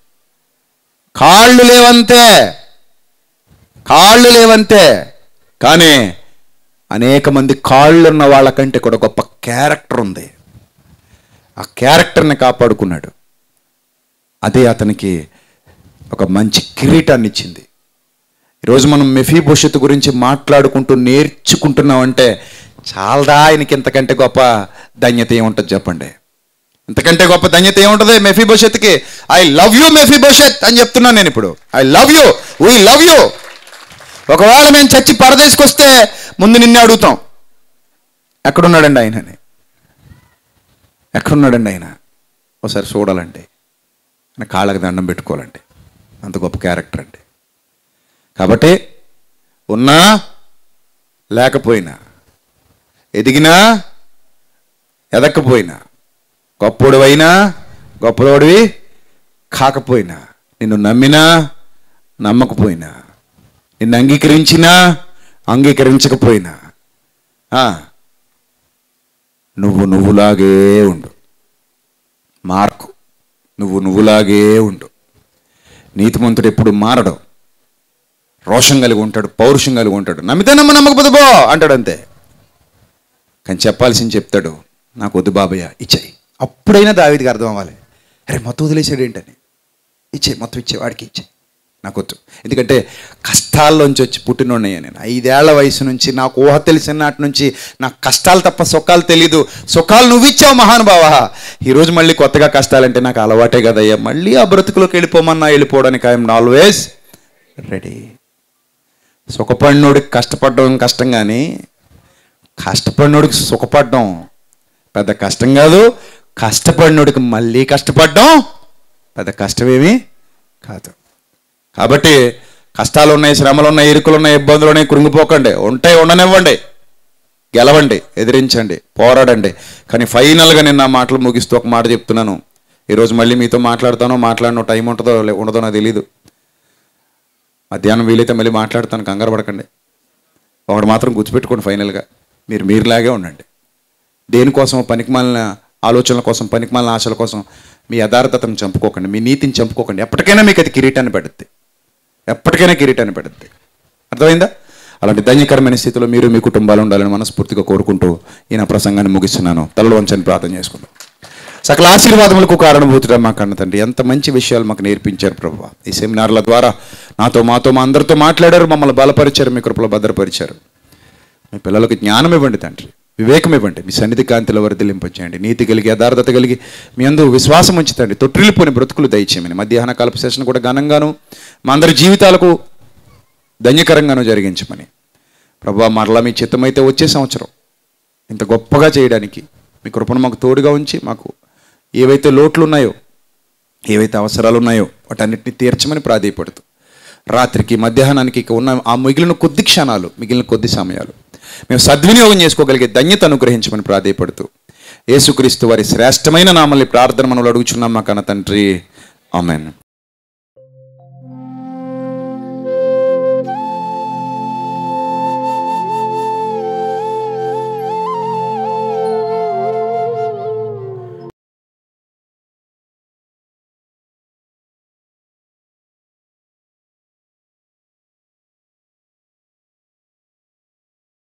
కాళ్ళు లేవంతే కాళ్ళు లేవంతే కానీ అనేక మంది కాళ్ళు ఉన్న వాళ్ళకంటే కూడా గొప్ప క్యారెక్టర్ ఉంది ఆ క్యారెక్టర్ని కాపాడుకున్నాడు అదే అతనికి ఒక మంచి కిరీటాన్ని ఇచ్చింది ఈరోజు మనం మెఫీ భవిష్యత్తు గురించి మాట్లాడుకుంటూ నేర్చుకుంటున్నామంటే చాలదా ఆయనకి ఇంతకంటే గొప్ప ధన్యత ఏముంటుంది చెప్పండి ఇంతకంటే గొప్ప ధన్యత ఏముంటుంది మెఫీ భవిష్యత్తుకి ఐ లవ్ యూ మెఫీ భవిష్యత్ అని చెప్తున్నాను నేను ఇప్పుడు I love you we love you ఒకవేళ మేము చచ్చి పరదేశకు వస్తే ముందు నిన్నే అడుగుతాం ఎక్కడున్నాడండి ఆయనని ఎక్కడున్నాడండి ఆయన ఒకసారి చూడాలండి ఆయన కాళ్ళకి దండం పెట్టుకోవాలండి అంత గొప్ప క్యారెక్టర్ అండి కాబట్టి ఉన్నా లేకపోయినా ఎదిగినా ఎదక్కపోయినా గొప్పోడివైనా గొప్పదోడివి కాకపోయినా నిన్ను నమ్మినా నమ్మకపోయినా నిన్ను అంగీకరించినా అంగీకరించకపోయినా ఆ, నువ్వు నువ్వులాగే ఉండు మార్కు నువ్వు నువ్వులాగే ఉండు నీతిమంతుడు ఎప్పుడు మారడు రోషం కలిగి ఉంటాడు పౌరుషం కలిగి ఉంటాడు నమ్మితే నమ్మ నమ్మకపోతే పో అంటాడు అంతే కానీ చెప్పాల్సింది చెప్తాడు నాకు వద్దు బాబయ్య ఇచ్చేయి అప్పుడైనా దావీదికి అర్థం అవ్వాలి అరే మొత్తం వదిలేసాడు ఏంటని ఇచ్చే మొత్తం ఇచ్చే వాడికి ఇచ్చే నాకు వద్దు ఎందుకంటే కష్టాల్లోంచి వచ్చి పుట్టినోడయ్యా నేను ఐదేళ్ల వయసు నుంచి నాకు ఊహ తెలిసిన నాటి నుంచి నాకు కష్టాలు తప్ప సుఖాలు తెలీదు సుఖాలు నువ్వు ఇచ్చావు మహానుభావ ఈరోజు మళ్ళీ కొత్తగా కష్టాలంటే నాకు అలవాటే కదయ్యా మళ్ళీ ఆ బ్రతుకులోకి వెళ్ళిపోమన్నా వెళ్ళిపోవడానికి ఐఎమ్ ఆల్వేస్ రెడీ సుఖపడినోడికి కష్టపడడం కష్టం కానీ కష్టపడినోడికి సుఖపడడం పెద్ద కష్టం కాదు కష్టపడినోడికి మళ్ళీ కష్టపడడం పెద్ద కష్టమేమీ కాదు కాబట్టి కష్టాలు ఉన్నాయి శ్రమలు ఉన్నాయి ఇరుకులు ఉన్నాయి ఇబ్బందులు ఉన్నాయి కృంగిపోకండి ఉంటాయి ఉండనివ్వండి గెలవండి ఎదిరించండి పోరాడండి కానీ ఫైనల్గా నేను నా మాటలు ముగిస్తూ ఒక మాట చెప్తున్నాను ఈరోజు మళ్ళీ మీతో మాట్లాడతానో మాట్లాడిన టైం ఉంటుందో లే- ఉండదో నాకు తెలీదు మధ్యాహ్నం వీలైతే మళ్ళీ మాట్లాడతాను కంగారు పడకండి ఒకటి మాత్రం గుర్తుపెట్టుకోండి ఫైనల్గా మీరు మీరులాగే ఉండండి దేనికోసం పనికిమాలిన ఆలోచనల కోసం పనికిమాలిన ఆశల కోసం మీ యథార్థతను చంపుకోకండి మీ నీతిని చంపుకోకండి ఎప్పటికైనా మీకు అది కిరీటాన్ని పెడుద్ది ఎప్పటికైనా కిరీటాన్ని పెడుద్ది అర్థమైందా అలాంటి ధన్యకరమైన స్థితిలో మీరు మీ కుటుంబాలు ఉండాలని మనస్ఫూర్తిగా కోరుకుంటూ ఈ నా ప్రసంగాన్ని ముగిస్తున్నాను తలలు వంచని ప్రార్థన చేసుకుందాం సకల ఆశీర్వాదములకు కారణభూతుడా మా కన్న తండ్రి ఎంత మంచి విషయాలు మాకు నేర్పించారు ప్రభు ఈ సెమినార్ల ద్వారా నాతో మాతో మా అందరితో మాట్లాడారు మమ్మల్ని బలపరిచారు మీ కృపలో భద్రపరిచారు మీ పిల్లలకు జ్ఞానం ఇవ్వండి తండ్రి వివేకం ఇవ్వండి మీ సన్నిధి కాంతిలో వర్ధిలింపచేయండి నీతి కలిగి యథార్థత కలిగి మీ అందు విశ్వాసం ఉంచుతండి తొట్టిల్లిపోని బ్రతుకులు దయచేయమని మధ్యాహ్న కాలపు సెషన్ కూడా ఘనంగాను మా అందరి జీవితాలకు ధన్యకరంగాను జరిగించమని ప్రభా మరలా మీ చిత్తమైతే వచ్చే సంవత్సరం ఇంత గొప్పగా చేయడానికి మీ కృపను మాకు తోడుగా ఉంచి మాకు ఏవైతే లోట్లు ఉన్నాయో ఏవైతే అవసరాలు ఉన్నాయో వాటన్నిటిని తీర్చమని ప్రాధేయపడుతూ రాత్రికి మధ్యాహ్నానికి ఇక ఉన్న ఆ మిగిలిన కొద్ది క్షణాలు మిగిలిన కొద్ది సమయాలు మేము సద్వినియోగం చేసుకోగలిగే ధన్యత అనుగ్రహించమని ప్రాధేయపడుతూ యేసుక్రీస్తు వారి శ్రేష్టమైన నామల్ని ప్రార్థన మనలో అడుగుచున్నాం మా కన్న తండ్రి ఆమెన్